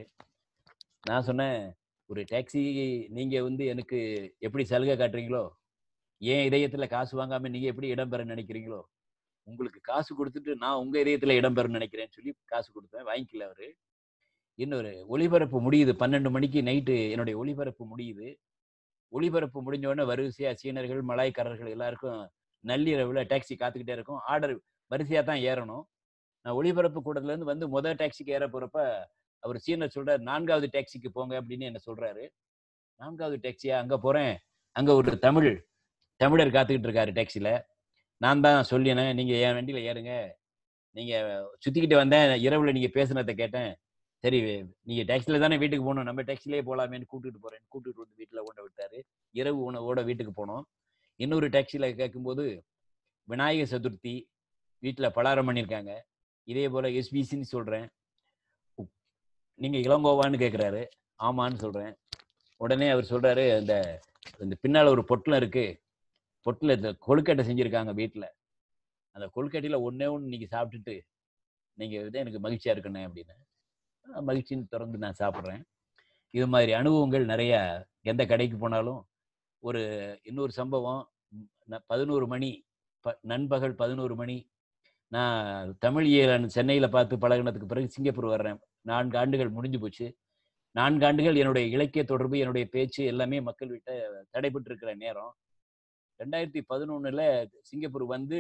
நான் சொன்னேன் ஒரு டாக்ஸி நீங்க வந்து எனக்கு எப்படி சலுகை காட்டுறீங்களோ ஏன் இதயத்துல காசு வாங்காம நீங்க எப்படி இடம் பெற நினைக்கிறீங்களோ உங்களுக்கு காசு கொடுத்துட்டு நான் உங்க இதயத்துல இடம்பெறும்னு நினைக்கிறேன்னு சொல்லி காசு கொடுத்தேன் வாங்கிக்கல அவரு இன்னொரு ஒளிபரப்பு முடியுது பன்னெண்டு மணிக்கு நைட்டு என்னுடைய ஒளிபரப்பு முடியுது ஒளிபரப்பு முடிஞ்ச உடனே வரிசையா சீனர்கள் மலாய்க்காரர்கள் எல்லாருக்கும் நள்ளிரவுல டாக்ஸி காத்துக்கிட்டே இருக்கும் ஆர்டர் வரிசையா தான் ஏறணும் நான் ஒளிபரப்பு கூடத்துல இருந்து வந்து முதல் டாக்ஸிக்கு ஏற போறப்ப அவர் சீனர் சொல்றாரு நான்காவது டாக்ஸிக்கு போங்க அப்படின்னு என்ன சொல்றாரு நான்காவது டாக்ஸியா அங்க போறேன் அங்க ஒரு தமிழ் தமிழர் காத்துக்கிட்டு இருக்காரு டாக்ஸில நான் தான் சொல்லினேன் நீங்க என் வண்டியில ஏறுங்க நீங்க சுத்திக்கிட்டு வந்தேன் இரவுல நீங்க பேசுனதை கேட்டேன் சரி நீங்க டாக்ஸில தானே வீட்டுக்கு போகணும் நம்ம டாக்ஸிலே போலாமேன்னு கூட்டிட்டு போறேன் கூட்டிட்டு வந்து வீட்டுல கொண்டு விட்டாரு இரவு உணவோட வீட்டுக்கு போனோம் இன்னொரு டாக்ஸில கேட்கும்போது விநாயகர் சதுர்த்தி வீட்டுல பலாரம் பண்ணியிருக்காங்க இதே போல எஸ்பிசின்னு சொல்றேன் உப்- நீங்க இளங்கோவான்னு கேக்குறாரு ஆமான்னு சொல்றேன் உடனே அவர் சொல்றாரு அந்த இந்த பின்னால ஒரு பொட்டலம் இருக்கு பொட்டில் இந்த கொழுக்கட்டை செஞ்சிருக்காங்க வீட்டுல அந்த கொழுக்கட்டையில ஒண்ணே ஒன்று நீங்க சாப்பிட்டுட்டு நீங்க வந்து எனக்கு மகிழ்ச்சியா இருக்கணும் அப்படின்னு "ஆ, மகிழ்ச்சின்னு திறந்து நான் சாப்பிட்றேன் இது மாதிரி அனுபவங்கள் நிறைய எந்த கடைக்கு போனாலும் ஒரு இன்னொரு சம்பவம் ம், ந- பதினோரு மணி ப நண்பகல் பதினோரு மணி நான் தமிழ் ஈழன் சென்னையில் பார்த்து பழகுனதுக்கு பிறகு சிங்கப்பூர் வர்றேன் நான்கு ஆண்டுகள் முடிஞ்சு போச்சு நான்கு ஆண்டுகள் என்னுடைய இலக்கிய தொடர்பு என்னுடைய பேச்சு எல்லாமே மக்கள் விட்ட தடைபட்டு இருக்கிற நேரம் ரெண்டாயிரத்தி பதினொன்னுல சிங்கப்பூர் வந்து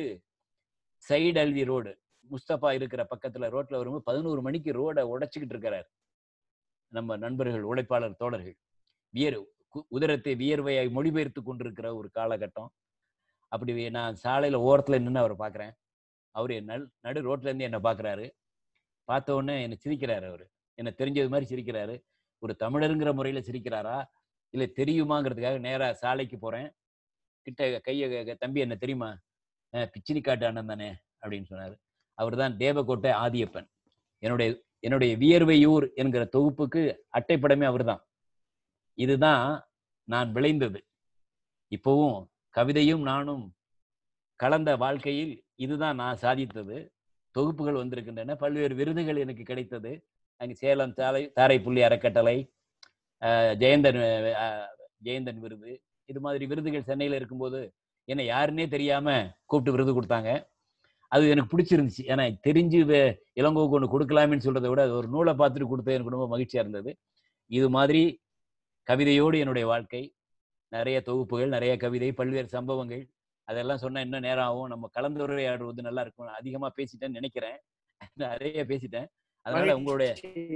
சைடு அல்வி ரோடு முஸ்தபா இருக்கிற பக்கத்துல ரோட்ல வரும்போது பதினோரு மணிக்கு ரோட உடைச்சுக்கிட்டு இருக்கிறார் நம்ம நண்பர்கள் உழைப்பாளர் தோழர்கள் வியர் கு- உதரத்தை வியர்வையாய் மொழிபெயர்த்து கொண்டிருக்கிற ஒரு காலகட்டம் அப்படி நான் சாலையில ஓரத்துல நின்று அவரை பார்க்கறேன் அவரு நல் நடு ரோட்ல இருந்து என்ன பார்க்கறாரு பார்த்த உடனே என்ன சிரிக்கிறாரு அவரு என்ன தெரிஞ்சது மாதிரி சிரிக்கிறாரு ஒரு தமிழருங்கிற முறையில சிரிக்கிறாரா இல்ல தெரியுமாங்கிறதுக்காக நேரா சாலைக்கு போறேன் கிட்ட கைய தம்பி என்ன தெரியுமா அஹ் பிச்சினி காட்டு அண்ணன் தானே அப்படின்னு சொன்னாரு அவர்தான் தேவக்கோட்டை ஆதியப்பன் என்னுடைய என்னுடைய வியர்வையூர் என்கிற தொகுப்புக்கு அட்டைப்படமே அவர்தான் இதுதான் நான் விளைந்தது இப்போவும் கவிதையும் நானும் கலந்த வாழ்க்கையில் இதுதான் நான் சாதித்தது தொகுப்புகள் வந்திருக்கின்றன பல்வேறு விருதுகள் எனக்கு கிடைத்தது அங்கே சேலம் சாலை தாரைப்புள்ளி அறக்கட்டளை அஹ் ஜெயந்தன் அஹ் ஜெயந்தன் விருது இது மாதிரி விருதுகள் சென்னையில் இருக்கும்போது என்னை யாருன்னே தெரியாம கூப்பிட்டு விருது கொடுத்தாங்க அது எனக்கு பிடிச்சிருந்துச்சு ஏன்னா தெரிஞ்சு வே- இளங்கோவுக்கு ஒன்று கொடுக்கலாமேன்னு சொல்றதை விட அது ஒரு நூலை பார்த்துட்டு கொடுத்தது எனக்கு ரொம்ப மகிழ்ச்சியா இருந்தது இது மாதிரி கவிதையோடு என்னுடைய வாழ்க்கை நிறைய தொகுப்புகள் நிறைய கவிதை பல்வேறு சம்பவங்கள் அதெல்லாம் சொன்னா இன்னும் நேரம் ஆகும் நம்ம கலந்துரையாடுவது நல்லா இருக்கும் அதிகமா பேசிட்டேன்னு நினைக்கிறேன் நிறைய பேசிட்டேன் அதனால உங்களுடைய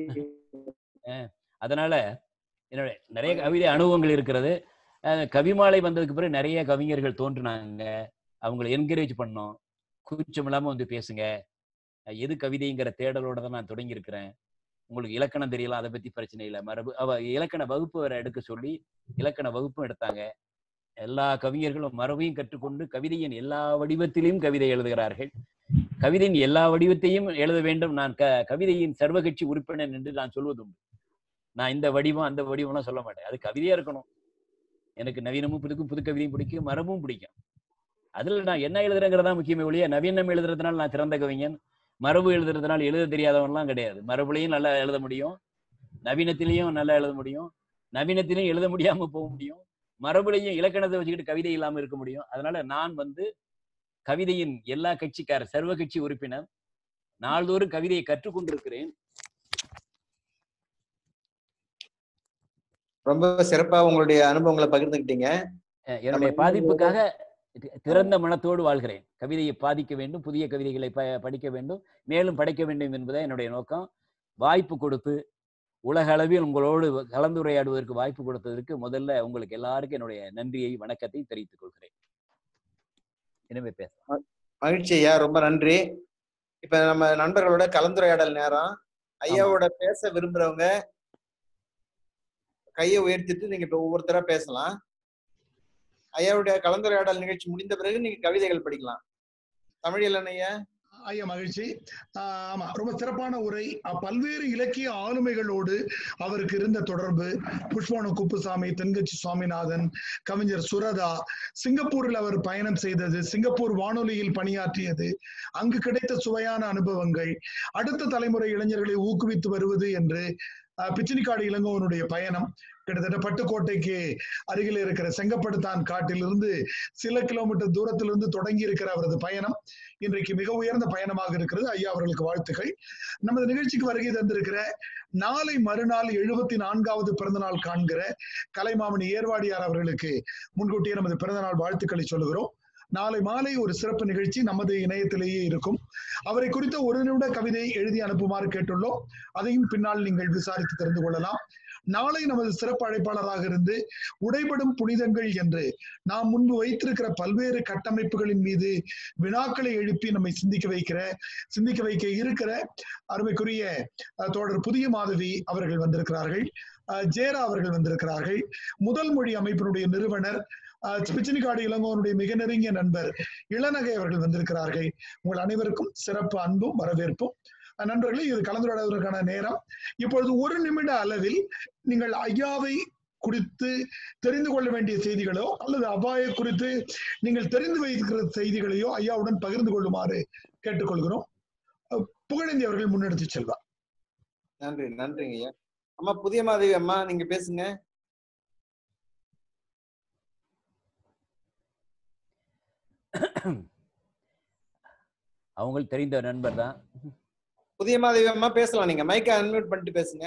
அதனால என்னுடைய நிறைய கவிதை அனுபவங்கள் இருக்கிறது அஹ் கவிமாலை வந்ததுக்கு பிறகு நிறைய கவிஞர்கள் தோன்றுனாங்க அவங்களை என்கரேஜ் பண்ணோம் கூச்சம் இல்லாம வந்து பேசுங்க அஹ் எது கவிதைங்கிற தேடலோட தான் நான் தொடங்கி இருக்கிறேன் உங்களுக்கு இலக்கணம் தெரியலாம் அதை பத்தி பிரச்சனை இல்லை மரபு அவ இலக்கண வகுப்பு வேற எடுக்க சொல்லி இலக்கண வகுப்பும் எடுத்தாங்க எல்லா கவிஞர்களும் மரபையும் கற்றுக்கொண்டு கவிதையின் எல்லா வடிவத்திலும் கவிதை எழுதுகிறார்கள் கவிதையின் எல்லா வடிவத்தையும் எழுத வேண்டும் நான் க கவிதையின் சர்வகட்சி உறுப்பினர் என்று நான் சொல்வதுண்டு நான் இந்த வடிவம் அந்த வடிவம்லாம் சொல்ல மாட்டேன் அது கவிதையா இருக்கணும் எனக்கு நவீனமும் பிடிக்கும் புது கவிதையும் பிடிக்கும் மரபும் பிடிக்கும் அதுல நான் என்ன எழுதுறேங்கிறதா முக்கியமே ஒழிய நவீனம் எழுதுறதுனால நான் சிறந்த கவிஞன் மரபு எழுதுறதுனால எழுத தெரியாதவன்லாம் கிடையாது மரபுலையும் நல்லா எழுத முடியும் நவீனத்திலையும் நல்லா எழுத முடியும் நவீனத்திலையும் எழுத முடியாம போக முடியும் மரபுலையும் இலக்கணத்தை வச்சுக்கிட்டு கவிதை இல்லாம இருக்க முடியும் அதனால நான் வந்து கவிதையின் எல்லா கட்சிக்கார சர்வ கட்சி உறுப்பினர் நாள்தோறும் கவிதையை கற்றுக்கொண்டிருக்கிறேன் ரொம்ப சிறப்பா உங்களுடைய அனுபவங்களை பகிர்ந்துக்கிட்டீங்க அஹ் என்னுடைய நம்ம பாதிப்புக்காக தி- திறந்த மனத்தோடு வாழ்கிறேன் கவிதையை பாதிக்க வேண்டும் புதிய கவிதைகளை ப படிக்க வேண்டும் மேலும் படைக்க வேண்டும் என்பதே என்னுடைய நோக்கம் வாய்ப்பு கொடுத்து உலக அளவில் உங்களோடு கலந்துரையாடுவதற்கு வாய்ப்பு கொடுத்ததற்கு முதல்ல உங்களுக்கு எல்லாருக்கும் என்னுடைய நன்றியை வணக்கத்தை தெரிவித்துக் கொள்கிறேன் எனவே பேச மகிழ்ச்சி ஐயா ரொம்ப நன்றி இப்ப நம்ம நண்பர்களோட கலந்துரையாடல் நேரம் ஐயாவோட பேச விரும்புறவங்க கையை உயர்த்திட்டு நீங்க இப்ப ஒவ்வொருத்தரா பேசலாம் ஐயாவுடைய கலந்துரையாடல் நிகழ்ச்சி முடிந்த பிறகு நீங்க கவிதைகள் படிக்கலாம் தமிழில் ஐயா ஐயா மகிழ்ச்சி ஆஹ் ஆமா ரொம்ப சிறப்பான உரை அஹ் பல்வேறு இலக்கிய ஆளுமைகளோடு அவருக்கு இருந்த தொடர்பு புஷ்பவனம் குப்புசாமி தென்கட்சி சுவாமிநாதன் கவிஞர் சுரதா சிங்கப்பூரில் அவர் பயணம் செய்தது சிங்கப்பூர் வானொலியில் பணியாற்றியது அங்கு கிடைத்த சுவையான அனுபவங்கள் அடுத்த தலைமுறை இளைஞர்களை ஊக்குவித்து வருவது என்று அஹ் பிச்சினிக்காடு இளங்கோவனுடைய பயணம் கிட்டத்தட்ட பட்டுக்கோட்டைக்கு அருகில் இருக்கிற செங்கப்படுத்தான் காட்டிலிருந்து சில கிலோமீட்டர் தூரத்திலிருந்து தொடங்கி இருக்கிற அவரது பயணம் இன்றைக்கு மிக உயர்ந்த பயணமாக இருக்கிறது ஐயா அவர்களுக்கு வாழ்த்துக்கள் நமது நிகழ்ச்சிக்கு வருகை தந்திருக்கிற நாளை மறுநாள் எழுபத்தி நான்காவது பிறந்தநாள் காண்கிற கலைமாமணி ஏர்வாடியார் அவர்களுக்கு முன்கூட்டியே நமது பிறந்தநாள் வாழ்த்துக்களை சொல்லுகிறோம் நாளை மாலை ஒரு சிறப்பு நிகழ்ச்சி நமது இணையத்திலேயே இருக்கும் அவரை குறித்த ஒரு நிமிட கவிதை எழுதி அனுப்புமாறு கேட்டுள்ளோம் அதையும் பின்னால் நீங்கள் விசாரித்து தெரிந்து கொள்ளலாம் நாளை நமது சிறப்பு அழைப்பாளராக இருந்து உடைபடும் புனிதங்கள் என்று நாம் முன்பு வைத்திருக்கிற பல்வேறு கட்டமைப்புகளின் மீது வினாக்களை எழுப்பி நம்மை சிந்திக்க வைக்கிற சிந்திக்க வைக்க இருக்கிற அருமைக்குரிய அஹ், தோழர் புதிய மாதவி அவர்கள் வந்திருக்கிறார்கள் அஹ், ஜேரா அவர்கள் வந்திருக்கிறார்கள் முதல் மொழி அமைப்பினுடைய நிறுவனர் அஹ், பிச்சினிக்காடு இளங்கோவனுடைய மிக நெருங்கிய நண்பர் இளநகை அவர்கள் வந்திருக்கிறார்கள் உங்கள் அனைவருக்கும் சிறப்பு அன்பும் வரவேற்பும் அஹ், நண்பர்களே இது கலந்துரையாடுவதற்கான நேரம் இப்பொழுது ஒரு நிமிட அளவில் நீங்கள் ஐயாவை குறித்து தெரிந்து கொள்ள வேண்டிய செய்திகளோ அல்லது அவ்வாயை குறித்து நீங்கள் தெரிந்து வைத்திருக்கிற செய்திகளையோ ஐயாவுடன் பகிர்ந்து கொள்ளுமாறு கேட்டுக்கொள்கிறோம் அஹ், புகழேந்தி அவர்கள் முன்னெடுத்து செல்வார் நன்றி நன்றிங்க ஐயா அம்மா புதிய மாதவி அம்மா நீங்க பேசுங்க அவங்களுக்கு தெரிந்த நண்பர் தான் புதிய மாதவி அம்மா பேசலாம் நீங்க மைக்கை அன்மியூட் பண்ணிட்டு பேசுங்க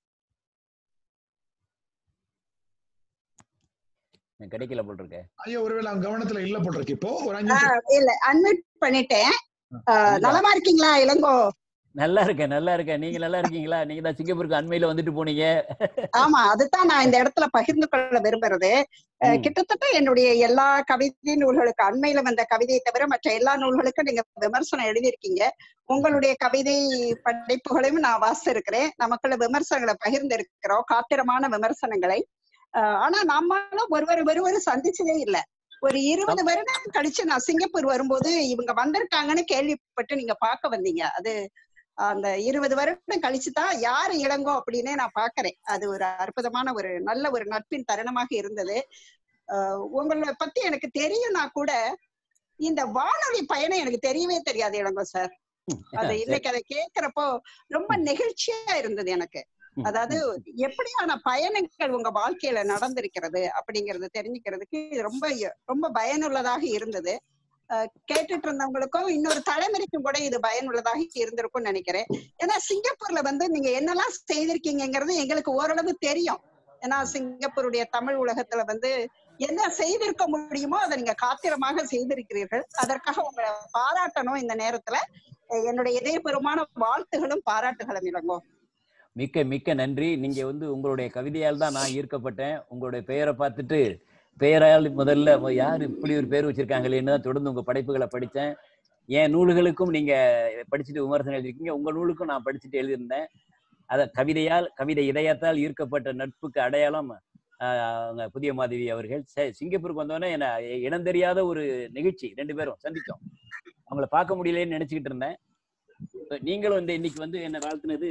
எனக்கு கிடைக்கல போல் இருக்கு ஐயா ஒருவேளை அவங்க கவனத்துல இல்ல போல் இருக்கு இப்போ ஒரு அஞ்சு ஆ, நிமிஷம் இல்ல அன்மியூட் பண்ணிட்டேன் ஆ, நலமா இருக்கீங்களா இளங்கோ நல்லா இருக்கேன் நல்லா இருக்கேன் நீங்க நல்லா இருக்கீங்களா நீங்க தான் சிங்கப்பூருக்கு அண்மையில வந்துட்டு போனீங்க ஆமா அதுதான் நான் இந்த இடத்துல பகிர்ந்து கொள்ள விரும்புறது அஹ், ம். கிட்டத்தட்ட என்னுடைய எல்லா கவிதை நூல்களுக்கு அண்மையில வந்த கவிதையை தவிர மற்ற எல்லா நூல்களுக்கும் நீங்க விமர்சனம் எழுதியிருக்கீங்க உங்களுடைய கவிதை படைப்புகளையும் நான் வாசிச்சிருக்கிறேன் நமக்குள்ள விமர்சனங்களை பகிர்ந்து இருக்கிறோம் காத்திரமான விமர்சனங்களை அஹ், ஆனா நம்மளும் ஒருவர் ஒருவர் சந்திச்சதே இல்ல ஒரு இருபது வருடம் கழிச்சு நான் சிங்கப்பூர் வரும்போது இவங்க வந்திருக்காங்கன்னு கேள்விப்பட்டு நீங்க பார்க்க வந்தீங்க அது அந்த இருபது வருடம் கழிச்சு தான் யாரு இளங்கோ அப்படின்னே நான் பாக்குறேன் அது ஒரு அற்புதமான ஒரு நல்ல ஒரு நட்பின் தருணமாக இருந்தது அஹ் உங்களை பத்தி எனக்கு தெரியும்னா கூட இந்த வானொலி பயணம் எனக்கு தெரியவே தெரியாது இளங்கோ சார் அது இன்னைக்கு அதை கேக்குறப்போ ரொம்ப நெகிழ்ச்சியா இருந்தது எனக்கு அதாவது எப்படியான பயணங்கள் உங்க வாழ்க்கையில நடந்திருக்கிறது அப்படிங்கறது தெரிஞ்சுக்கிறதுக்கு இது ரொம்ப ரொம்ப பயனுள்ளதாக இருந்தது அஹ் கேட்டுட்டு இருந்தவங்களுக்கும் இன்னொரு தலைமுறைக்கும் கூட இது பயனுள்ளதாக இருந்திருக்கும்னு நினைக்கிறேன் ஏன்னா சிங்கப்பூர்ல வந்து நீங்க என்னெல்லாம் செய்திருக்கீங்கங்கிறது எங்களுக்கு ஓரளவு தெரியும் ஏன்னா சிங்கப்பூருடைய தமிழ் உலகத்துல வந்து என்ன செய்திருக்க முடியுமோ அதை நீங்க காத்திரமாக செய்திருக்கிறீர்கள் அதற்காக உங்களை பாராட்டணும் இந்த நேரத்துல அஹ் என்னுடைய இதயபூர்வமான வாழ்த்துகளும் பாராட்டுகளும் இளங்கோ மிக்க மிக்க நன்றி நீங்க வந்து உங்களுடைய கவிதையால் தான் நான் ஈர்க்கப்பட்டேன் உங்களுடைய பெயரை பார்த்துட்டு பெயரால் முதல்ல மொ- யார் இப்படி ஒரு பேர் வச்சிருக்காங்களேன்னு தான் தொடர்ந்து உங்க படைப்புகளை படித்தேன் என் நூல்களுக்கும் நீங்க படிச்சுட்டு விமர்சனம் எழுதிருக்கீங்க உங்க நூலுக்கும் நான் படிச்சுட்டு எழுதியிருந்தேன் அத கவிதையால் கவிதை இதயத்தால் ஈர்க்கப்பட்ட நட்புக்கு அடையாளம் ஆஹ், அவங்க புதிய மாதவி அவர்கள் ச- சிங்கப்பூருக்கு வந்தோடனே என்ன இடம் தெரியாத ஒரு நிகழ்ச்சி ரெண்டு பேரும் சந்திச்சோம் அவங்கள பார்க்க முடியலன்னு நினைச்சுக்கிட்டு இருந்தேன் இப்ப நீங்களும் இந்த இன்னைக்கு வந்து என்ன வாழ்த்துனது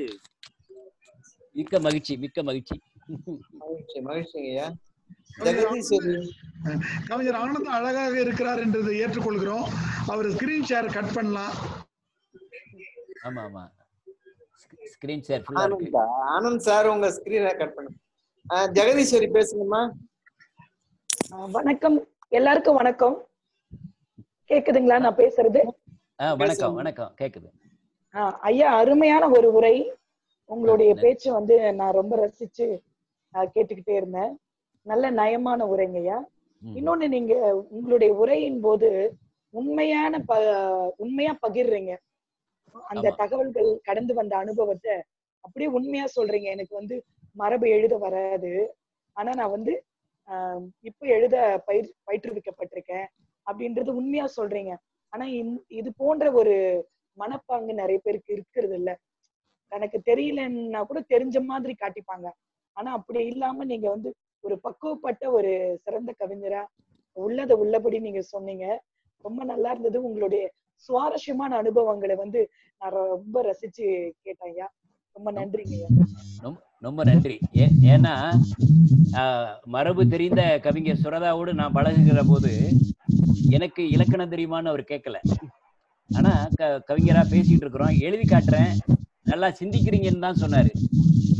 மிக்க மகிழ்ச்சி மிக்க மகிழ்ச்சி மகிழ்ச்சி மகிழ்ச்சிங்க ஐயா ஜெகதீஸ்வரி கவிஞர் ஆனந்த் அழகாக இருக்கிறார் என்றதை ஏற்றுக்கொள்கிறோம் அவர் ஸ்கிரீன் ஷேர் கட் பண்ணலாம் ஆமா ஆமா ஸ்கிரீன் ஷேர் ஃபுல்லா இருக்கு ஆனந்தா ஆனந்த் சார் உங்க ஸ்கிரீனை கட் பண்ணுங்க அஹ் ஜெகதீஸ்வரி பேசுங்கம்மா ஆ, வணக்கம் எல்லாருக்கும் வணக்கம் கேக்குதுங்களா நான் பேசுறது ஆ வணக்கம் பேசுங்க. வணக்கம் கேக்குது ஆ, ஐயா அருமையான ஒரு உரை உங்களுடைய நன்றி. பேச்சு வந்து நான் ரொம்ப ரசிச்சு ஆ, கேட்டுக்கிட்டே இருந்தேன் நல்ல நயமான உரைங்க ஐயா ம். இன்னொன்னு நீங்க உங்களுடைய உரையின் போது உண்மையான ப உண்மையா பகிர்றீங்க அந்த ஆமா. தகவல்கள் கடந்து வந்த அனுபவத்தை அப்படியே உண்மையா சொல்றீங்க எனக்கு வந்து மரபு எழுத வராது ஆனா நான் வந்து ஆஹ் இப்ப எழுத பயிர் பயிற்றுவிக்கப்பட்டிருக்கேன் அப்படின்றது உண்மையா சொல்றீங்க ஆனா இந்த- இது போன்ற ஒரு மனப்பாங்கு நிறைய பேருக்கு இருக்கிறது இல்ல தனக்கு தெரியலன்னா கூட தெரிஞ்ச மாதிரி காட்டிப்பாங்க ஆனா அப்படி இல்லாம நீங்க வந்து ஒரு பக்குவப்பட்ட ஒரு சிறந்த கவிஞரா உள்ளதை உள்ளபடி நீங்க சொன்னீங்க ரொம்ப நல்லா இருந்தது உங்களுடைய சுவாரஸ்யமான அனுபவங்களை வந்து நான் ரொம்ப ரசிச்சு கேட்டேன் ஐயா ரொம்ப நன்றிங்க ஐயா ரொம்ப ரொம்ப நன்றி ஏ ஏன்னா ஆஹ், மரபு தெரிந்த கவிஞர் சுரதாவோடு நான் பழகுகிற போது எனக்கு இலக்கணம் தெரியுமான்னு அவர் கேட்கல ஆனா க கவிஞரா பேசிட்டு இருக்கிறோம் எழுதி காட்டுறேன் நல்லா சிந்திக்கிறீங்கன்னு தான் சொன்னாரு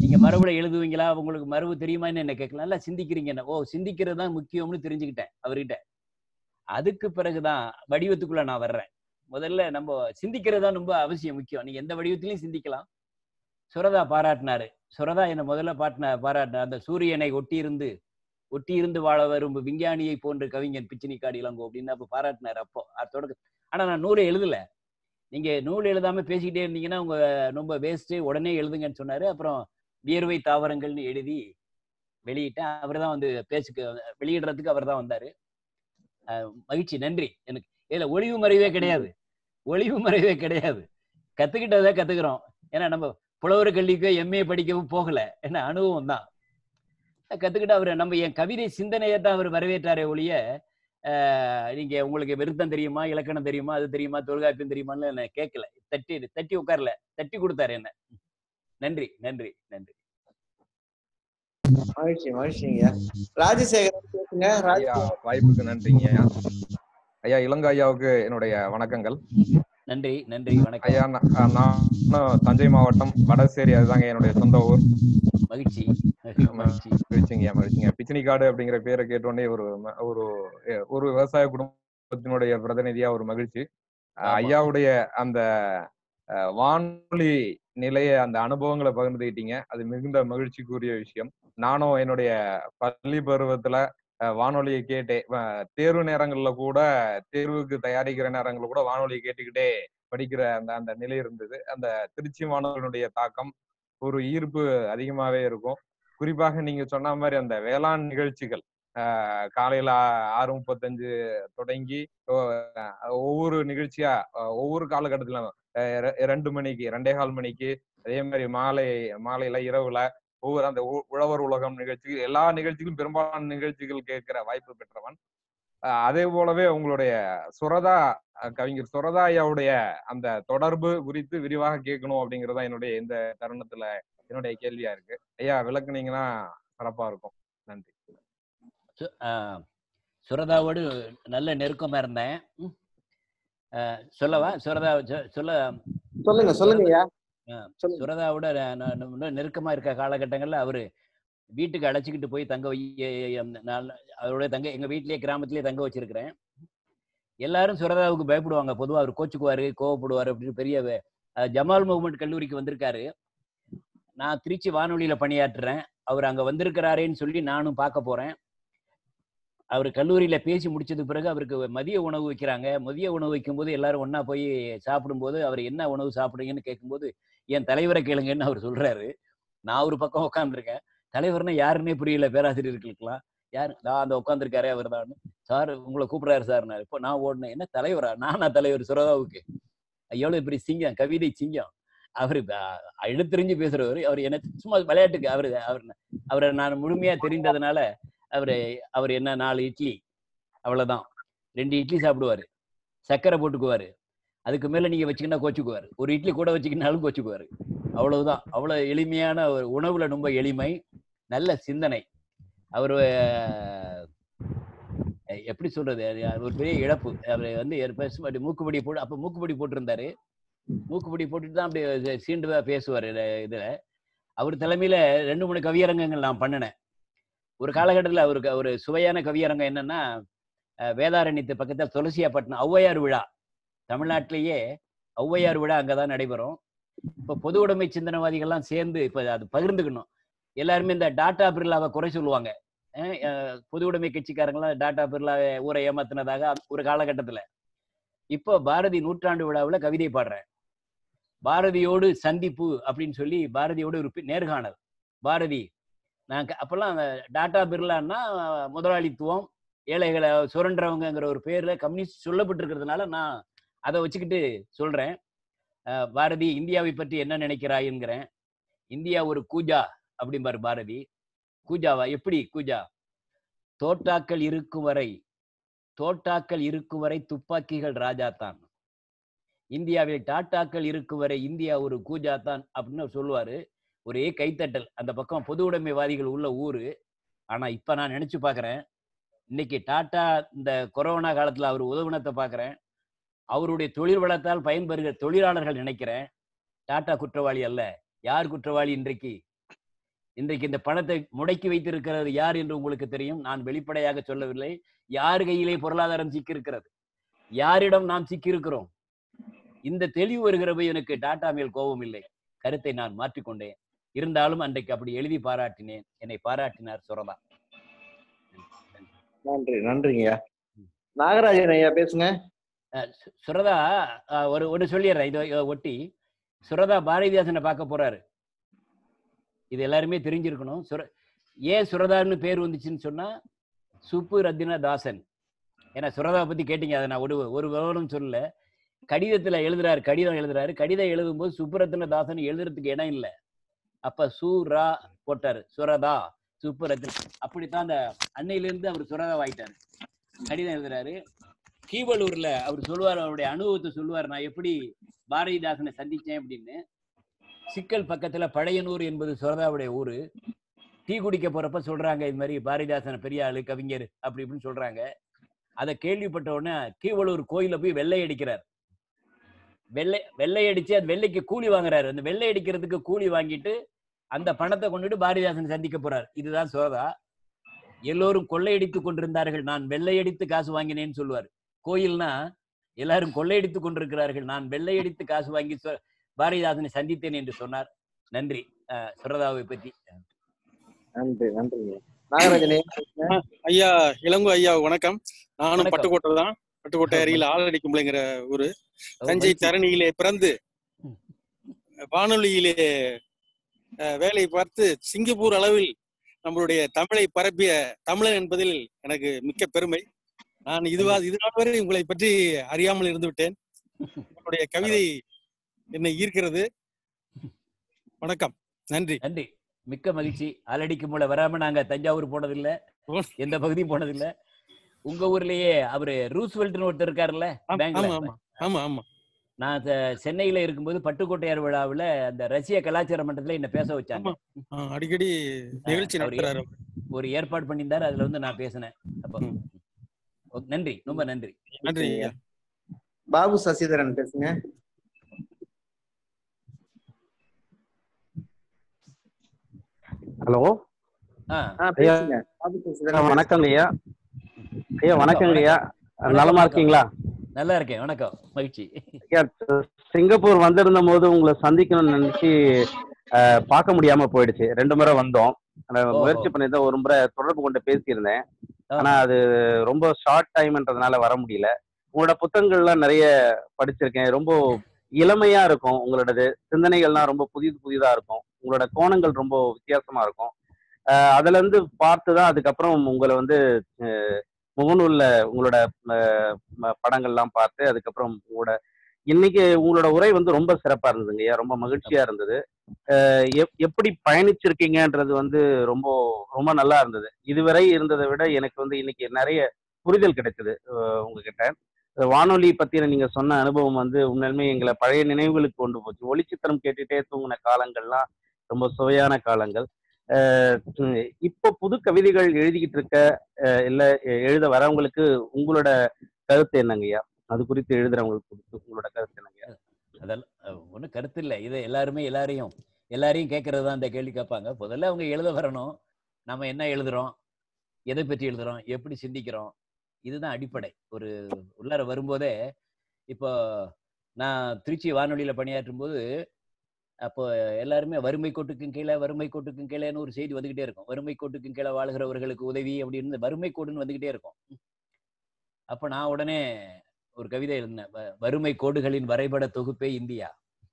நீங்க மரபுல எழுதுவீங்களா உங்களுக்கு மரபு தெரியுமான்னு என்ன கேட்கலாம் நல்லா சிந்திக்கிறீங்க என்ன ஓ சிந்திக்கிறது தான் முக்கியம்னு தெரிஞ்சுக்கிட்டேன் அவர்கிட்ட அதுக்கு பிறகுதான் வடிவத்துக்குள்ள நான் வர்றேன் முதல்ல நம்ம சிந்திக்கிறது தான் ரொம்ப அவசியம் முக்கியம் நீங்க எந்த வடிவத்திலையும் சிந்திக்கலாம் சுரதா பாராட்டினாரு சுரதா என்ன முதல்ல பாட்டின பாராட்டின அந்த சூரியனை ஒட்டியிருந்து ஒட்டியிருந்து வாழ வரும் விஞ்ஞானியை போன்ற கவிஞன் பிச்சினி காடி இளங்கோ அப்படின்னு அப்ப பாராட்டினார் அப்போ அது தொடக்க ஆனா நான் நூலை எழுதல நீங்க நூல் எழுதாம பேசிக்கிட்டே இருந்தீங்கன்னா உங்க ரொம்ப வேஸ்ட் உடனே எழுதுங்கன்னு சொன்னாரு அப்புறம் வியர்வை தாவரங்கள்னு எழுதி வெளியிட்டேன் அவர் தான் வந்து பேசுக்கு வெளியிடுறதுக்கு அவர் தான் வந்தாரு அஹ் மகிழ்ச்சி நன்றி எனக்கு இதுல ஒளிவு மறைவே கிடையாது ஒளிவு மறைவே கிடையாது கத்துக்கிட்டதை கத்துக்கிறோம் ஏன்னா நம்ம புலவர் கல்விக்கோ எம்ஏ படிக்கவும் போகல என்ன அனுபவம் தான் கத்துக்கிட்டு அவர் நம்ம என் கவிதை சிந்தனையை தான் அவர் வரவேற்றாரே ஒழிய ஆஹ் நீங்க உங்களுக்கு விருத்தம் தெரியுமா இலக்கணம் தெரியுமா அது தெரியுமா தொல்காப்பியம் தெரியுமான்னு என்ன கேட்கல தட்டி தட்டி உட்காரல தட்டி கொடுத்தாரு என்ன நன்றி நன்றி நன்றி மகிழ்ச்சி மகிழ்ச்சிங்க ராஜசேகரன் பேசுங்க ஐயா ராஜசேகரன் வாய்ப்புக்கு நன்றிங்க ஐயா ஐயா இளங்க ஐயாவுக்கு என்னுடைய வணக்கங்கள் நன்றி நன்றி வணக்கம் ஐயா நான் நானும் தஞ்சை மாவட்டம் வடசேரி அதுதாங்க என்னுடைய சொந்த ஊர் மகிழ்ச்சி மகிழ்ச்சி மகிழ்ச்சிங்க மகிழ்ச்சிங்க பிச்சினிக்காடு அப்படிங்கிற பேரை கேட்டோடனே ஒரு ம- ஒரு எ- ஒரு விவசாய குடும்பத்தினுடைய பிரதிநிதியா ஒரு மகிழ்ச்சி அஹ் ஆமா. ஐயாவுடைய அந்த அஹ், வானொலி நிலைய அந்த அனுபவங்களை பகிர்ந்துக்கிட்டீங்க அது மிகுந்த மகிழ்ச்சிக்குரிய விஷயம் நானும் என்னுடைய பள்ளி பருவத்துல அஹ், வானொலியை கேட்டே அஹ், தேர்வு நேரங்கள்ல கூட தேர்வுக்கு தயாரிக்கிற நேரங்கள்ல கூட வானொலியை கேட்டுக்கிட்டே படிக்கிற அந்த அந்த நிலை இருந்தது அந்த திருச்சி மாணவர்களுடைய தாக்கம் ஒரு ஈர்ப்பு அதிகமாவே இருக்கும் குறிப்பாக நீங்க சொன்ன மாதிரி அந்த வேளாண் நிகழ்ச்சிகள் ஆஹ் காலையில ஆ- ஆறு முப்பத்தஞ்சு தொடங்கி ஓ- அஹ் ஒவ்வொரு நிகழ்ச்சியா அஹ் ஒவ்வொரு காலகட்டத்திலும் அஹ் ரெ- ரெண்டு மணிக்கு ரெண்டே கால் மணிக்கு அதே மாதிரி மாலை மாலையில இரவுல ஒவ்வொரு அந்த உ- உழவர் உலகம் நிகழ்ச்சி எல்லா நிகழ்ச்சிகளும் பெரும்பாலான நிகழ்ச்சிகள் கேட்கிற வாய்ப்பு பெற்றவன் அஹ் அதே போலவே உங்களுடைய சுரதா அஹ் கவிஞர் சுரதா ஐயாவுடைய அந்த தொடர்பு குறித்து விரிவாக கேட்கணும் அப்படிங்கறதா என்னுடைய இந்த தருணத்துல என்னுடைய கேள்வியா இருக்கு ஐயா விளக்குனீங்கன்னா சிறப்பா இருக்கும் நன்றி சு- ஆஹ் சுரதாவோடு நல்ல நெருக்கமா இருந்தேன் ம். ஆஹ் சொல்லவா சுரதா சொ- சொல்ல சொல்லுங்க சொல்லுங்க ஐயா ஆஹ் சொல்லுங்க சுரதாவோட நான் நான் இன்னும் நெருக்கமா இருக்க காலகட்டங்கள்ல அவரு வீட்டுக்கு அழைச்சிக்கிட்டு போய் தங்க வை நான் அவரோட தங்க எங்க வீட்லயே கிராமத்திலேயே தங்க வச்சிருக்கிறேன் எல்லாரும் சுரதாவுக்கு பயப்படுவாங்க பொதுவா அவர் கோச்சுக்குவாரு கோவப்படுவாரு அப்படின்னு பெரிய வே- அஹ் ஜமால் முகமது கல்லூரிக்கு வந்திருக்காரு நான் திருச்சி வானொலியில பணியாற்றுறேன் அவர் அங்க வந்திருக்கிறாரேன்னு சொல்லி நானும் பார்க்க போறேன் அவர் கல்லூரியில பேசி முடிச்சதுக்கு பிறகு அவருக்கு மதிய உணவு வைக்கிறாங்க மதிய உணவு வைக்கும்போது எல்லாரும் ஒண்ணா போய் சாப்பிடும்போது அவர் என்ன உணவு சாப்பிடுறீங்கன்னு கேட்கும்போது என் தலைவரை கேளுங்கன்னு அவர் சொல்றாரு நான் ஒரு பக்கம் உட்காந்துருக்கேன் தலைவர்னா யாருன்னே புரியல பேராசிரியர்களுக்கெல்லாம் யார் நான் அந்த உட்காந்துருக்காரே அவர் தான் சார் உங்களை கூப்பிடுறாரு சார் நான் இப்போ நான் ஓடினேன் என்ன தலைவரா நானா தலைவர் சுரதாவுக்கு எவ்வளவு பெரிய சிங்கம் கவிதை சிங்கம் அவரு அஹ், எழுத்தறிஞ்சு பேசுறவர் அவர் என்ன சும்மா விளையாட்டுக்கு அவரு அவர் அவரை நான் முழுமையா தெரிந்ததுனால அவரு அவர் என்ன நாலு இட்லி அவ்வளவுதான் ரெண்டு இட்லி சாப்பிடுவாரு சர்க்கரை போட்டுக்குவாரு அதுக்கு மேல நீங்க வச்சுக்கினா கோச்சுக்குவாரு ஒரு இட்லி கூட வச்சுக்கினாலும் கோச்சுக்குவாரு அவ்வளவுதான் அவ்வளவு எளிமையான ஒரு உணவுல ரொம்ப எளிமை நல்ல சிந்தனை அவர் எப்படி சொல்றது அது ஒரு பெரிய இழப்பு அவர் வந்து ஏற்ப- அப்படி மூக்குப்படி போட்டு அப்ப மூக்குப்படி போட்டிருந்தாரு மூக்குப்படி போட்டுட்டு தான் அப்படி சீண்டுவா பேசுவார் இதுல அவர் தலைமையில ரெண்டு மூணு கவியரங்கங்கள் நான் பண்ணினேன் ஒரு காலகட்டத்தில் அவருக்கு ஒரு சுவையான கவியரங்கம் என்னன்னா அஹ், வேதாரண்யத்து பக்கத்தில் துளசியாப்பட்டினம் ஔவையார் விழா தமிழ்நாட்டிலேயே ஔவையார் விழா அங்கதான் நடைபெறும் இப்போ பொது உடைமை சிந்தனவாதிகள்லாம் சேர்ந்து இப்போ அது பகிர்ந்துக்கணும் எல்லாருமே இந்த டாடா பிர்லாவை குறை சொல்லுவாங்க அஹ், அஹ், பொது உடைமை கட்சிக்காரங்களாம் டாடா பிர்லாவை ஊரை ஏமாத்தினதாக ஒரு காலகட்டத்தில் இப்போ பாரதி நூற்றாண்டு விழாவில் கவிதை பாடுறேன் பாரதியோடு சந்திப்பு அப்படின்னு சொல்லி பாரதியோடு ஒரு பி- நேர்காணல் பாரதி நான் க- அப்பெல்லாம் அந்த டாடா பிர்லான்னா முதலாளித்துவம் ஏழைகளை சுரண்டுறவங்கங்கிற ஒரு பேர்ல கம்யூனிஸ்ட் சொல்லப்பட்டிருக்கிறதுனால நான் அதை வச்சுக்கிட்டு சொல்றேன் அஹ் பாரதி இந்தியாவை பற்றி என்ன நினைக்கிறாய்ங்கிறேன் இந்தியா ஒரு கூஜா அப்படிம்பாரு பாரதி கூஜாவா எப்படி கூஜா தோட்டாக்கள் இருக்கும் வரை தோட்டாக்கள் இருக்கும் வரை துப்பாக்கிகள் ராஜா தான் இந்தியாவில் டாட்டாக்கள் இருக்கும் வரை இந்தியா ஒரு கூஜா தான் அப்படின்னு சொல்லுவாரு ஒரே கைத்தட்டல் அந்த பக்கம் பொது உடைமைவாதிகள் உள்ள ஊரு ஆனா இப்ப நான் நினைச்சு பார்க்கறேன் இன்னைக்கு டாட்டா இந்த கொரோனா காலத்துல அவர் உதவினத்தை பார்க்கறேன் அவருடைய தொழில் வளத்தால் பயன்பெறுகிற தொழிலாளர்கள் நினைக்கிறேன் டாட்டா குற்றவாளி அல்ல யார் குற்றவாளி இன்றைக்கு இன்றைக்கு இந்த பணத்தை முடக்கி வைத்திருக்கிறது யார் என்று உங்களுக்கு தெரியும் நான் வெளிப்படையாக சொல்லவில்லை யார் கையிலே பொருளாதாரம் சிக்கியிருக்கிறது யாரிடம் நாம் சிக்கியிருக்கிறோம் இந்த தெளிவு வருகிற போய் எனக்கு டாடா மேல் கோபம் இல்லை கருத்தை நான் மாற்றிக்கொண்டேன் இருந்தாலும் அன்றைக்கு அப்படி எழுதி பாராட்டினேன் என்னை பாராட்டினார் சுரதா நன்றி நன்றிங்கய்யா நாகராஜன் ஐயா பேசுங்க அஹ் சு- சுரதா அஹ் ஒரு ஒன்று சொல்லிடுறேன் இதை இதை ஒட்டி சுரதா பாரதிதாசனை பார்க்க போறாரு இது எல்லாருமே தெரிஞ்சிருக்கணும் சுர ஏன் சுரதான்னு பேர் வந்துச்சுன்னு சொன்னா சுப்பு ரத்தின தாசன் ஏன்னா சுரதா பத்தி கேட்டீங்க அதை நான் ஒரு ஒரு விவரம் சொல்லல கடிதத்துல எழுதுறாரு கடிதம் எழுதுறாரு கடிதம் எழுதும்போது சுப்புரத்தின தாசன் எழுதுறதுக்கு இடம் இல்லை அப்ப சு ரா போட்டாரு சுரதா சுப்புரத்தின அப்படித்தான் அந்த அன்னையிலிருந்து அவர் சுரதா ஆயிட்டாரு கடிதம் எழுதுறாரு கீவலூர்ல அவர் சொல்லுவார் அவருடைய அனுபவத்தை சொல்லுவார் நான் எப்படி பாரதிதாசனை சந்திச்சேன் அப்படின்னு சிக்கல் பக்கத்துல பழையனூர் என்பது சுரதாவுடைய ஊரு டீ குடிக்க போறப்ப சொல்றாங்க இது மாதிரி பாரதிதாசன் பெரிய ஆளு கவிஞர் அப்படி இப்படின்னு சொல்றாங்க அதை கேள்விப்பட்ட உடனே கீவலூர் கோயில போய் வெள்ளை அடிக்கிறார் வெள்ளை வெள்ளை அடிச்சு அது வெள்ளைக்கு கூலி வாங்குறாரு அந்த வெள்ளை அடிக்கிறதுக்கு கூலி வாங்கிட்டு அந்த பணத்தை கொண்டுட்டு பாரதிதாசன் சந்திக்க போறார் இதுதான் சுரதா எல்லோரும் கொள்ளையடித்துக் கொண்டிருந்தார்கள் நான் வெள்ளையடித்து காசு வாங்கினேன்னு சொல்லுவார் கோயில்னா எல்லாரும் கொள்ளையடித்துக் கொண்டிருக்கிறார்கள் நான் வெள்ளையடித்து காசு வாங்கி சொ- பாரதிதாசனை சந்தித்தேன் என்று சொன்னார் நன்றி அஹ், சுரதாவை பற்றி நன்றி நன்றிங்க நாகராஜன் ஐயா பேசுங்க. ஐயா இளங்கோ ஐயா வணக்கம் நானும் வணக்கம். பட்டுக்கோட்டை தான் பட்டுக்கோட்டை அருகில் ஆலடி கும்பளைங்கிற ஊரு ஓ, தஞ்சை மகிழ்ச்சி. தரணியிலே பிறந்து ம். வானொலியிலே அஹ், வேலை பார்த்து சிங்கப்பூர் அளவில் நம்மளுடைய தமிழை பரப்பிய தமிழன் என்பதில் எனக்கு மிக்க பெருமை நான் இதுவா இதுநாள் வரை உங்களை பற்றி அறியாமல் இருந்து விட்டேன் உங்களுடைய கவிதை என்னை ஈர்க்கிறது வணக்கம் நன்றி நன்றி மிக்க மகிழ்ச்சி ஆலடிக்கு மூல வராம நாங்க தஞ்சாவூர் போனதில்லை ஓ. எந்த பகுதியும் போனதில்லை உங்க ஊர்லயே அவரு ரூஸ்வெல்ட்னு ஒருத்தர் இருக்காருல்ல ஆமா பேங்க்ல ஆமா ஆமா ஆமா நான் த- சென்னையில இருக்கும்போது பட்டுக்கோட்டையார் விழாவுல அந்த ரஷ்ய கலாச்சார மன்றத்துல என்ன பேச வச்சாங்க ஆ, அடிக்கடி நிகழ்ச்சி அவர் நடத்துறாரு ஒரு ஏற்பாடு பண்ணியிருந்தாரு அதுல வந்து நான் பேசினேன் அப்போ ம். ஓ, நன்றி ரொம்ப நன்றி நன்றி ஐயா பாபு சசிதரன் பேசுங்க ஹலோ ஆ ஆ பேசுங்க பாபு சசிதரன் வணக்கம் ஐயா ஐயா வணக்கம் ஐயா நலமா இருக்கீங்களா நல்லா இருக்கேன் வணக்கம் மகிழ்ச்சி ஐயா சிங்கப்பூர் வந்திருந்த போது உங்களை சந்திக்கணும்னு நினைச்சு அஹ், பார்க்க முடியாம போயிடுச்சு ரெண்டு முறை வந்தோம் ஆனா, ஓஹோ. முயற்சி பண்ணியிருந்தேன் ஒரு முறை தொடர்பு கொண்டு பேசியிருந்தேன் ஆ. ஆனா அது ரொம்ப ஷார்ட் டைம்ன்றதுனால வர முடியல உங்களோட புத்தகங்கள்லாம் நிறைய படிச்சிருக்கேன் ரொம்ப இளமையா இருக்கும் உங்களோடது சிந்தனைகள்லாம் ரொம்ப புதிது புதிதா இருக்கும் உங்களோட கோணங்கள் ரொம்ப வித்தியாசமா இருக்கும் அஹ், அதுல இருந்து பார்த்து தான் அதுக்கப்புறம் உங்களை வந்து அஹ், முகநூல்ல உங்களோட அஹ், ம- படங்கள்லாம் பார்த்து அதுக்கப்புறம் உங்களோட இன்னைக்கு உங்களோட உரை வந்து ரொம்ப சிறப்பா இருந்ததுங்க ஐயா ரொம்ப மகிழ்ச்சியா இருந்தது அஹ் எப்- எப்படி பயணிச்சிருக்கீங்கன்றது வந்து ரொம்ப ரொம்ப நல்லா இருந்தது இதுவரை இருந்ததை விட எனக்கு வந்து இன்னைக்கு நிறைய புரிதல் கிடைச்சது அஹ் உங்ககிட்ட அஹ் வானொலி பத்தின நீங்க சொன்ன அனுபவம் வந்து உண்மையிலுமே எங்களை பழைய நினைவுகளுக்கு கொண்டு போச்சு ஒளிச்சித்திரம் கேட்டுட்டே தூங்கின காலங்கள்லாம் ரொம்ப சுவையான காலங்கள் அஹ் உம் இப்போ புது கவிதைகள் எழுதிக்கிட்டு இருக்க அஹ் இல்ல எ- எழுத வரவங்களுக்கு உங்களோட கருத்து என்னங்கய்யா அது குறித்து எழுதுறவங்களுக்கு குறித்து உங்களோட கருத்து என்னங்கய்யா அதெல்லாம் ஒன்றும் கருத்து இல்லை இது எல்லாருமே எல்லாரையும் எல்லாரையும் கேட்கறது தான் இந்த கேள்வி கேட்பாங்க முதல்ல அவங்க எழுத வரணும் நம்ம என்ன எழுதுறோம் எதை பற்றி எழுதுறோம் எப்படி சிந்திக்கிறோம் இதுதான் அடிப்படை ஒரு உள்ளார வரும்போதே இப்போ நான் திருச்சி வானொலியில பணியாற்றும் போது அப்போ எல்லாருமே வறுமை கோட்டுக்கும் கீழே வறுமை கோட்டுக்கும் கீழேன்னு ஒரு செய்தி வந்துகிட்டே இருக்கும் வறுமை கோட்டுக்கும் கீழே வாழ்கிறவர்களுக்கு உதவி அப்படின்னு வறுமை கோடுன்னு வந்துகிட்டே இருக்கும் அப்போ நான் உடனே ஒரு கவிதை எழுதினேன் வ- வறுமை கோடுகளின் வரைபட தொகுப்பே இந்தியா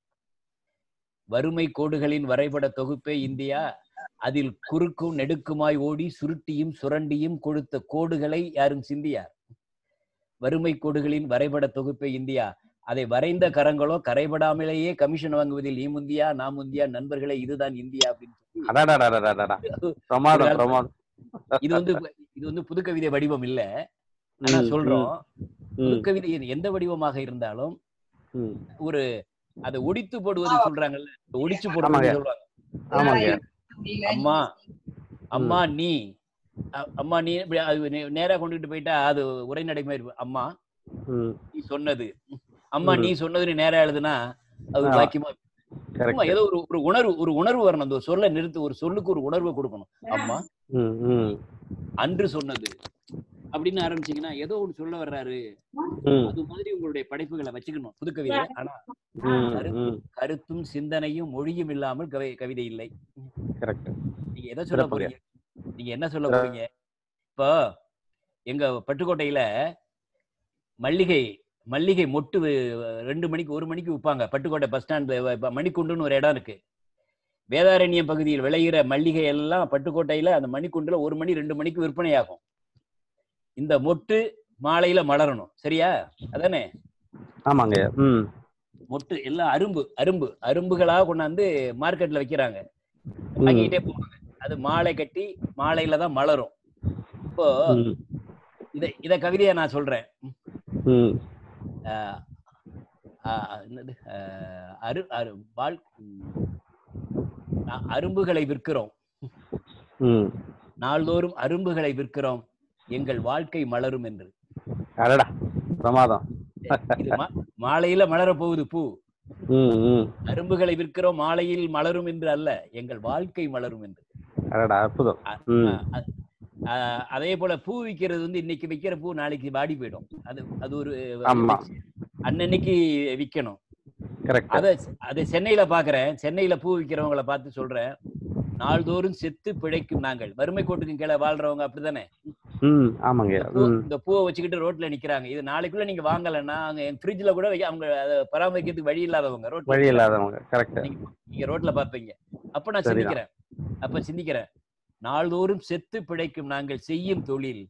வறுமை கோடுகளின் வரைபட தொகுப்பே இந்தியா அதில் குறுக்கும் நெடுக்குமாய் ஓடி சுருட்டியும் சுரண்டியும் கொடுத்த கோடுகளை யாரும் சிந்தியார் வறுமை கோடுகளின் வரைபட தொகுப்பே இந்தியா அதை வரைந்த கரங்களோ கரைபடாமலேயே கமிஷன் வாங்குவதில் நீ முந்தியா நான் முந்தியா நண்பர்களே இதுதான் இந்தியா அப்படின்னு சொல்லி அடாடாடாடாடாடா பிரமாதம் பிரமாதம் இது வந்து இது வந்து புது கவிதை வடிவம் இல்ல ஆனா ம், சொல்றோம் புது ம், கவிதை எந்த வடிவமாக இருந்தாலும் ம். ஒரு அதை ஒடித்து போடுவது சொல்றாங்கல்ல ஒடிச்சு ஆமாங்க. போடுவது சொல்லுவாங்க ஆமாங்க அம்மா அம்மா நீ அ- அம்மா நீ இப்படி அது நே- நேரா கொண்டுகிட்டு போயிட்டா அது உரைநடை மாதிரி இருக்கும். அம்மா ம், நீ சொன்னது அம்மா ம். நீ சொன்னதுன்னு நேரா எழுதுனா அது ஆ. வாக்கியமா சும்மா கரெக்ட் ஏதோ ஒரு ஒரு உணர்வு ஒரு உணர்வு வரணும் அந்த ஒரு சொல்ல நிறுத்து ஒரு சொல்லுக்கு ஒரு உணர்வை கொடுக்கணும் அம்மா ம் ம் அன்று சொன்னது அப்படின்னு ஆரம்பிச்சீங்கன்னா ஏதோ ஒன்று சொல்ல வர்றாரு ம் அது மாதிரி உங்களுடைய படைப்புகளை வச்சுக்கணும் புது கவிதை ஆனா ம் கருத்து ம் கருத்தும் சிந்தனையும் மொழியும் இல்லாமல் கவி கவிதை இல்லை கரெக்ட் நீங்க எதை சொல்ல சிறப்புங்க. போறீங்க நீங்க என்ன சொல்ல போறீங்க இப்போ எங்க பட்டுக்கோட்டையில மல்லிகை மல்லிகை மொட்டு வு- ரெண்டு மணிக்கு ஒரு மணிக்கு விற்பாங்க பட்டுக்கோட்டை பஸ் ஸ்டாண்ட் மணிக்குண்டுன்னு ஒரு இடம் இருக்கு வேதாரண்யம் பகுதியில் விளையிற மல்லிகை எல்லாம் பட்டுக்கோட்டையில அந்த மணிக்குண்டுல ஒரு மணி ரெண்டு மணிக்கு விற்பனையாகும் இந்த மொட்டு மாலையில மலரணும் சரியா அதானே ஆமாங்க ம் மொட்டு எல்லாம் அரும்பு அரும்பு அரும்புகளா கொண்டாந்து மார்க்கெட்ல வைக்கிறாங்க ம் வாங்கிட்டே போவாங்க அது மாலை கட்டி மாலையில தான் மலரும் இப்போ ம் இத இத கவிதையை நான் சொல்றேன் ம் ஆஹ் ஆஹ் என்னது ஆஹ் அரு அரு வாழ் ம், நா- அரும்புகளை விற்கிறோம் ம் நாள்தோறும் அரும்புகளை விற்கிறோம் எங்கள் வாழ்க்கை மலரும் என்று அடடா பிரமாதம் இது மா- மாலையில மலரப் போகுது பூ ம் ம் அரும்புகளை விற்கிறோம் மாலையில் மலரும் என்று அல்ல எங்கள் வாழ்க்கை மலரும் என்று அடடா அற்புதம் அ- ம் அ- அ- அ- அதே போல பூ விற்கிறது வந்து இன்னைக்கு விற்கிற பூ நாளைக்கு வாடி போயிடும் அது அது ஒரு ஆமா அன்னன்னைக்கு விற்கணும் கரெக்ட் அத அதை சென்னையில பாக்குறேன் சென்னையில பூ விற்கிறவங்கள பார்த்து சொல்றேன் நாள்தோறும் செத்து பிழைக்கும் நாங்கள் வறுமை கோட்டுக்கு கீழே வாழ்றவங்க அப்படிதானே ம் ஆமாங்க இந்த பூ ம் இந்த பூவை வச்சுக்கிட்டு ரோட்ல நிக்கிறாங்க இது நாளைக்குள்ள நீங்க வாங்கலைன்னா அங்க என் ஃப்ரிட்ஜ்ல கூட வைக்க- அவங்க அதை பராமரிக்கிறதுக்கு வழி இல்லாதவங்க ரோட்ல வழி நிக்கிறாங்க. இல்லாதவங்க கரெக்ட் நீங்க நீங்க ரோட்ல பாப்பீங்க அப்ப நான் சரிதான். சிந்திக்கிறேன் அப்ப சிந்திக்கிறேன் நாள்தோறும் செத்து பிழைக்கும் நாங்கள் செய்யும் தொழில்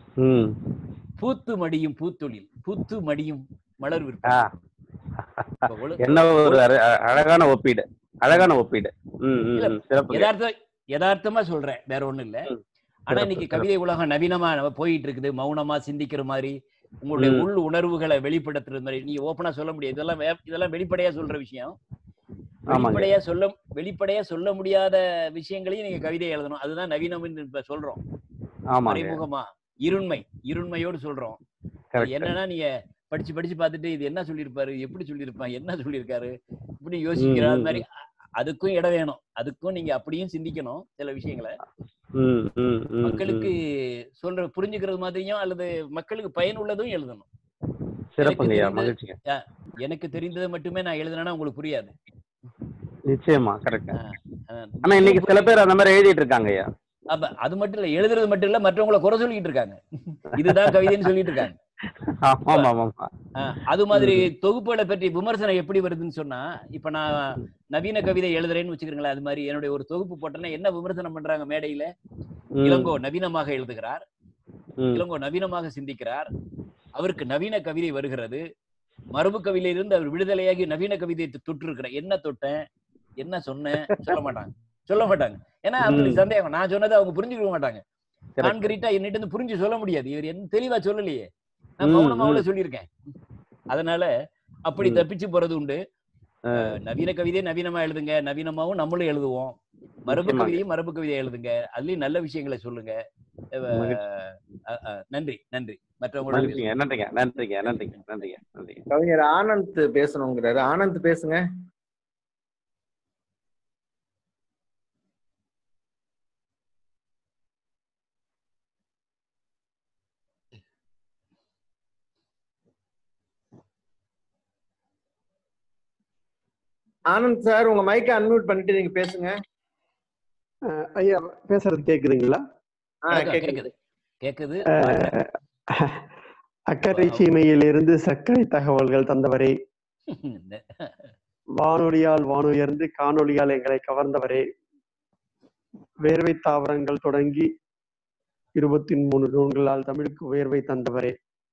ம் பூத்து மடியும் பூத்தொழில் பூத்து மடியும் மலர் ஆ விற்பனை இப்ப ஒழு- என்ன ஒரு அர- அ- அழகான ஒப்பீடு அழகான ஒப்பீடு ம் ம் இல்ல, ம் சிறப்புங்க யதார்த்த யதார்த்தமா சொல்றேன் வேற ஒண்ணும் இல்ல ம். ஆனா சிறப்பு, இன்னைக்கு சிறப்பு. கவிதை உலகம் நவீனமா நம்ம போயிட்டு இருக்குது மௌனமா சிந்திக்கிற மாதிரி உங்களுடைய ம். உள் உணர்வுகளை வெளிப்படுத்துற மாதிரி நீங்க ஓப்பனா சொல்ல முடியாது இதெல்லாம் வே- இதெல்லாம் வெளிப்படையா சொல்ற விஷயம் ஆமாங்க. வெளிப்படையா சொல்ல வெளிப்படையா சொல்ல முடியாத விஷயங்களையும் நீங்க கவிதை எழுதணும் அதுதான் நவீனம் இப்ப சொல்றோம் ஆமாங்க மறைமுகமா இருண்மை இருண்மையோடு சொல்றோம் அது கரெக்ட் என்னன்னா நீங்க படிச்சு படிச்சு பார்த்துட்டு இது என்ன சொல்லியிருப்பாரு எப்படி சொல்லியிருப்பான் என்ன சொல்லியிருக்காரு இப்படி யோசிக்கிற ம், அது ம், மாதிரி அ- அதுக்கும் இடம் வேணும் அதுக்கும் நீங்க அப்படியும் சிந்திக்கணும் சில விஷயங்களை ம் ம் ம் மக்களுக்கு சொல்ற புரிஞ்சுக்கிறது மாதிரியும் அல்லது மக்களுக்கு பயனுள்ளதும் எழுதணும் சிறப்புங்கய்யா தெரிந்தது- மகிழ்ச்சிங்க எனக்கு தெரிந்ததை மட்டுமே நான் எழுதுனேன்னா உங்களுக்கு புரியாது நிச்சயமா கரெக்ட் ஆ, ஆ, ஆனா இன்னைக்கு சில பேர் அந்த மாதிரி எழுதிட்டு இருக்காங்க ஐயா அப்ப அது மட்டும் இல்ல எழுதுறது மட்டும் இல்ல மற்றவங்களை குறை சொல்லிட்டு இருக்காங்க இதுதான் கவிதைன்னு சொல்லிட்டு இருக்காங்க ஆமா ஆமா ஆமா ஆ, அது மாதிரி தொகுப்புகளை பற்றி விமர்சனம் எப்படி வருதுன்னு சொன்னா இப்ப நான் நவீன கவிதை எழுதுறேன்னு வச்சுக்கிறீங்களா அது மாதிரி என்னுடைய ஒரு தொகுப்பு போட்டேன்னா என்ன விமர்சனம் பண்றாங்க மேடையில ம், இளங்கோ நவீனமாக எழுதுகிறார் ம், இளங்கோ நவீனமாக சிந்திக்கிறார் அவருக்கு நவீன கவிதை வருகிறது மரபு கவிதையிலிருந்து அவர் விடுதலையாகி நவீன கவிதையை தொட்டிருக்கிறார் என்ன தொட்டேன் என்ன சொன்னேன் சொல்ல மாட்டாங்க சொல்ல மாட்டாங்க ஏன்னா அவங்களுக்கு சந்தேகம் நான் சொன்னதை அவங்க புரிஞ்சுக்க மாட்டாங்க correct. கான்கிரீட்டா என்னிட்ட இருந்து புரிஞ்சு சொல்ல முடியாது இவர் என்ன தெளிவா சொல்லலையே நான் ம், மௌனமாவுல ம். சொல்லியிருக்கேன் அதனால அப்படி ம். தப்பிச்சு போறது உண்டு ஆ, அஹ் நவீன கவிதை நவீனமா எழுதுங்க நவீனமாவும் நம்மளும் எழுதுவோம் மரபு நிச்சயமாங்க. கவிதையும் மரபு கவிதை எழுதுங்க அதுலயும் நல்ல விஷயங்களை சொல்லுங்க அஹ் மகிழ்ச்சி. அஹ் அஹ் நன்றி நன்றி மற்றவங்களோட மகிழ்ச்சிங்க நன்றிங்க நன்றிங்க நன்றிங்க நன்றிங்க நன்றிங்க கவிஞர் ஆனந்த் பேசணுங்கிறாரு ஆனந்த் பேசுங்க ஆனந்த் சார் உங்க மைக்கை அன்மியூட் பண்ணிட்டு நீங்க பேசுங்க அஹ் ஐயா பேசுறது கேக்குதுங்களா ஆ கேக்குது, கேக்குது கேக்குது கேக்குது அஹ் அக்கறை சீமையிலிருந்து சர்க்கரை தகவல்கள் தந்தவரே வானொலியால் வானுயர்ந்து காணொளியால் எங்களை கவர்ந்தவரே வேர்வை தாவரங்கள் தொடங்கி இருபத்தி மூணு நூல்களால் தமிழுக்கு உயர்வை தந்தவரே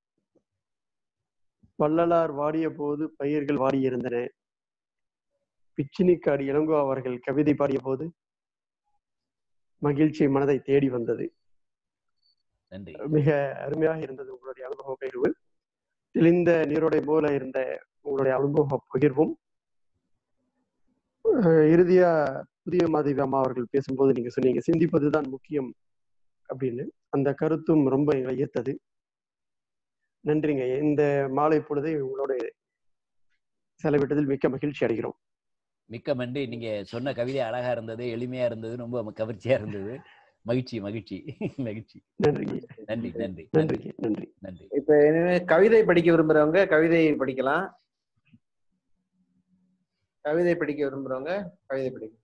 வள்ளலார் வாடிய போது பயிர்கள் வாடியிருந்தன பிச்சினிக்காடு இளங்கோ அவர்கள் கவிதை பாடிய போது மகிழ்ச்சி மனதை தேடி வந்தது நன்றி மிக அருமையாக இருந்தது உங்களுடைய அனுபவ பகிர்வு தெளிந்த நீரோடை போல இருந்த உங்களுடைய அனுபவ பகிர்வும் அஹ் இறுதியா புதிய மாதவி அம்மா அவர்கள் பேசும்போது நீங்க சொன்னீங்க சிந்திப்பதுதான் முக்கியம் அப்படின்னு அந்த கருத்தும் ரொம்ப எங்களை ஈர்த்தது நன்றிங்க இந்த மாலை பொழுதை உங்களோட செலவிட்டதில் மிக்க மகிழ்ச்சி அடைகிறோம் மிக்க நன்றி நீங்க சொன்ன கவிதை அழகா இருந்தது எளிமையா இருந்தது ரொம்ப கவர்ச்சியா இருந்தது மகிழ்ச்சி மகிழ்ச்சி மகிழ்ச்சி நன்றிங்க நன்றி நன்றி நன்றி நன்றிங்க நன்றி நன்றி இப்ப இனிமே கவிதை படிக்க விரும்புறவங்க கவிதை படிக்கலாம் கவிதை படிக்க விரும்புறவங்க கவிதை படிக்கலாம்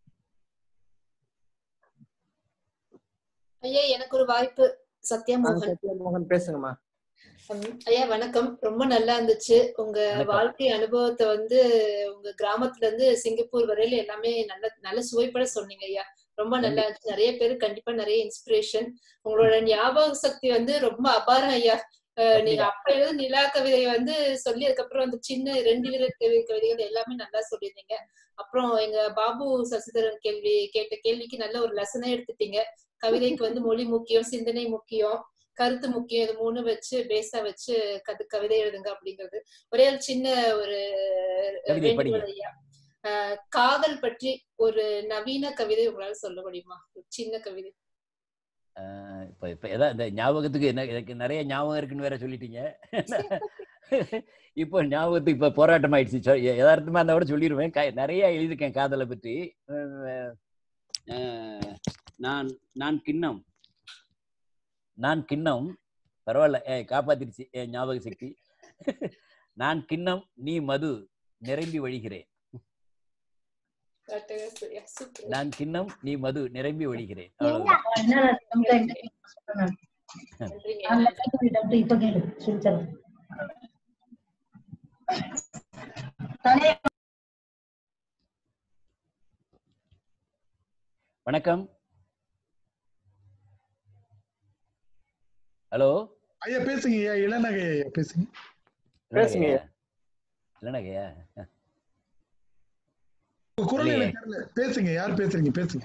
ஐயா எனக்கு ஒரு வாய்ப்பு சத்யா ஆ, மோகன் சத்யா மோகன் பேசுங்கம்மா ம், ஐயா வணக்கம் ரொம்ப நல்லா இருந்துச்சு உங்க வணக்கம். வாழ்க்கை அனுபவத்தை வந்து உங்க கிராமத்துல இருந்து சிங்கப்பூர் வரையில எல்லாமே நல்ல நல்ல சுவைப்பட சொன்னீங்க ஐயா ரொம்ப நல்லா இருந்துச்சு நிறைய பேர் கண்டிப்பா நிறைய இன்ஸ்பிரேஷன் உங்களோட ஞாபக சக்தி வந்து ரொம்ப அபாரம் ஐயா அஹ், நீங்க அப்ப எழுத நிலா கவிதை வந்து சொல்லி அதுக்கப்புறம் அந்த சின்ன ரெண்டு வீர கவி- கவிதைகள் எல்லாமே நல்லா சொல்லியிருந்தீங்க அப்புறம் எங்க பாபு சசிதரன் கேள்வி கேட்ட கேள்விக்கு நல்ல ஒரு லெசனே எடுத்துட்டீங்க கவிதைக்கு வந்து மொழி முக்கியம் சிந்தனை முக்கியம் கருத்து முக்கியம் இது மூணு வச்சு பேஸா வச்சு கது கவிதை எழுதுங்க அப்படிங்கிறது ஒரே ஒரு சின்ன ஒரு கவிதை வேண்டுகோள் படிங்க. ஐயா அஹ், காதல் பற்றி ஒரு நவீன கவிதை உங்களால சொல்ல முடியுமா ஒரு சின்ன கவிதை ஆஹ் இப்ப இப்ப ஏதாவது இந்த ஞாபகத்துக்கு என்ன எனக்கு நிறைய ஞாபகம் இருக்குன்னு வேற சொல்லிட்டீங்க இப்போ ஞாபகத்துக்கு இப்ப போராட்டம் ஆயிடுச்சு சொ- எ- யதார்த்தமா இருந்தா கூட சொல்லிடுவேன் க- நிறைய எழுதியிருக்கேன் காதலை பற்றி அஹ் அஹ் நான் நான் கிண்ணம் நான் கிண்ணம் பரவாயில்ல ஏ காப்பாத்திருச்சு என் ஞாபக சக்தி நான் கிண்ணம் நீ மது நிரம்பி வழிகிறேன் சூப்பர் நான் கிண்ணம் நீ மது நிரம்பி வழிகிறேன் அவ்வளவுதான் நன்றிங்க இப்ப கேளு சொல்லித்தரேன் வணக்கம் ஹலோ ஐயா பேசுங்க ஐயா இளநகை ஐயா பேசுங்க பேசுங்க. இல்லைனகையா உங்க குரல் இல்லையே. எனக்கு தெரியல பேசுங்க யார் பேசுறீங்க பேசுங்க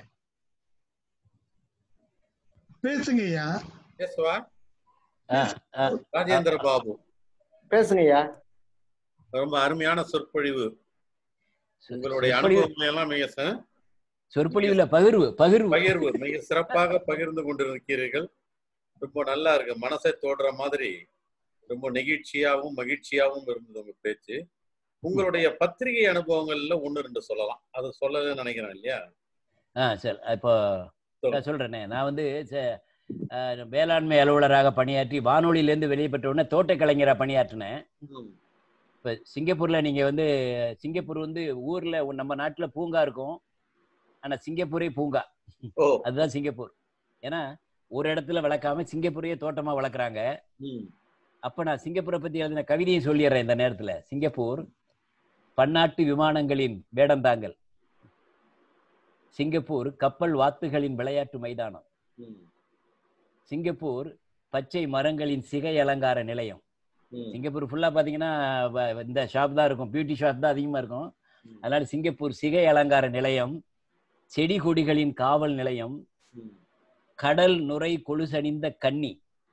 பேசுங்க ஐயா பேசுவா ஆ, ஆ, ராஜேந்திர பாபு பேசுங்கய்யா ரொம்ப அருமையான சொற்பொழிவு உங்களுடைய சொற்பொழிவு- அனுபவங்களை எல்லாம் மிக ச- சொற்பொழிவுல பகிர்வு பகிர்வு பகிர்வு மிக சிறப்பாக பகிர்ந்து கொண்டிருக்கிறீர்கள் ரொம்ப நல்லா இருக்கு மனசை தோடுற மாதிரி ரொம்ப நெகிழ்ச்சியாகவும் மகிழ்ச்சியாகவும் இருந்தது உங்க பேச்சு உங்களுடைய பத்திரிகை அனுபவங்கள்ல ஒண்ணு ரெண்டு சொல்லலாம் அது சொல்லலன்னு நினைக்கிறேன் இல்லையா ஆ சரி இப்போ நான் சொல்றேனே நான் வந்து ச- ஆ, வேளாண்மை அலுவலராக பணியாற்றி வானொலியிலேருந்து வெளியே பெற்ற உடனே தோட்ட கலைஞராக பணியாற்றினேன் ம். இப்போ சிங்கப்பூர்ல நீங்க வந்து சிங்கப்பூர் வந்து ஊர்ல ஒரு- நம்ம நாட்டுல பூங்கா இருக்கும் ஆனா சிங்கப்பூரே பூங்கா ஓ அதுதான் சிங்கப்பூர் ஏன்னா ஒரு இடத்துல வளர்க்காம சிங்கப்பூரையே தோட்டமா வளர்க்குறாங்க ம். அப்ப நான் சிங்கப்பூரை பத்தி எழுதின கவிதையை சொல்லிடுறேன் இந்த நேரத்துல சிங்கப்பூர் பன்னாட்டு விமானங்களின் வேடந்தாங்கல் சிங்கப்பூர் கப்பல் வாத்துகளின் விளையாட்டு மைதானம் ம். சிங்கப்பூர் பச்சை மரங்களின் சிகை அலங்கார நிலையம் ம். சிங்கப்பூர் ஃபுல்லா பாத்தீங்கன்னா வ- இந்த ஷாப் தான் இருக்கும் பியூட்டி ஷாப் தான் அதிகமா இருக்கும் அதனால சிங்கப்பூர் சிகை அலங்கார நிலையம் செடி கொடிகளின் காவல் நிலையம் ம். கடல் நுரை கொலுசணிந்த கன்னி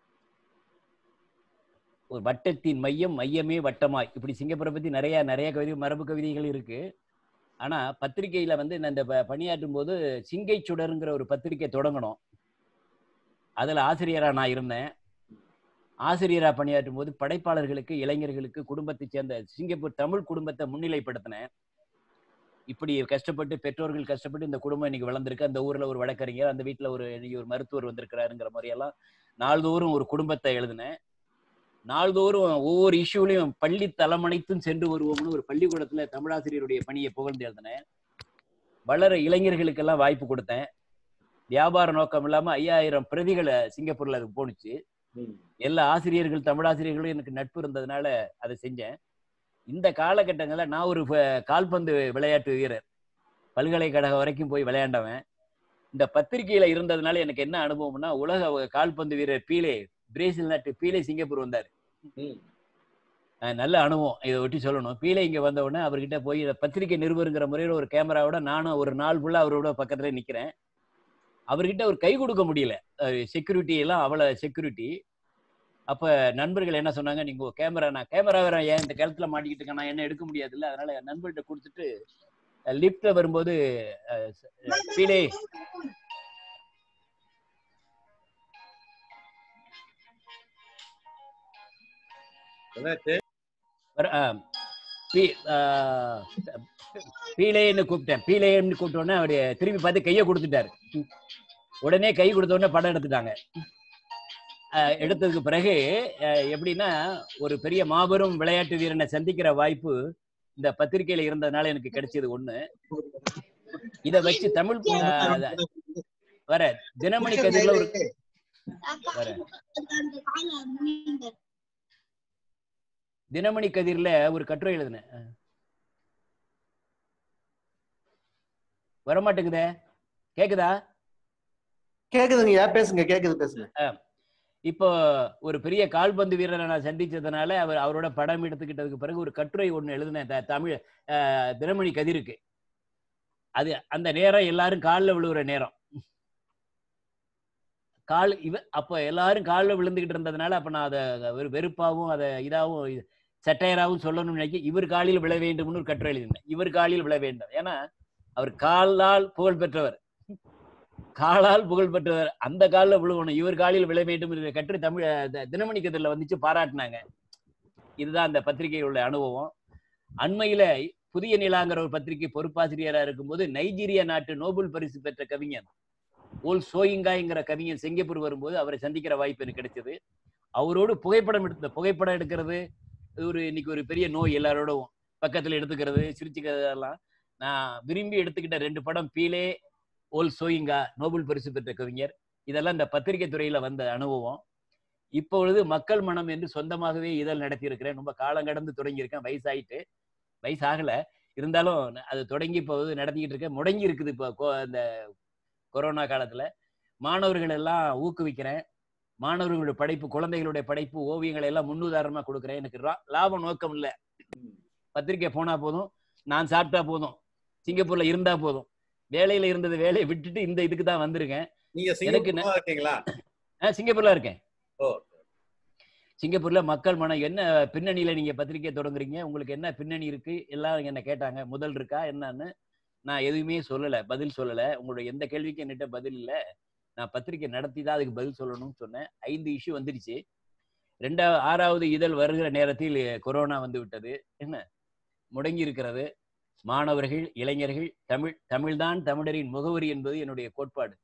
ஒரு வட்டத்தின் மையம் மையமே வட்டமாய் இப்படி சிங்கப்பூரை பத்தி நிறைய நிறைய கவிதை மரபு கவிதைகள் இருக்கு ஆனா பத்திரிகையில வந்து நான் இந்த ப- பணியாற்றும் போது சிங்கை சுடருங்கிற ஒரு பத்திரிகை தொடங்கணும் அதுல ஆசிரியரா நான் இருந்தேன் ஆசிரியரா பணியாற்றும் போது படைப்பாளர்களுக்கு இளைஞர்களுக்கு குடும்பத்தை சேர்ந்த சிங்கப்பூர் தமிழ் குடும்பத்தை முன்னிலைப்படுத்தினேன் இப்படி கஷ்டப்பட்டு பெற்றோர்கள் கஷ்டப்பட்டு இந்த குடும்பம் இன்னைக்கு வளர்ந்துருக்கு அந்த ஊர்ல ஒரு வழக்கறிஞர் அந்த வீட்டுல ஒரு இன்னைக்கு ஒரு மருத்துவர் வந்திருக்கிறாருங்கிற மாதிரியெல்லாம் நாள்தோறும் ஒரு குடும்பத்தை எழுதினேன் நாள்தோறும் ஒவ்வொரு இஷ்யூலையும் பள்ளி தலைமனைத்தும் சென்று வருவோம்னு ஒரு பள்ளிக்கூடத்துல தமிழாசிரியருடைய பணியை புகழ்ந்து எழுதினேன் வளர இளைஞர்களுக்கெல்லாம் வாய்ப்பு கொடுத்தேன் வியாபார நோக்கம் இல்லாம ஐயாயிரம் பிரதிகளை சிங்கப்பூர்ல அது போணுச்சு ம். எல்லா ஆசிரியர்கள் தமிழாசிரியர்களும் எனக்கு நட்பு இருந்ததுனால அதை செஞ்சேன் இந்த காலகட்டங்களில் நான் ஒரு ப- கால்பந்து விளையாட்டு வீரர் பல்கலைக்கழகம் வரைக்கும் போய் விளையாண்டவன் இந்த பத்திரிகையில இருந்ததுனால எனக்கு என்ன அனுபவம்னா உலக கால்பந்து வீரர் பீலே பிரேசில் நாட்டு பீலே சிங்கப்பூர் வந்தார் ம். அஹ் நல்ல அனுபவம் இதை ஒட்டி சொல்லணும் பீலே இங்க வந்த உடனே அவர்கிட்ட போய் இதை பத்திரிகை நிருபருங்கிற முறையில் ஒரு கேமராவோட நானும் ஒரு நாள் ஃபுல்லா அவரோட பக்கத்துல நிக்கிறேன் அவர்கிட்ட ஒரு கை கொடுக்க முடியல செக்யூரிட்டி எல்லாம் அவ்வளவு செக்யூரிட்டி அப்ப நண்பர்கள் என்ன சொன்னாங்க நீங்க கேமரா நான் கேமரா வேற ஏன் இந்த கழுத்துல மாட்டிக்கிட்டு இருக்கேன் நான் என்ன எடுக்க முடியாதுல்ல அதனால என் நண்பர்கிட்ட கொடுத்துட்டு லிப்ட்ல வரும்போது அஹ், அஹ், பீலே என்னாச்சு வர- ஆ, பி- ஆ, பீலேன்னு கூப்பிட்டேன் பீலேன்னு கூப்பிட்ட உடனே அவரு திரும்பி பார்த்து கையை கொடுத்துட்டாரு உடனே கை கொடுத்த உடனே படம் எடுத்துட்டாங்க அஹ் எடுத்ததுக்கு பிறகு அஹ் எப்படின்னா ஒரு பெரிய மாபெரும் விளையாட்டு வீரனை சந்திக்கிற வாய்ப்பு இந்த பத்திரிகையில இருந்ததுனால எனக்கு கிடைச்சது ஒண்ணு இத வச்சு தமிழ் அஹ், வர தினமணி கதிர்ல ஒரு வர தினமணி கதிர்ல ஒரு கட்டுரை எழுதினேன் அஹ். வரமாட்டேங்குதே கேக்குதா கேக்குதுங்கய்யா பேசுங்க கேக்குது பேசுங்க அஹ், இப்போ ஒரு பெரிய கால்பந்து வீரரை நான் சந்திச்சதுனால அவர் அவரோட படம் எடுத்துக்கிட்டதுக்கு பிறகு ஒரு கட்டுரை ஒண்ணு எழுதினேன் த- தமிழ் அஹ், தினமணி கதிருக்கு அது அந்த நேரம் எல்லாரும் காலில் விழுவுற நேரம் கால் இவ அப்ப எல்லாரும் காலில் விழுந்துகிட்டு இருந்ததுனால அப்ப நான் அதை ஒரு வெறுப்பாவும் அதை இதாகவும் சட்டையராகவும் சொல்லணும்னு நினைக்க இவர் காலில் விழ வேண்டும்னு ஒரு கட்டுரை எழுதினேன் இவர் காலில் விழ வேண்டும் ஏன்னா அவர் காலால் புகழ் பெற்றவர் காலால் புகழ் பெற்றவர் அந்த காலில் விழுவணும் இவர் காலில் விழ வேண்டும் என்ற கட்டுரை தமிழ் த- தினமணி கதிரில் வந்துச்சு பாராட்டினாங்க இதுதான் அந்த பத்திரிகையில் உள்ள அனுபவம் அண்மையில புதிய நிலாங்கிற ஒரு பத்திரிகை பொறுப்பாசிரியரா இருக்கும்போது நைஜீரிய நாட்டு நோபல் பரிசு பெற்ற கவிஞன் ஓல் சோயிங்காய்ங்கிற கவிஞன் சிங்கப்பூர் வரும்போது அவரை சந்திக்கிற வாய்ப்பு எனக்கு கிடைச்சது அவரோடு புகைப்படம் எடுத்த புகைப்படம் எடுக்கிறது இது ஒரு இன்னைக்கு ஒரு பெரிய நோய் எல்லாரோடும் பக்கத்துல எடுத்துக்கிறது சிரிச்சுக்கிறது எல்லாம் நான் விரும்பி எடுத்துக்கிட்ட ரெண்டு படம் பீலே ஓல் சோயிங்கா நோபல் பரிசு பெற்ற கவிஞர் இதெல்லாம் இந்த பத்திரிகை துறையில வந்த அனுபவம் இப்பொழுது மக்கள் மனம் என்று சொந்தமாகவே இதழ் நடத்தி இருக்கிறேன் ரொம்ப காலம் கடந்து தொடங்கியிருக்கேன் வயசாயிட்டு வயசாகல இருந்தாலும் அது தொடங்கி இப்போ வந்து நடத்திக்கிட்டு இருக்கேன் முடங்கி இருக்குது இப்போ கொ- இந்த கொரோனா காலத்துல மாணவர்கள் எல்லாம் ஊக்குவிக்கிறேன் மாணவர்களுடைய படைப்பு குழந்தைகளுடைய படைப்பு ஓவியங்களை எல்லாம் முன்னுதாரணமா கொடுக்குறேன் எனக்கு ரா- லாப நோக்கம் இல்லை பத்திரிக்கை போனா போதும் நான் சாப்பிட்டா போதும் சிங்கப்பூர்ல இருந்தா போதும் வேலையில இருந்தது வேலையை விட்டுட்டு இந்த இதுக்கு தான் வந்திருக்கேன் நீங்க எனக்கு சிங்கப்பூர்ல இருக்கீங்களா ஆ, சிங்கப்பூர்ல இருக்கேன் ஓ சிங்கப்பூர்ல மக்கள் மனம் என்ன பின்னணியில நீங்க பத்திரிக்கை தொடங்குறீங்க உங்களுக்கு என்ன பின்னணி இருக்கு எல்லாம் என்ன கேட்டாங்க முதல் இருக்கா என்னன்னு நான் எதுவுமே சொல்லல பதில் சொல்லல உங்களுடைய எந்த கேள்விக்கும் என்கிட்ட பதில் இல்ல நான் பத்திரிக்கை நடத்தி தான் அதுக்கு பதில் சொல்லணும்னு சொன்னேன் ஐந்து இஷ்யூ வந்துருச்சு ரெண்டா ஆறாவது இதழ் வருகிற நேரத்தில் கொரோனா வந்து விட்டது என்ன முடங்கி இருக்கிறது மாணவர்கள் இளைஞர்கள் தமிழ் தமிழ்தான் தமிழரின் முகவரி என்பது என்னுடைய கோட்பாடு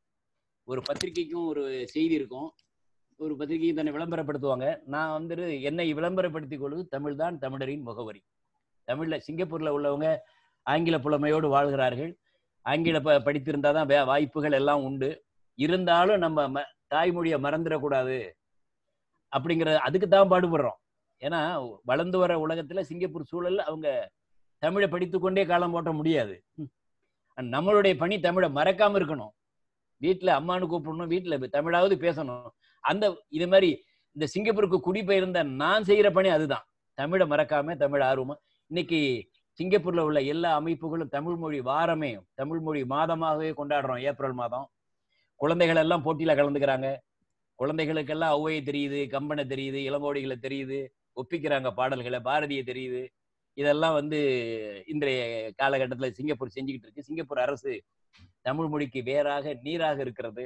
ஒரு பத்திரிக்கைக்கும் ஒரு செய்தி இருக்கும் ஒரு பத்திரிகையை தன்னை விளம்பரப்படுத்துவாங்க நான் வந்துட்டு என்னை விளம்பரப்படுத்திக் கொள்வது தமிழ்தான் தமிழரின் முகவரி தமிழ்ல சிங்கப்பூர்ல உள்ளவங்க ஆங்கில புலமையோடு வாழ்கிறார்கள் ஆங்கில ப படித்திருந்தாதான் வே- வாய்ப்புகள் எல்லாம் உண்டு இருந்தாலும் நம்ம ம- தாய்மொழியை மறந்துடக்கூடாது அப்படிங்கிற அதுக்கு தான் பாடுபடுறோம் ஏன்னா வளர்ந்து வர உலகத்துல சிங்கப்பூர் சூழல்ல அவங்க தமிழை படித்துக்கொண்டே காலம் ஓட்ட முடியாது ம். நம்மளுடைய பணி தமிழை மறக்காம இருக்கணும் வீட்டுல அம்மானு கூப்பிடணும் வீட்டுல தமிழாவது பேசணும் அந்த இது மாதிரி இந்த சிங்கப்பூருக்கு குடிபெயர்ந்த நான் செய்யற பணி அதுதான் தமிழை மறக்காம தமிழ் ஆர்வமா இன்னைக்கு சிங்கப்பூர்ல உள்ள எல்லா அமைப்புகளும் தமிழ் மொழி வாரமே தமிழ் மொழி மாதமாகவே கொண்டாடுறோம் ஏப்ரல் மாதம் குழந்தைகள் எல்லாம் போட்டியில கலந்துக்கிறாங்க குழந்தைகளுக்கெல்லாம் ஔவையை தெரியுது கம்பனை தெரியுது இளங்கோடிகளை தெரியுது ஒப்பிக்கிறாங்க பாடல்களை பாரதியை தெரியுது இதெல்லாம் வந்து இன்றைய காலகட்டத்தில் சிங்கப்பூர் செஞ்சுக்கிட்டு இருக்கு சிங்கப்பூர் அரசு தமிழ் மொழிக்கு வேறாக நீராக இருக்கிறது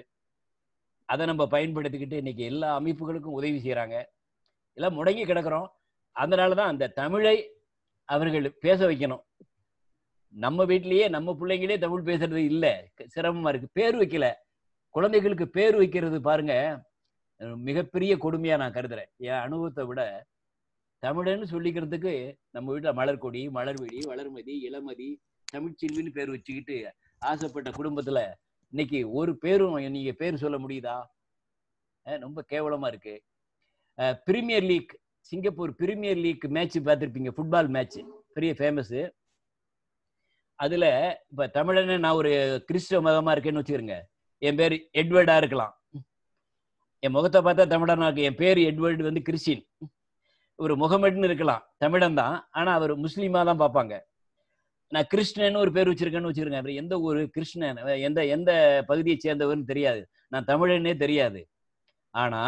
அதை நம்ம பயன்படுத்திக்கிட்டு இன்னைக்கு எல்லா அமைப்புகளுக்கும் உதவி செய்யறாங்க எல்லாம் முடங்கி கிடக்குறோம் அதனாலதான் அந்த தமிழை அவர்கள் பேச வைக்கணும் நம்ம வீட்லயே நம்ம பிள்ளைங்களே தமிழ் பேசுறது இல்ல சிரமமா இருக்கு பேர் வைக்கல குழந்தைகளுக்கு பேர் வைக்கிறது பாருங்க அஹ் மிகப்பெரிய கொடுமையா நான் கருதுறேன் என் அனுபவத்தை விட தமிழன்னு சொல்லிக்கிறதுக்கு நம்ம வீட்டுல மலர்கொடி மலர்விழி வளர்மதி இளமதி தமிழ்ச்செல்வின்னு பேர் வச்சுக்கிட்டு ஆசைப்பட்ட குடும்பத்துல இன்னைக்கு ஒரு பேரும் நீங்க பேர் சொல்ல முடியுதா அஹ் ரொம்ப கேவலமா இருக்கு premier league Singapore premier league match பார்த்துருப்பீங்க ஃபுட்பால் மேட்ச் பெரிய ஃபேமஸ் அதுல இப்ப தமிழன நான் ஒரு கிறிஸ்தவ மதமா இருக்கேன்னு வச்சுக்கிறேங்க என் பேர் எட்வர்டா இருக்கலாம் என் முகத்தை பார்த்தா தமிழனா இருக்கு என் பேர் எட்வர்டு வந்து கிறிஸ்டின் ஒரு முகமட்னு இருக்கலாம் தமிழன் தான் ஆனா அவர் முஸ்லீமா தான் பார்ப்பாங்க நான் கிருஷ்ணன் ஒரு பேர் வச்சிருக்கேன்னு வச்சிருக்கேன் அப்புறம் எந்த ஊரு கிருஷ்ணன் எந்த எந்த பகுதியை சேர்ந்தவர்னு தெரியாது நான் தமிழனே தெரியாது ஆனா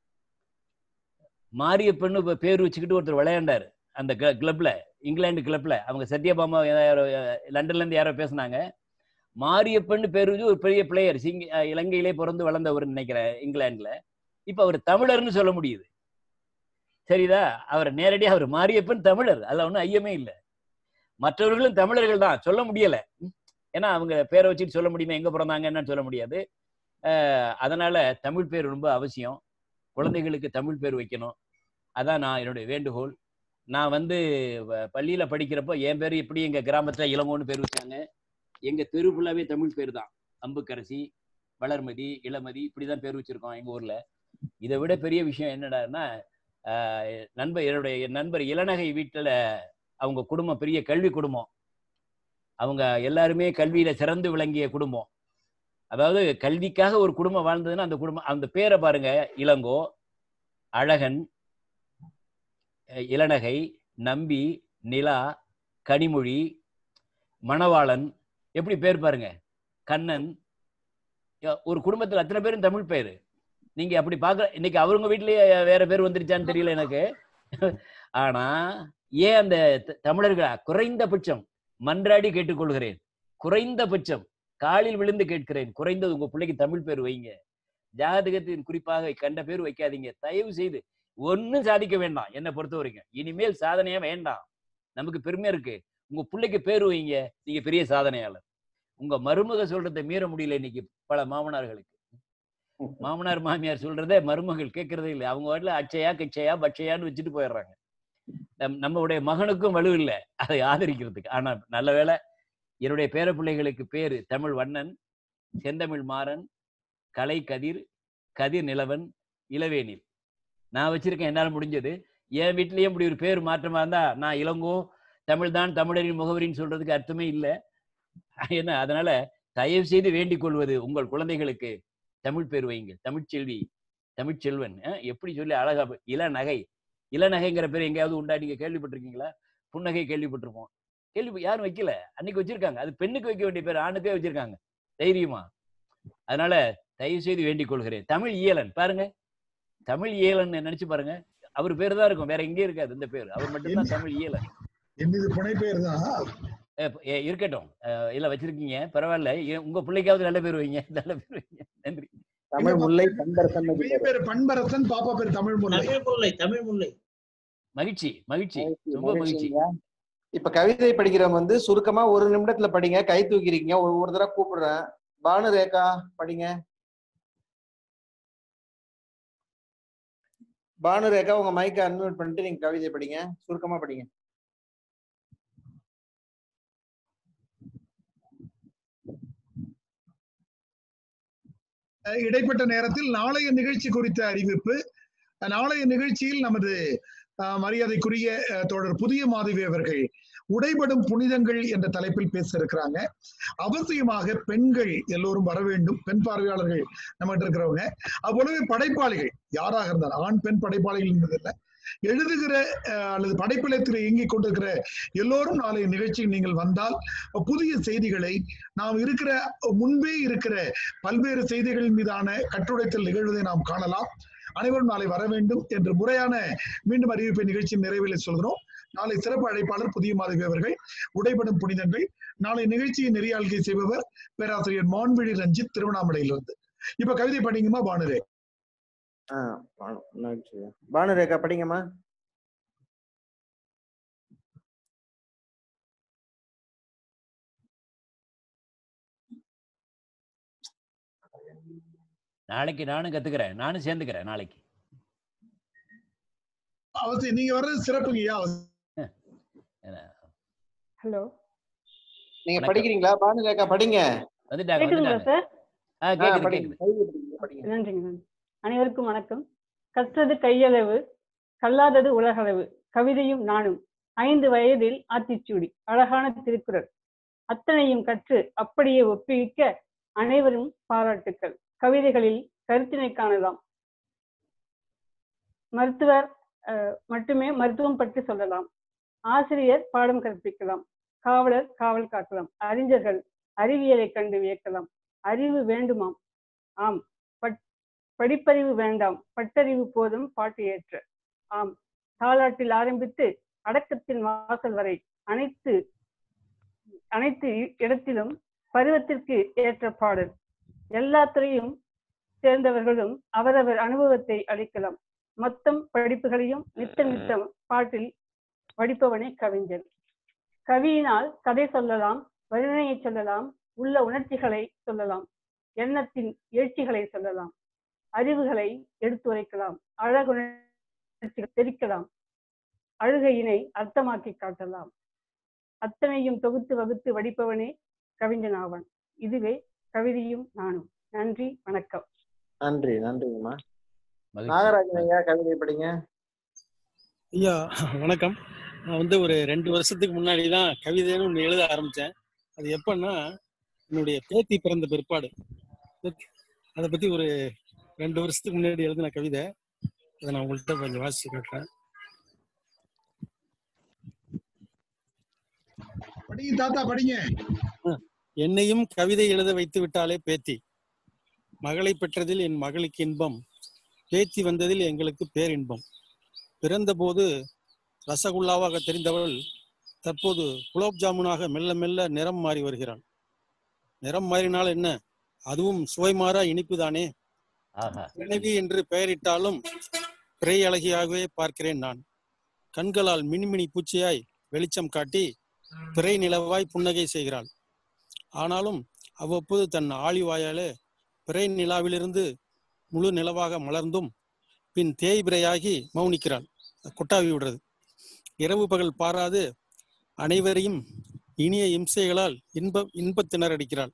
மாரியப்பன்னு இப்ப பேர் வச்சுக்கிட்டு ஒருத்தர் விளையாண்டாரு அந்த கிளப்ல இங்கிலாந்து கிளப்ல அவங்க சத்யபாமா யாரோ, அஹ், லண்டன்ல இருந்து யாரோ பேசுனாங்க மாரியப்பன்னு பேர் வச்சு ஒரு பெரிய பிளேயர் சிங்க அஹ், இலங்கையிலே பிறந்து வளர்ந்தவர் நினைக்கிறேன் இங்கிலாந்துல இப்ப அவர் தமிழர்னு சொல்ல முடியுது சரிதா அவர் நேரடியா அவர் மாரியப்பன் தமிழர் அதுல ஒன்றும் ஐயமே இல்லை மற்றவர்களும் தமிழர்கள் தான் சொல்ல முடியல ம். ஏன்னா அவங்க பேரை வச்சுட்டு சொல்ல முடியுமா எங்க பிறந்தாங்க என்னன்னு சொல்ல முடியாது அஹ் அதனால தமிழ் பேர் ரொம்ப அவசியம் குழந்தைகளுக்கு தமிழ் பேர் வைக்கணும் அதான் நான் என்னுடைய வேண்டுகோள் நான் வந்து வ- பள்ளியில படிக்கிறப்போ என் பேர் இப்படி எங்க கிராமத்துல இளங்கோன்னு பேர் வச்சாங்க எங்க தெரு ஃபுல்லாவே தமிழ் பேர் தான் அம்புக்கரசி வளர்மதி இளமதி இப்படிதான் பேர் வச்சிருக்கோம் எங்க ஊர்ல இதை விட பெரிய விஷயம் என்னடான்னா ஆஹ் நண்பர் என்னுடைய என் நண்பர் இளநகை வீட்டுல அவங்க குடும்பம் பெரிய கல்வி குடும்பம் அவங்க எல்லாருமே கல்வியில சிறந்து விளங்கிய குடும்பம் அதாவது கல்விக்காக ஒரு குடும்பம் வாழ்ந்ததுன்னா அந்த குடும்பம் அந்த பேரை பாருங்க இளங்கோ அழகன் அஹ் இளநகை நம்பி நிலா கனிமொழி மணவாளன் எப்படி பேர் பாருங்க கண்ணன் ய- ஒரு குடும்பத்துல அத்தனை பேரும் தமிழ் பேரு நீங்க அப்படி பார்க்க இன்னைக்கு அவங்க வீட்லயே வேற பேர் வந்துருச்சான்னு தெரியல எனக்கு ஆனா ஏன் அந்த த- தமிழர்களா குறைந்தபட்சம் மன்றாடி கேட்டுக்கொள்கிறேன் குறைந்தபட்சம் காலில் விழுந்து கேட்கிறேன் குறைந்தது உங்க பிள்ளைக்கு தமிழ் பேர் வைங்க ஜாதகத்தின் குறிப்பாக கண்ட பேர் வைக்காதீங்க தயவு செய்து ஒண்ணும் சாதிக்க வேண்டாம் என்னை பொறுத்த வரைக்கும் இனிமேல் சாதனையா வேண்டாம் நமக்கு பெருமையா இருக்கு உங்க பிள்ளைக்கு பேர் வைங்க நீங்க பெரிய சாதனையாளர் உங்க மருமக சொல்றதை மீற முடியல இன்னைக்கு பல மாமனார்களுக்கு மாமனார் மாமியார் சொல்றதை மருமகள் கேட்கறதே இல்லை அவங்க வீட்டுல அச்சையா கிச்சையா பச்சையான்னு வச்சுட்டு போயிடுறாங்க நம் நம்மளுடைய மகனுக்கும் வலு இல்லை அதை ஆதரிக்கிறதுக்கு ஆனா நல்ல வேளை என்னுடைய பேர பிள்ளைகளுக்கு பேரு தமிழ் வண்ணன் செந்தமிழ் மாறன் கலை கதிர் கதிர் நிலவன் இளவேனில் நான் வச்சிருக்கேன் என்னால் முடிஞ்சது என் வீட்லயும் இப்படி ஒரு பேர் மாற்றமா இருந்தா நான் இளங்கோ தமிழ் தான் தமிழரின் முகவரின்னு சொல்றதுக்கு அர்த்தமே இல்லை என்ன அதனால தயவு செய்து வேண்டிக் கொள்வது உங்கள் குழந்தைகளுக்கு தமிழ் பேர் வைங்க தமிழ்ச்செல்வி தமிழ்ச்செல்வன் அஹ், எப்படி சொல்லி அழகா ப- இளநகை இளநகைங்கிற பேர் எங்கேயாவது உண்டா நீங்க கேள்விப்பட்டிருக்கீங்களா புன்னகை கேள்விப்பட்டிருப்போம் கேள்வி யாரும் வைக்கல அன்னைக்கு வச்சிருக்காங்க அது பெண்ணுக்கு வைக்க வேண்டிய பேர் ஆணுக்கே வச்சிருக்காங்க தைரியமா அதனால தயவு செய்து வேண்டிக் கொள்கிறேன் தமிழ் இயலன் பாருங்க தமிழ் இயலன் நினைச்சு பாருங்க அவர் பேர் தான் இருக்கும் வேற எங்கேயும் இருக்காது இந்த பேர் அவர் மட்டும்தான் தமிழ் இயலன் என்னது புனை பேர் தான் அஹ் ப- ஏ- இருக்கட்டும் அஹ் இல்ல வச்சிருக்கீங்க பரவாயில்ல ஏ- உங்க பிள்ளைக்காவது நல்ல பேர் வைங்க நல்ல பேர் வைங்க நன்றி தமிழ் முல்லை பண்பரசன் பையன் பேரு பண்பரசன் பாப்பா பேரு தமிழ் முல்லை தமிழ் முல்லை தமிழ் முல்லை மகிழ்ச்சி மகிழ்ச்சி ரொம்ப மகிழ்ச்சி இப்ப கவிதை படிக்கிறவங்க வந்து சுருக்கமா ஒரு நிமிடத்துல படிங்க கை தூக்கிருக்கீங்க ஒரு ஒரு தடவை கூப்பிடுறேன் பானு ரேகா படிங்க பானு ரேகா உங்க மைக்கை அன்மியூட் பண்ணிட்டு நீங்க கவிதை படிங்க சுருக்கமா படிங்க அஹ் இடைப்பட்ட நேரத்தில் நாளைய நிகழ்ச்சி குறித்த அறிவிப்பு அஹ் நாளைய நிகழ்ச்சியில் நமது அஹ், மரியாதைக்குரிய அஹ், தோழர் புதிய மாதவி அவர்கள் உடைபடும் புனிதங்கள் என்ற தலைப்பில் பேச இருக்கிறாங்க அவசியமாக பெண்கள் எல்லோரும் வர வேண்டும் பெண் பார்வையாளர்கள் நம்மகிட்ட இருக்கிறவங்க அவ்வளவு படைப்பாளிகள் யாராக இருந்தாலும் ஆண் பெண் படைப்பாளிகள் என்பதில்லை எழுதுகிற அஹ், அல்லது படைப்பிலத்தில் இயங்கிக் கொண்டிருக்கிற எல்லோரும் நாளைய நிகழ்ச்சியில் நீங்கள் வந்தால் புதிய செய்திகளை நாம் இருக்கிற முன்பே இருக்கிற பல்வேறு செய்திகளின் மீதான கட்டுரைத்தல் நிகழ்வதை நாம் காணலாம் அனைவரும் நாளை வர வேண்டும் என்று முறையான மீண்டும் அறிவிப்பை நிகழ்ச்சியின் நிறைவில் சொல்கிறோம் நாளை சிறப்பு அழைப்பாளர் புதிய மாதவி அவர்கள் உடைபடும் புனிதங்கள் நாளை நிகழ்ச்சியை நெறியாள்கை செய்பவர் பேராசிரியர் மான்விழி ரஞ்சித் திருவண்ணாமலையிலிருந்து இப்ப கவிதை படிங்கம்மா பானுரே ஆஹ் பானு மகிழ்ச்சி. பானு ரேகா படிங்கம்மா நாளைக்கு நானும் கத்துக்கிறேன் நானும் சேர்ந்துக்கிறேன் நாளைக்கு அவசியம் நீங்க வர்றது சிறப்புங்கய்யா அவசியம். ஹலோ நீங்க வணக்கம். படிக்கிறீங்களா பானு ரேகா படிங்க வந்துட்டாங்க கேக்குதுங்களா வந்துட்டாங்க சார் ஆ ஆஹ் கேக்குது படிங்க கேக்குது கவிதை படிங்க, படிங்க நன்றிங்க நன்றி அனைவருக்கும் வணக்கம் கற்றது கையளவு கல்லாதது உலகளவு கவிதையும் நானும் ஐந்து வயதில் ஆத்திச்சூடி அழகான திருக்குறள் அத்தனையும் கற்று அப்படியே ஒப்புவிக்க அனைவரும் பாராட்டுக்கள் கவிதைகளில் கருத்தினை காணலாம் மருத்துவர் அஹ், மட்டுமே மருத்துவம் பற்றி சொல்லலாம் ஆசிரியர் பாடம் கற்பிக்கலாம் காவலர் காவல் காக்கலாம் அறிஞர்கள் அறிவியலை கண்டு வியக்கலாம் அறிவு வேண்டுமாம் ஆம் பட் படிப்பறிவு வேண்டாம் பட்டறிவு போதும் பாட்டு ஏற்ற ஆம் தாலாட்டில் ஆரம்பித்து அடக்கத்தின் வாசல் வரை அனைத்து அனைத்து இடத்திலும் பருவத்திற்கு ஏற்ற பாடல் எல்லா துறையும் சேர்ந்தவர்களும் அவரவர் அனுபவத்தை அளிக்கலாம் மொத்தம் படிப்புகளையும் நித்தம் நித்தம் பாட்டில் வடிப்பவனே கவிஞர் கவியினால் கதை சொல்லலாம் வர்ணனையை சொல்லலாம் உள்ள உணர்ச்சிகளை சொல்லலாம் எண்ணத்தின் எழுச்சிகளை சொல்லலாம் அறிவுகளை எடுத்துரைக்கலாம் அழகுணர்ச்சிகள் தெரிக்கலாம் அழுகையினை அர்த்தமாக்கி காட்டலாம் அத்தனையும் தொகுத்து வகுத்து வடிப்பவனே கவிஞன் ஆவான் இதுவே கவிதையும் நானும் நன்றி வணக்கம் நன்றி நன்றிங்கம்மா மகிழ்ச்சி நாகராஜன் ஐயா கவிதை படிங்க ஐயா வணக்கம் நான் வந்து ஒரு ரெண்டு வருஷத்துக்கு முன்னாடி தான் கவிதைன்னு ஒன்று எழுத ஆரம்பித்தேன் அது எப்பன்னா என்னுடைய பேத்தி பிறந்த பிற்பாடு அதை பற்றி ஒரு ரெண்டு வருஷத்துக்கு முன்னாடி எழுதின கவிதை அதை நான் உங்கள்கிட்ட கொஞ்சம் வாசிச்சு காட்டுறேன் படிங்க தாத்தா படிங்க என்னையும் கவிதை எழுத வைத்து விட்டாலே பேத்தி மகளை பெற்றதில் என் மகளுக்கு இன்பம் பேத்தி வந்ததில் எங்களுக்கு பேரின்பம் பிறந்தபோது ரசகுல்லாவாக தெரிந்தவள் தற்போது குலோப் ஜாமுனாக மெல்ல மெல்ல நிறம் மாறி வருகிறாள் நிறம் மாறினால் என்ன அதுவும் சுவை மாறா இனிப்புதானே ஆஹா மனைவி என்று பெயரிட்டாலும் பிறை அழகியாகவே பார்க்கிறேன் நான் கண்களால் மின்மினி பூச்சியாய் வெளிச்சம் காட்டி பிறை நிலவாய் புன்னகை செய்கிறாள் ஆனாலும் அவ்வப்போது தன் ஆழிவாயாலே பிறை நிலாவிலிருந்து முழு நிலவாக மலர்ந்தும் பின் தேய்பிரையாகி மௌனிக்கிறாள் கொட்டாவி விடுறது இரவு பகல் பாராது அனைவரையும் இனிய இம்சைகளால் இன்ப இன்பத்தினர் அடிக்கிறாள்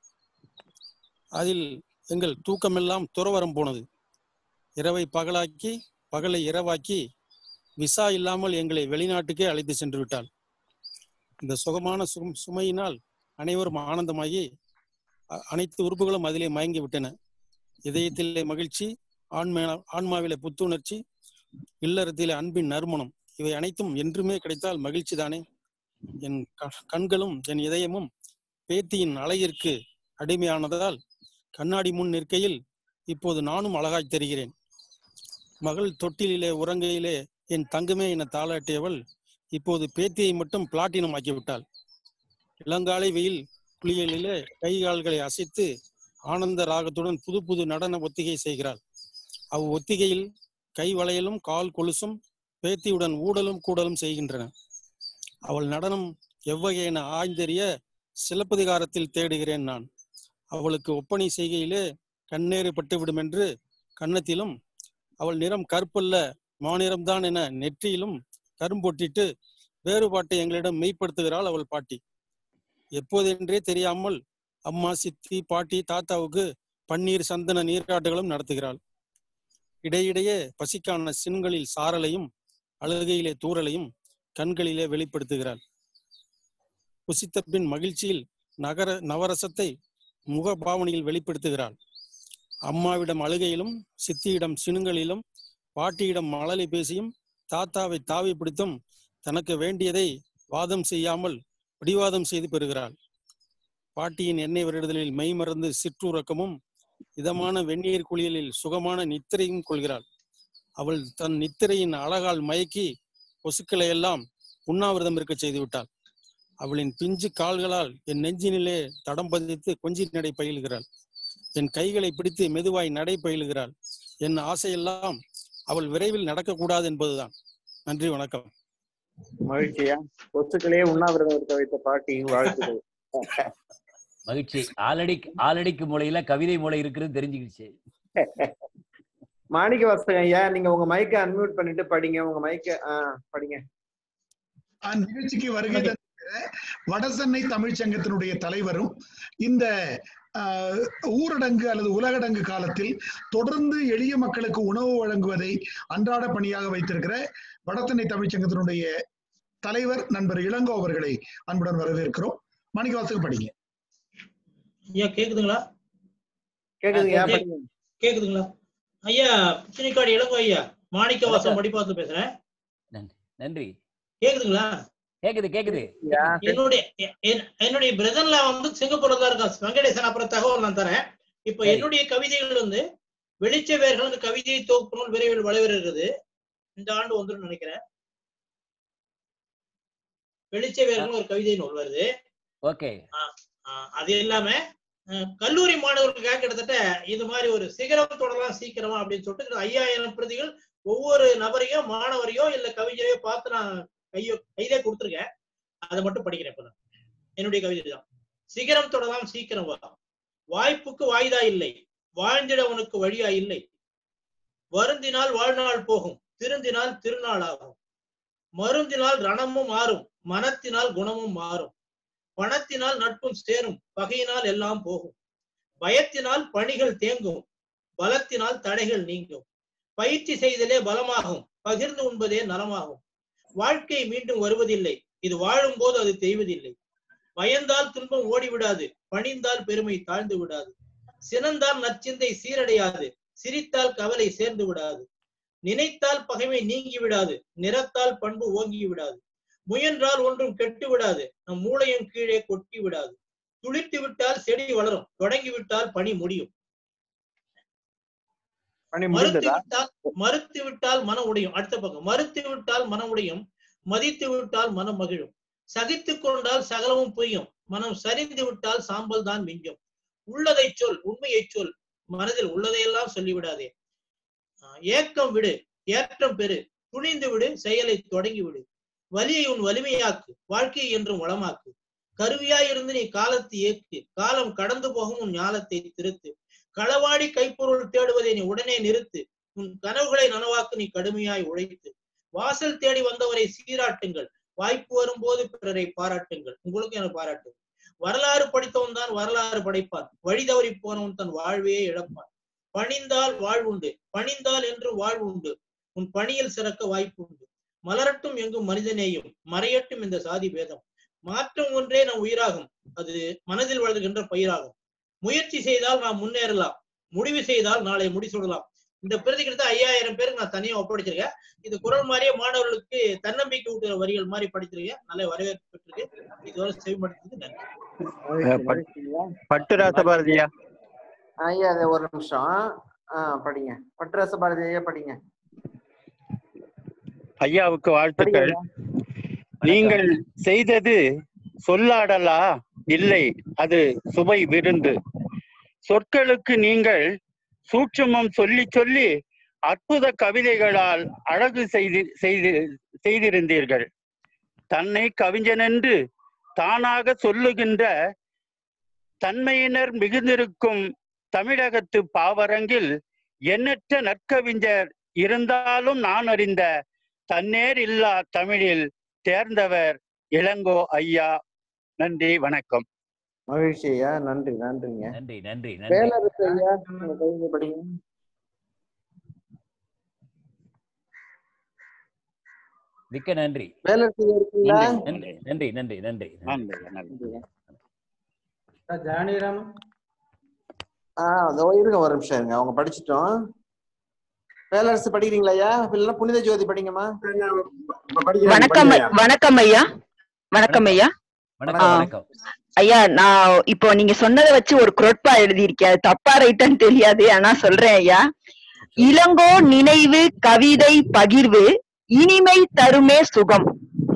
அதில் எங்கள் தூக்கமெல்லாம் துறவரம் போனது இரவை பகலாக்கி பகலை இரவாக்கி விசா இல்லாமல் எங்களை வெளிநாட்டுக்கே அழைத்து சென்று விட்டாள் இந்த சுகமான சும் சுமையினால் அனைவரும் ஆனந்தமாகி அ- அனைத்து உறுப்புகளும் அதிலே மயங்கி விட்டன இதயத்திலே மகிழ்ச்சி ஆன்ம ஆன்மாவிலே புத்துணர்ச்சி இல்லறத்திலே அன்பின் நறுமணம் இவை அனைத்தும் என்றுமே கிடைத்தால் மகிழ்ச்சி தானே என் க- கண்களும் என் இதயமும் பேத்தியின் அழகிற்கு அடிமையானதால் கண்ணாடி முன் நிற்கையில் இப்போது நானும் அழகாய் தெரிகிறேன் மகள் தொட்டிலிலே உறங்கையிலே என் தங்கமே என தாளாட்டியவள் இப்போது பேத்தியை மட்டும் பிளாட்டினம் ஆக்கிவிட்டாள் இளங்காலை வெயில் குளியலிலே கை கால்களை அசைத்து ஆனந்த ராகத்துடன் புது புது நடன ஒத்திகை செய்கிறாள் அவ் ஒத்திகையில் கை வளையலும் கால் கொலுசும் பேத்தியுடன் ஊடலும் கூடலும் செய்கின்றன அவள் நடனம் எவ்வகை என ஆய்ந்தறிய சிலப்பதிகாரத்தில் தேடுகிறேன் நான் அவளுக்கு ஒப்பனை செய்கையிலே கண்ணேறு பட்டுவிடும் என்று கன்னத்திலும் அவள் நிறம் கருப்பல்ல மாநிறம்தான் என நெற்றியிலும் கரும்பொட்டிட்டு வேறுபாட்டை எங்களிடம் மெய்ப்படுத்துகிறாள் அவள் பாட்டி எப்போதென்றே தெரியாமல் அம்மா சித்தி பாட்டி தாத்தாவுக்கு பன்னீர் சந்தன நீராட்டுகளும் நடத்துகிறாள் இடையிடையே பசிக்கான சின்களில் சாரலையும் அழுகையிலே தூறலையும் கண்களிலே வெளிப்படுத்துகிறாள் புசித்த பின் மகிழ்ச்சியில் நகர நவரசத்தை முக பாவனையில் வெளிப்படுத்துகிறாள் அம்மாவிடம் அழுகையிலும் சித்தியிடம் சினுங்களிலும் பாட்டியிடம் மழலை பேசியும் தாத்தாவை தாவி பிடித்தும் தனக்கு வேண்டியதை வாதம் செய்யாமல் பிடிவாதம் செய்து பெறுகிறாள் பாட்டியின் எண்ணெய் வருடுதலில் மெய்மறந்து சிற்றுறக்கமும் இதமான வெந்நீர் குளியலில் சுகமான நித்திரையும் கொள்கிறாள் அவள் தன் நித்திரையின் அழகால் மயக்கி கொசுக்களை எல்லாம் உண்ணாவிரதம் இருக்க செய்து விட்டாள் அவளின் பிஞ்சு கால்களால் என் நெஞ்சினிலே தடம் பதித்து கொஞ்சி நடை பயிலுகிறாள் என் கைகளை பிடித்து மெதுவாய் நடை பயிலுகிறாள் என் ஆசையெல்லாம் அவள் விரைவில் நடக்கக்கூடாது என்பதுதான் நன்றி வணக்கம் மகிழ்ச்சியா கொசுக்களையே உண்ணாவிரதம் இருக்க வைத்த பாட்டி வாழ்த்துக்கள் மகிழ்ச்சி ஆலடி ஆலடிக்கு மூலையில கவிதை மூளை இருக்குன்னு தெரிஞ்சுக்கிடுச்சு மாணிக்க வாசகம் ஐயா நீங்க உங்க மைக்கை அன்மியூட் பண்ணிட்டு படிங்க உங்க மைக்க படிங்க அஹ் நிகழ்ச்சிக்கு வருகை தந்திருக்கிற வடசென்னை தமிழ்ச்சங்கத்தினுடைய தலைவரும் இந்த அஹ், ஊரடங்கு அல்லது உலகடங்கு காலத்தில் தொடர்ந்து எளிய மக்களுக்கு உணவு வழங்குவதை அன்றாட பணியாக வைத்திருக்கிற வடசென்னை தமிழ்ச்சங்கத்தினுடைய தலைவர் நண்பர் இளங்கோ அவர்களை அன்புடன் வரவேற்கிறோம் மணிக்கவாசகம் படிங்க ஐயா கேக்குதுங்களா கேக்குதுங்க ஆ, கே- படிங்க கேக்குதுங்களா ஐயா பிச்சினிக்காடு இளங்கோ ஐயா மாணிக்க வாசம் படிப்பாத்து பேசுறேன் நன்றி கேக்குதுங்களா கேக்குது கேக்குது என்னுடைய எ- என்- என்னுடைய பிரதர்ல வந்து சிங்கப்பூர்ல தான் இருக்கான் வெங்கடேசன் அப்புறம் தகவல் நான் தரேன் இப்ப சரி. என்னுடைய கவிதைகள் வந்து வெளிச்ச வேர்கள் கவிதை தொகுப்பு நூல் விரைவில் வளர்கிறது இந்த ஆண்டு வந்துடும் நினைக்கிறேன் வெளிச்ச வேர்கள் ஒரு கவிதை நூல் வருது ஓகே ஆஹ் அது இல்லாம அஹ், கல்லூரி மாணவர்களுக்காக கிட்டத்தட்ட இது மாதிரி ஒரு சிகரம் தொடரலாம் சீக்கிரமா அப்படின்னு சொல்லிட்டு ஐயாயிரம் பிரதிகள் ஒவ்வொரு நபரையோ மாணவரையோ இல்ல கவிஞரையோ பார்த்து நான் கையோ கையிலே கொடுத்துருக்கேன் அதை மட்டும் படிக்கிறேன் இப்ப நான். என்னுடைய கவிதை தான் சிகரம் தொடலாம் சீக்கிரம் வா வாய்ப்புக்கு வாய்தா இல்லை வாழ்ந்திட உனக்கு வழியா இல்லை வருந்தினால் வாழ்நாள் போகும் திருந்தினால் திருநாள் ஆகும் மருந்தினால் ரணமும் மாறும் மனத்தினால் குணமும் மாறும் பணத்தினால் நட்பும் சேரும் பகையினால் எல்லாம் போகும் பயத்தினால் பணிகள் தேங்கும் பலத்தினால் தடைகள் நீங்கும் பயிற்சி செய்தலே பலமாகும் பகிர்ந்து உண்பதே நலமாகும் வாழ்க்கை மீண்டும் வருவதில்லை இது வாழும் போது அது தெய்வதில்லை பயந்தால் துன்பம் ஓடிவிடாது பணிந்தால் பெருமை தாழ்ந்து விடாது சினந்தால் நற்சிந்தை சீரடையாது சிரித்தால் கவலை சேர்ந்து விடாது நினைத்தால் பகைமை நீங்கி விடாது நிறத்தால் பண்பு ஓங்கி விடாது முயன்றால் ஒன்றும் கெட்டு விடாது நம் மூளையும் கீழே கொட்டி விடாது துளிர்த்து விட்டால் செடி வளரும் தொடங்கி விட்டால் பணி முடியும் பணி மறுத்து முடிந்ததா விட்டால் மறுத்து விட்டால் மனம் உடையும் அடுத்த பக்கம் மறுத்து விட்டால் மனம் உடையும் மதித்து விட்டால் மனம் மகிழும் சகித்துக் கொண்டால் சகலமும் புரியும் மனம் சரிந்து விட்டால் சாம்பல் தான் மிஞ்சும் உள்ளதை சொல் உண்மையை சொல் மனதில் உள்ளதையெல்லாம் சொல்லிவிடாதே ஆஹ் ஏக்கம் விடு ஏற்றம் பெறு துணிந்து விடு செயலை தொடங்கி விடு வலியை உன் வலிமையாக்கு வாழ்க்கையை என்றும் வளமாக்கு கருவியாயிருந்து நீ காலத்தை ஏக்கு காலம் கடந்து போகும் உன் ஞானத்தை திருத்து களவாடி கைப்பொருள் தேடுவதை நீ உடனே நிறுத்து உன் கனவுகளை நனவாக்கு நீ கடுமையாய் உழைத்து வாசல் தேடி வந்தவரை சீராட்டுங்கள் வாய்ப்பு வரும்போது பிறரை பாராட்டுங்கள் உங்களுக்கும் என பாராட்டு வரலாறு படித்தவன் தான் வரலாறு படைப்பான் வழி தவறி போனவன் தன் வாழ்வையே இழப்பான் பணிந்தால் வாழ்வுண்டு பணிந்தால் என்று வாழ்வு உண்டு உன் பணியில் சிறக்க வாய்ப்பு உண்டு மலரட்டும் எங்கும் மனிதநேயம் மறையட்டும் இந்த சாதி பேதம் மாற்றம் ஒன்றே நம் உயிராகும் அது மனதில் வளர்கின்ற பயிராகும் முயற்சி செய்தால் நாம் முன்னேறலாம் முடிவு செய்தால் நாளை முடிசூடலாம் இந்த பிரதி கிட்ட ஐயாயிரம் பேருக்கு நான் தனியா ஒப்படைச்சிருக்கேன் இது குரல் மாதிரியே மாணவர்களுக்கு தன்னம்பிக்கை ஊட்டுற வரிகள் மாதிரி படிச்சிருக்கேன் நல்ல வரவேற்பு பெற்றிருக்கு இதுவரை செவிமடுத்தது நன்றி பட்டு ராசபாரதியா ஐயா அது ஒரு நிமிஷம் ஆஹ் படிங்க பட்ரச பாரதி ஐயா படிங்க ஐயாவுக்கு வாழ்த்துக்கள் நீங்கள் செய்தது சொல்லாடலா இல்லை அது சுவை விருந்து சொற்களுக்கு நீங்கள் சூட்சுமம் சொல்லி சொல்லி அற்புத கவிதைகளால் அழகு செய்து செய்து செய்திருந்தீர்கள் தன்னை கவிஞனென்று தானாக சொல்லுகின்ற தன்மையினர் மிகுந்திருக்கும் தமிழகத்து பாவரங்கில் எண்ணற்ற நற்கவிஞர் இருந்தாலும் நான் அறிந்த தன்னேர் இல்லா தமிழில் தேர்ந்தவர் இளங்கோ ஐயா நன்றி வணக்கம் மகிழ்ச்சி ஐயா நன்றி நன்றிங்க நன்றி நன்றி நன்றி வேலரசு ஐயா உங்க கவிதை படிங்க மிக்க நன்றி வேலரசு ஐயா இருக்கீங்களா நன்றி நன்றி நன்றி நன்றி நன்றி நன்றி ஜானிராம் ஆஹ் அதோ இருங்க ஒரு நிமிஷம் இருங்க அவங்க படிச்சிட்டோம் வேலரசு படிக்கிறீங்களா ஐயா இல்லைன்னா புனித ஜோதி படிங்கம்மா வணக்கம் ஐ- வணக்கம் ஐயா வணக்கம் ஐயா வணக்கம் ஆ, வணக்கம் ஐயா நான் இப்போ நீங்க சொன்னதை வச்சு ஒரு குரட்பா எழுதியிருக்கேன் அது தப்பா ரைட்டான்னு தெரியாது ஆனா சொல்றேன் ஐயா இளங்கோ நினைவு கவிதை பகிர்வு இனிமை தருமே சுகம்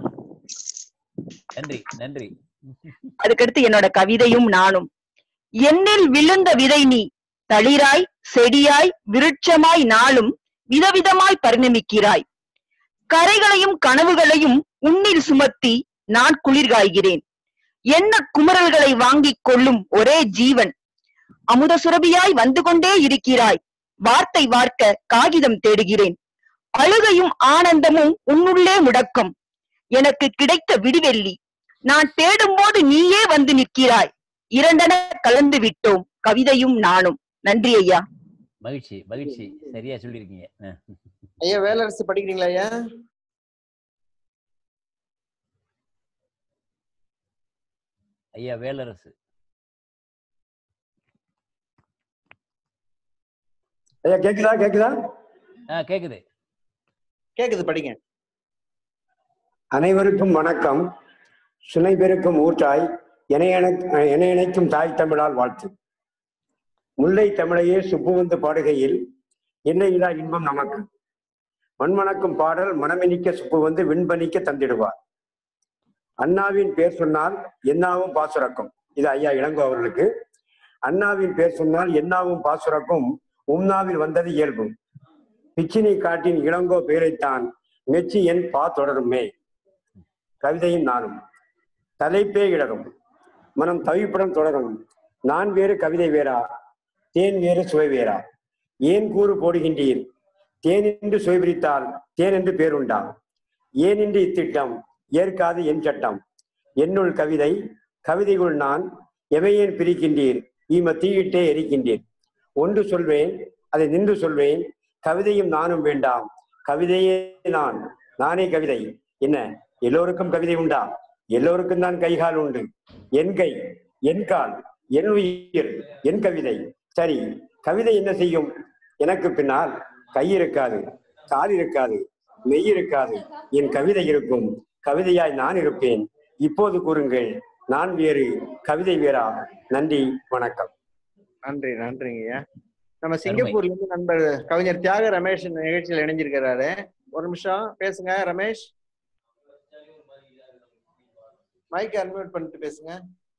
நன்றி நன்றி அதுக்கடுத்து என்னோட கவிதையும் நானும் என்னில் விழுந்த விதை நீ தளிராய் செடியாய் விருட்சமாய் நாளும் விதவிதமாய் பரிணமிக்கிறாய் கரைகளையும் கனவுகளையும் உன்னில் சுமத்தி நான் குளிர்காய்கிறேன் என்ன குமரல்களை வாங்கிக் கொள்ளும் ஒரே ஜீவன் அமுத சுரபியாய் வந்து கொண்டே இருக்கிறாய் வார்த்தை வார்க்க காகிதம் தேடுகிறேன் அழுகையும் ஆனந்தமும் உன்னுள்ளே முடக்கம் எனக்கு கிடைத்த விடிவெள்ளி நான் தேடும்போது நீயே வந்து நிற்கிறாய் இரண்டென கலந்து விட்டோம் கவிதையும் நானும் நன்றி ஐயா மகிழ்ச்சி மகிழ்ச்சி சரியா சொல்லியிருக்கீங்க ஆ. ஐயா வேலரசு படிக்கிறீங்களா ஐயா ஐயா வேலரசு ஐயா கேக்குதா கேக்குதா ஆ கேக்குது கேக்குது படிங்க அனைவருக்கும் வணக்கம் சுனை பெருக்கும் ஊற்றாய் என இணைக்கும் தாய் தமிழால் வாழ்த்து முல்லை தமிழையே சுப்புவந்து பாடுகையில் என்னையிலா இன்பம் நமக்கு மண்மணக்கும் பாடல் மனமினிக்க சுப்புவந்து விண்பணிக்க தந்திடுவார் அண்ணாவின் பேர் சொன்னால் என்னாவும் பாசுரக்கும் இது ஐயா இளங்கோ அவர்களுக்கு அண்ணாவின் பேர் சொன்னால் என்னாவும் பாசுரக்கும் உம்னாவில் வந்தது இயல்பு பிச்சினி காட்டின் இளங்கோ பெயரைத்தான் மெச்சி என் பா தொடருமே கவிதையும் நானும் தலைப்பே இடரும் மனம் தவிப்புடன் தொடரும் நான் வேறு கவிதை வேறா தேன் வேறு சுவை வேறா ஏன் கூறு போடுகின்றீர் தேன் என்று சுவை பிரித்தால் தேன் என்று பேருண்டா ஏன் என்று இத்திட்டம் ஏற்காது என் சட்டம் என்னுள் கவிதை கவிதைக்குள் நான் எவையேன் பிரிக்கின்றீர் ஈம தீயிட்டே எரிக்கின்றீர் ஒன்று சொல்வேன் அதை நின்று சொல்வேன் கவிதையும் நானும் வேண்டாம் கவிதையே நான் நானே கவிதை என்ன எல்லோருக்கும் கவிதை உண்டா எல்லோருக்கும் தான் கைகால் உண்டு என் கை என் கால் என் உயிர் என் கவிதை சரி கவிதை என்ன செய்யும் எனக்கு பின்னால் கை இருக்காது கால் இருக்காது மெய் இருக்காது என் கவிதை இருக்கும் கவிதையாய் நான் இருப்பேன் இப்போது கூறுங்கள் நான் வேறு கவிதை வேறா நன்றி வணக்கம் நன்றி நன்றிங்க நம்ம சிங்கப்பூர்ல இருந்து நண்பர் கவிஞர் தியாக ரமேஷ் இந்த நிகழ்ச்சியில் இணைஞ்சிருக்கிறாரு ஒரு நிமிஷம் பேசுங்க ரமேஷ் மைக் அன்மியூட் பண்ணிட்டு பேசுங்க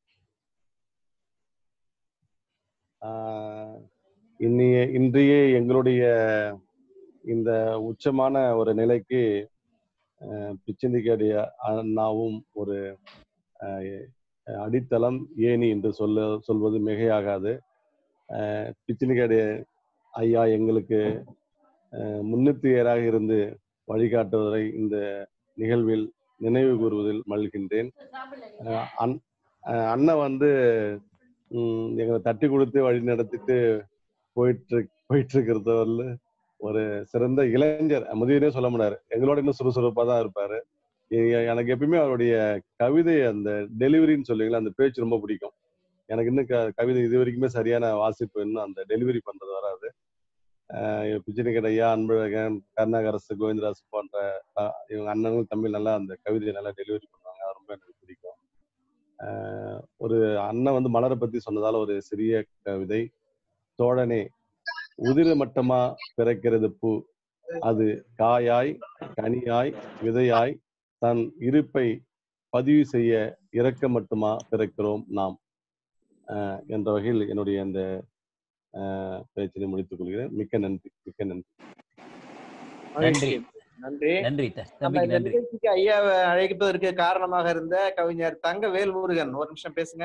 ஆஹ் இன்னைய இன்றைய எங்களுடைய இந்த உச்சமான ஒரு நிலைக்கு ஆஹ் பிச்சந்திக்காடைய அண்ணாவும் ஒரு ஆஹ் அடித்தளம் ஏணி என்று சொல்ல சொல்வது மிகையாகாது ஆஹ் பிச்சனிக்காடைய ஐயா எங்களுக்கு ஆஹ் முன்னிறுத்தியராக இருந்து வழிகாட்டுவதை இந்த நிகழ்வில் நினைவு கூறுவதில் மகிழ்கின்றேன் ஆஹ் அண்- ஆஹ் அண்ணன் வந்து ம், எங்களை தட்டி கொடுத்து வழி நடத்திட்டு போயிட்டு இரு- போயிட்டு இருக்கிறது வந்து ஒரு சிறந்த இளைஞர் முதியவரே சொல்ல முடியாது எங்களோட இன்னும் சுறுசுறுப்பா தான் இருப்பாரு எ- எனக்கு எப்பயுமே அவருடைய கவிதை அந்த டெலிவரின்னு சொல்லுவீங்களா அந்த பேச்சு ரொம்ப பிடிக்கும் எனக்கு இன்னும் க- கவிதை இது வரைக்குமே சரியான வாசிப்பு இன்னும் அந்த டெலிவரி பண்றது வராது ஆஹ் பிச்சனிக்கட ஐயா அன்பழகன் கருணாகரசு கோவிந்தராஜ் போன்ற ஆஹ் இவங்க அண்ணனும் தம்பி நல்லா அந்த கவிதையை நல்லா டெலிவரி பண்ணுவாங்க அது ரொம்ப எனக்கு பிடிக்கும் ஆஹ் ஒரு அண்ணன் வந்து மலரை பத்தி சொன்னதால ஒரு சிறிய கவிதை தோழனே உதிர மட்டமா பிறக்கிறது பூ அது காயாய் கனியாய் விதையாய் தன் இருப்பை பதிவு செய்ய இறக்க மட்டுமா பிறக்கிறோம் நாம் ஆஹ் என்ற வகையில் என்னுடைய இந்த ஆஹ் பேச்சினை முடித்துக் கொள்கிறேன் மிக்க நன்றி மிக்க நன்றி மகிழ்ச்சி. நன்றி நன்றி த- நம்ம தம்பிக்கு இந்த நன்றி நிகழ்ச்சிக்கு ஐயாவை அழைப்பதற்கு காரணமாக இருந்த கவிஞர் தங்க வேல்முருகன் ஒரு நிமிஷம் பேசுங்க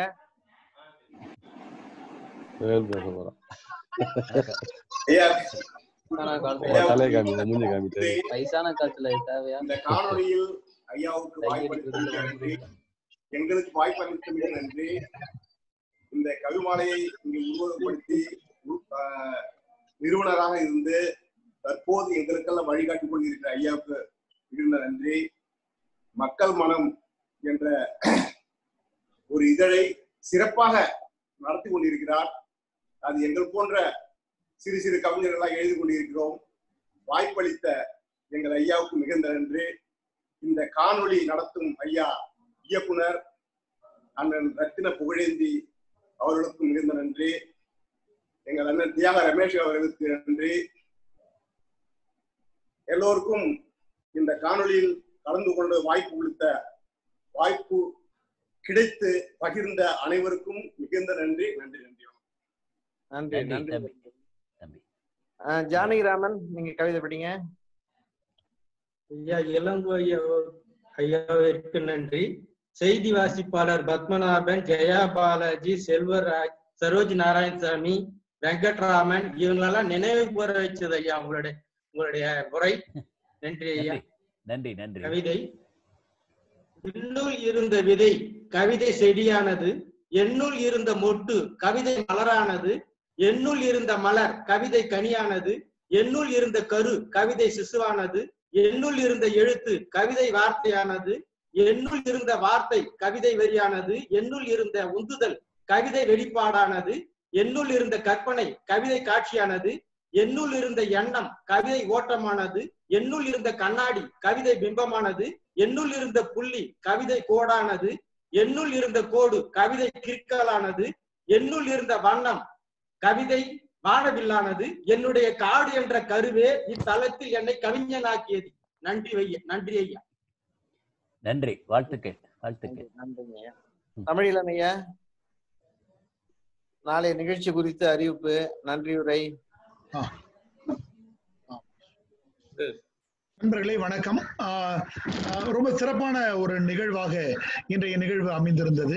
வேல் பேச போறோம் ஐயா உங்க தலையை காமிங்க மூஞ்சி காமிட்டு வயசான காலத்துல தேவையா இந்த காணொளியில் ஐயாவுக்கு வாய்ப்பளித்தது நன்றி எங்களுக்கு வாய்ப்பளித்தது நன்றி இந்த கவிமாலையை இங்கு உருவகப்படுத்தி உரு- ஆஹ் நிறுவனராக இருந்து தற்போது எங்களுக்கெல்லாம் வழிகாட்டிக் கொண்டிருக்கிற ஐயாவுக்கு மிகுந்த நன்றி மக்கள் மனம் என்ற ஒரு இதழை சிறப்பாக நடத்தி கொண்டிருக்கிறார் அது எங்கள் போன்ற சிறு சிறு கவிஞர்களாக எழுதி கொண்டிருக்கிறோம் வாய்ப்பளித்த எங்கள் ஐயாவுக்கு மிகுந்த நன்றி இந்த காணொளி நடத்தும் ஐயா இயக்குனர் அண்ணன் ரத்தின புகழேந்தி அவர்களுக்கும் மிகுந்த நன்றி எங்கள் அண்ணன் தியாக ரமேஷ் அவர்களுக்கு நன்றி எல்லோருக்கும் இந்த காணொளியில் கலந்து கொண்டு வாய்ப்பு கொடுத்த வாய்ப்பு கிடைத்து பகிர்ந்த அனைவருக்கும் மிகுந்த நன்றி நன்றி நன்றி நன்றி நன்றி நன்றி தம்பி ஆஹ் ஜானகிராமன் நீங்க கவிதை படிங்க ஐயா இளங்கோ ஐயா ஐயாவிற்கு நன்றி செய்தி வாசிப்பாளர் பத்மநாபன் ஜெயா பாலாஜி செல்வராஜ் சரோஜ் நாராயணசாமி வெங்கட்ராமன் இவங்களெல்லாம் நினைவு கூற வச்சது ஐயா உங்களுடைய உங்களுடைய உரை நன்றி ஐயா நன்றி நன்றி கவிதை விண்ணுள் இருந்த விதை கவிதை செடியானது என்னுள் இருந்த மொட்டு கவிதை மலரானது என்னுள் இருந்த மலர் கவிதை கனியானது என்னுள் இருந்த கரு கவிதை சிசுவானது என்னுள் இருந்த எழுத்து கவிதை வார்த்தையானது என்னுள் இருந்த வார்த்தை கவிதை வரியானது என்னுள் இருந்த உந்துதல் கவிதை வெளிப்பாடானது என்னுள் இருந்த கற்பனை கவிதை காட்சியானது என்னுள் இருந்த எண்ணம் கவிதை ஓட்டமானது என்னுள் இருந்த கண்ணாடி கவிதை பிம்பமானது என்னுள் இருந்த புள்ளி கவிதை கோடானது என்னுள் இருந்த கோடு கவிதை கிற்கலானது என்னுள் இருந்த வண்ணம் கவிதை வானவில்லானது என்னுடைய காடு என்ற கருவே இத்தலத்தில் என்னை கவிஞனாக்கியது நன்றி ஐயா நன்றி ஐயா நன்றி வாழ்த்துக்கள் வாழ்த்துக்கள் நன்றிங்க ஐயா தமிழிலன் ஐயா நாளைய நிகழ்ச்சி குறித்த அறிவிப்பு நன்றியுரை நண்பர்களே வணக்கம் ஆஹ் ஆஹ் ரொம்ப சிறப்பான ஒரு நிகழ்வாக இன்றைய நிகழ்வு அமைந்திருந்தது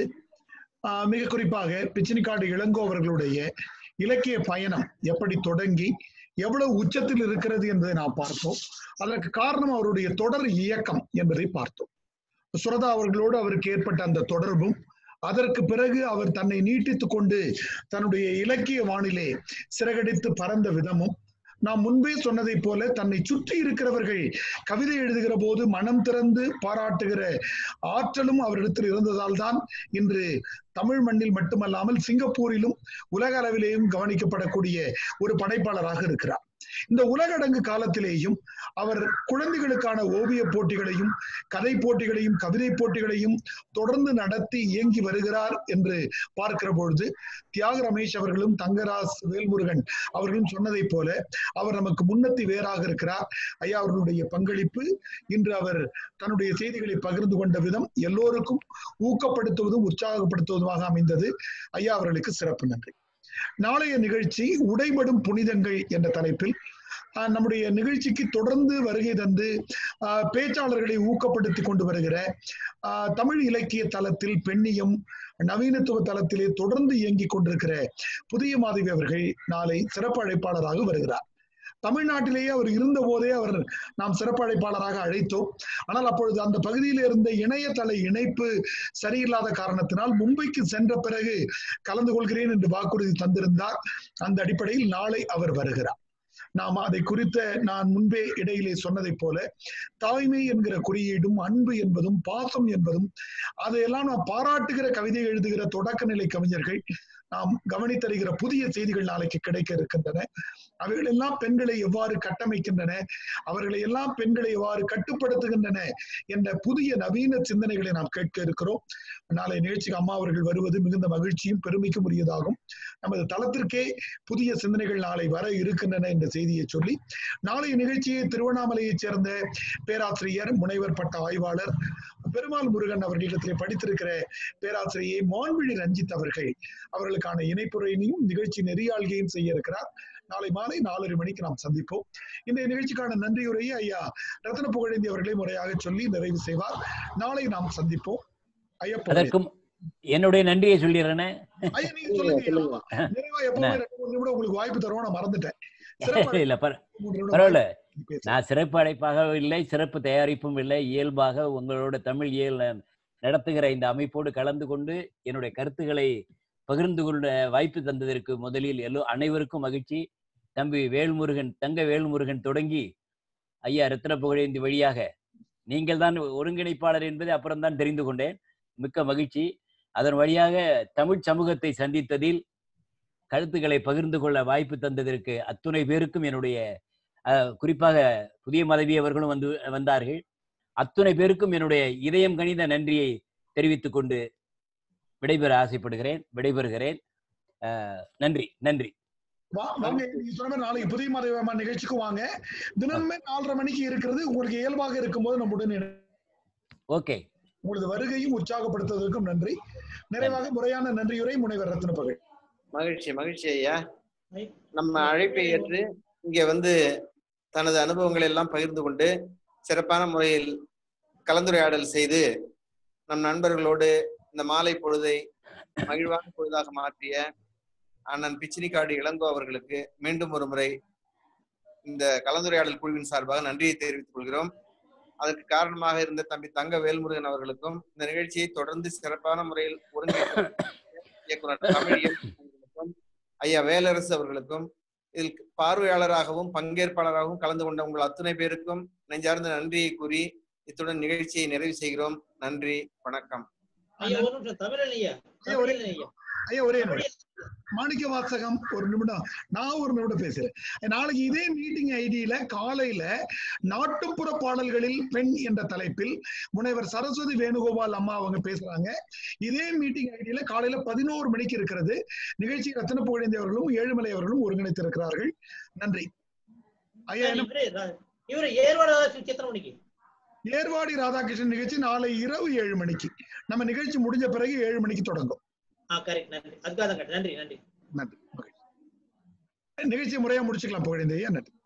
ஆஹ் மிக குறிப்பாக பிச்சினிக்காடு இளங்கோ அவர்களுடைய இலக்கிய பயணம் எப்படி தொடங்கி எவ்வளவு உச்சத்தில் இருக்கிறது என்பதை நாம் பார்த்தோம் அதற்கு காரணம் அவருடைய தொடர் இயக்கம் என்பதை பார்த்தோம் சுரதா அவர்களோடு அவருக்கு ஏற்பட்ட அந்த தொடர்பும் அதற்கு பிறகு அவர் தன்னை நீட்டித்துக் கொண்டு தன்னுடைய இலக்கிய வானிலே சிறகடித்து பறந்த விதமும் நாம் முன்பே சொன்னதைப் போல தன்னை சுற்றி இருக்கிறவர்கள் கவிதை எழுதுகிற போது மனம் திறந்து பாராட்டுகிற ஆற்றலும் அவரிடத்தில் இருந்ததால் தான் இன்று தமிழ் மண்ணில் மட்டுமல்லாமல் சிங்கப்பூரிலும் உலக அளவிலேயும் கவனிக்கப்படக்கூடிய ஒரு படைப்பாளராக இருக்கிறார் இந்த உலகடங்கு காலத்திலேயும் அவர் குழந்தைகளுக்கான ஓவிய போட்டிகளையும் கதை போட்டிகளையும் கவிதை போட்டிகளையும் தொடர்ந்து நடத்தி இயங்கி வருகிறார் என்று பார்க்கிற பொழுது தியாக ரமேஷ் அவர்களும் தங்கராஜ் வேல்முருகன் அவர்களும் சொன்னதைப் போல அவர் நமக்கு முன்னத்தி வேறாக இருக்கிறார் ஐயா அவர்களுடைய பங்களிப்பு இன்று அவர் தன்னுடைய செய்திகளை பகிர்ந்து கொண்ட விதம் எல்லோருக்கும் ஊக்கப்படுத்துவதும் உற்சாகப்படுத்துவதுமாக அமைந்தது ஐயா அவர்களுக்கு சிறப்பு நன்றி நாளைய நிகழ்ச்சி உடைபடும் புனிதங்கள் என்ற தலைப்பில் ஆஹ், நம்முடைய நிகழ்ச்சிக்கு தொடர்ந்து வருகை தந்து ஆஹ், பேச்சாளர்களை ஊக்கப்படுத்தி கொண்டு வருகிற ஆஹ், தமிழ் இலக்கிய தளத்தில் பெண்ணியம் நவீனத்துவ தளத்திலே தொடர்ந்து இயங்கிக் கொண்டிருக்கிற புதிய மாதவி அவர்கள் நாளை சிறப்பு அழைப்பாளராக வருகிறார் தமிழ்நாட்டிலேயே அவர் இருந்த போதே அவர் நாம் சிறப்பு அழைப்பாளராக அழைத்தோம் ஆனால் அப்பொழுது அந்த பகுதியில் இருந்த இணையதள இணைப்பு சரியில்லாத காரணத்தினால் மும்பைக்கு சென்ற பிறகு கலந்து கொள்கிறேன் என்று வாக்குறுதி தந்திருந்தார் அந்த அடிப்படையில் நாளை அவர் வருகிறார் நாம் அதை குறித்த நான் முன்பே இடையிலே சொன்னதைப் போல தாய்மை என்கிற குறியீடும் அன்பு என்பதும் பாசம் என்பதும் அதையெல்லாம் நாம் பாராட்டுகிற கவிதை எழுதுகிற தொடக்க நிலை கவிஞர்கள் நாம் கவனித்தருகிற புதிய செய்திகள் நாளைக்கு கிடைக்க இருக்கின்றன அவைகள் எல்லாம் பெண்களை எவ்வாறு கட்டமைக்கின்றன அவர்களை எல்லாம் பெண்களை எவ்வாறு கட்டுப்படுத்துகின்றன என்ற புதிய நவீன சிந்தனைகளை நாம் கேட்க இருக்கிறோம் நாளை நிகழ்ச்சிக்கு அம்மா அவர்கள் வருவது மிகுந்த மகிழ்ச்சியும் பெருமைக்கும் உரியதாகும் நமது தளத்திற்கே புதிய சிந்தனைகள் நாளை வர இருக்கின்றன என்ற செய்தியை சொல்லி நாளைய நிகழ்ச்சியை திருவண்ணாமலையைச் சேர்ந்த பேராசிரியர் முனைவர் பட்ட ஆய்வாளர் பெருமாள் முருகன் அவர்களிடத்திலே படித்திருக்கிற பேராசிரியை மான்விழி ரஞ்சித் அவர்கள் அவர்களுக்கான இணைப்புரையினையும் நிகழ்ச்சி நெறியாள்கையும் செய்ய இருக்கிறார் நாளை மாலை நாலரை மணிக்கு நாம் சந்திப்போம் இந்த நிகழ்ச்சிக்கான நன்றியுரையை ஐயா ரத்ன புகழேந்தி அவர்களை முறையாக சொல்லி நிறைவு செய்வார் நாளை நாம் சந்திப்போம் ஐயப்ப அதற்கும் என்னுடைய நன்றியை சொல்லிடுறேனே ஐயா நீங்க சொல்லுங்க ஐயா. நிறைவா எப்பவுமே ரெண்டு மூணு நிமிடம் உங்களுக்கு வாய்ப்பு தருவோம் நான் மறந்துட்டேன் சிறப்பு இல்ல பர- மூன்று நிமிடம் பரவாயில்ல வாய்ப்பு பேசுங்க. நான் சிறப்பு அழைப்பாக இல்லை சிறப்பு தயாரிப்பும் இல்லை இயல்பாக உங்களோட தமிழ் இயல் நடத்துகிற இந்த அமைப்போடு கலந்து கொண்டு என்னுடைய கருத்துக்களை பகிர்ந்து கொள்ள வாய்ப்பு தந்ததற்கு முதலில் எல்லோ அனைவருக்கும் மகிழ்ச்சி தம்பி வேல்முருகன் தங்க வேல்முருகன் தொடங்கி ஐயா ரத்ன புகழேந்தி வழியாக நீங்கள் தான் ஒருங்கிணைப்பாளர் என்பதை அப்புறம்தான் தெரிந்து கொண்டேன் மிக்க மகிழ்ச்சி அதன் வழியாக தமிழ் சமூகத்தை சந்தித்ததில் கருத்துக்களை பகிர்ந்து கொள்ள வாய்ப்பு தந்ததற்கு அத்துணை பேருக்கும் என்னுடைய அஹ், குறிப்பாக புதிய மதவி அவர்களும் வந்து வந்தார்கள் அத்துணை பேருக்கும் என்னுடைய இதயம் கனிந்த நன்றியை தெரிவித்துக் கொண்டு விடைபெற ஆசைப்படுகிறேன் விடைபெறுகிறேன் அஹ், நன்றி நன்றி வா- வாங்க நீங்க சொன்ன மாதிரி நாளைக்கு புதிய மதவியமா நிகழ்ச்சிக்கு வாங்க தினமுமே நாலரை மணிக்கு இருக்கிறது உங்களுக்கு இயல்பாக இருக்கும்போது நம்முடன் இணை- ஓகே உங்களது வருகையும் உற்சாகப்படுத்துவதற்கும் நன்றி நிறைவாக முறையான நன்றியுரை முனைவர் ரத்ன பகல் மகிழ்ச்சி மகிழ்ச்சி ஐயா நம்ம அழைப்பை ஏற்று இங்கே வந்து தனது அனுபவங்களை எல்லாம் பகிர்ந்து கொண்டு சிறப்பான முறையில் கலந்துரையாடல் செய்து நம் நண்பர்களோடு இந்த மாலை பொழுதை மகிழ்வான பொழுதாக மாற்றிய அண்ணன் பிச்சினிக்காடு இளங்கோ அவர்களுக்கு மீண்டும் ஒரு முறை இந்த கலந்துரையாடல் குழுவின் சார்பாக நன்றியை தெரிவித்துக் கொள்கிறோம் அதற்கு காரணமாக இருந்த தம்பி தங்க வேல்முருகன் அவர்களுக்கும் இந்த நிகழ்ச்சியை தொடர்ந்து சிறப்பான முறையில் ஒருங்கிணைத்த இயக்குனர் தமிழ் இயக்குனர்களுக்கும் ஐயா வேலரசு அவர்களுக்கும் இதில் பார்வையாளராகவும் பங்கேற்பாளராகவும் கலந்து கொண்ட உங்கள் அத்துணை பேருக்கும் நெஞ்சார்ந்த நன்றியை கூறி இத்துடன் நிகழ்ச்சியை நிறைவு செய்கிறோம் நன்றி வணக்கம் ஐயா ஒரு நிமிஷம் தமிழன் ஐயா ஐயா, ஒரே தமிழன் ஐயா ஐயா ஒரே நிமிடம். மாணிக்க வாசகம் ஒரு நிமிடம் நான் ஒரு நிமிடம் பேசுறேன் நாளைக்கு இதே மீட்டிங் ஐடியில காலையில நாட்டுப்புற பாடல்களில் பெண் என்ற தலைப்பில் முனைவர் சரஸ்வதி வேணுகோபால் அம்மா அவங்க பேசுறாங்க இதே மீட்டிங் ஐடியில காலையில பதினோரு மணிக்கு இருக்கிறது நிகழ்ச்சி ரத்தன புகழேந்தி அவர்களும் ஏழுமலை அவர்களும் ஒருங்கிணைத்திருக்கிறார்கள் நன்றி ஐயா என்ன இவரு ர- இவரு ஏர்வாடு ராதாகிருஷ்ணன் எத்தனை மணிக்கு ஏர்வாடி ராதாகிருஷ்ணன் நிகழ்ச்சி நாளை இரவு ஏழு மணிக்கு நம்ம நிகழ்ச்சி முடிஞ்ச பிறகு ஏழு மணிக்கு தொடங்கும் ஆ கரெக்ட் நன்றி அதுக்காக தான் கேட்டேன். நன்றி நன்றி நன்றி நிகழ்ச்சி முறையா முடிச்சுக்கலாம் புகழேந்தி ஐயா நன்றி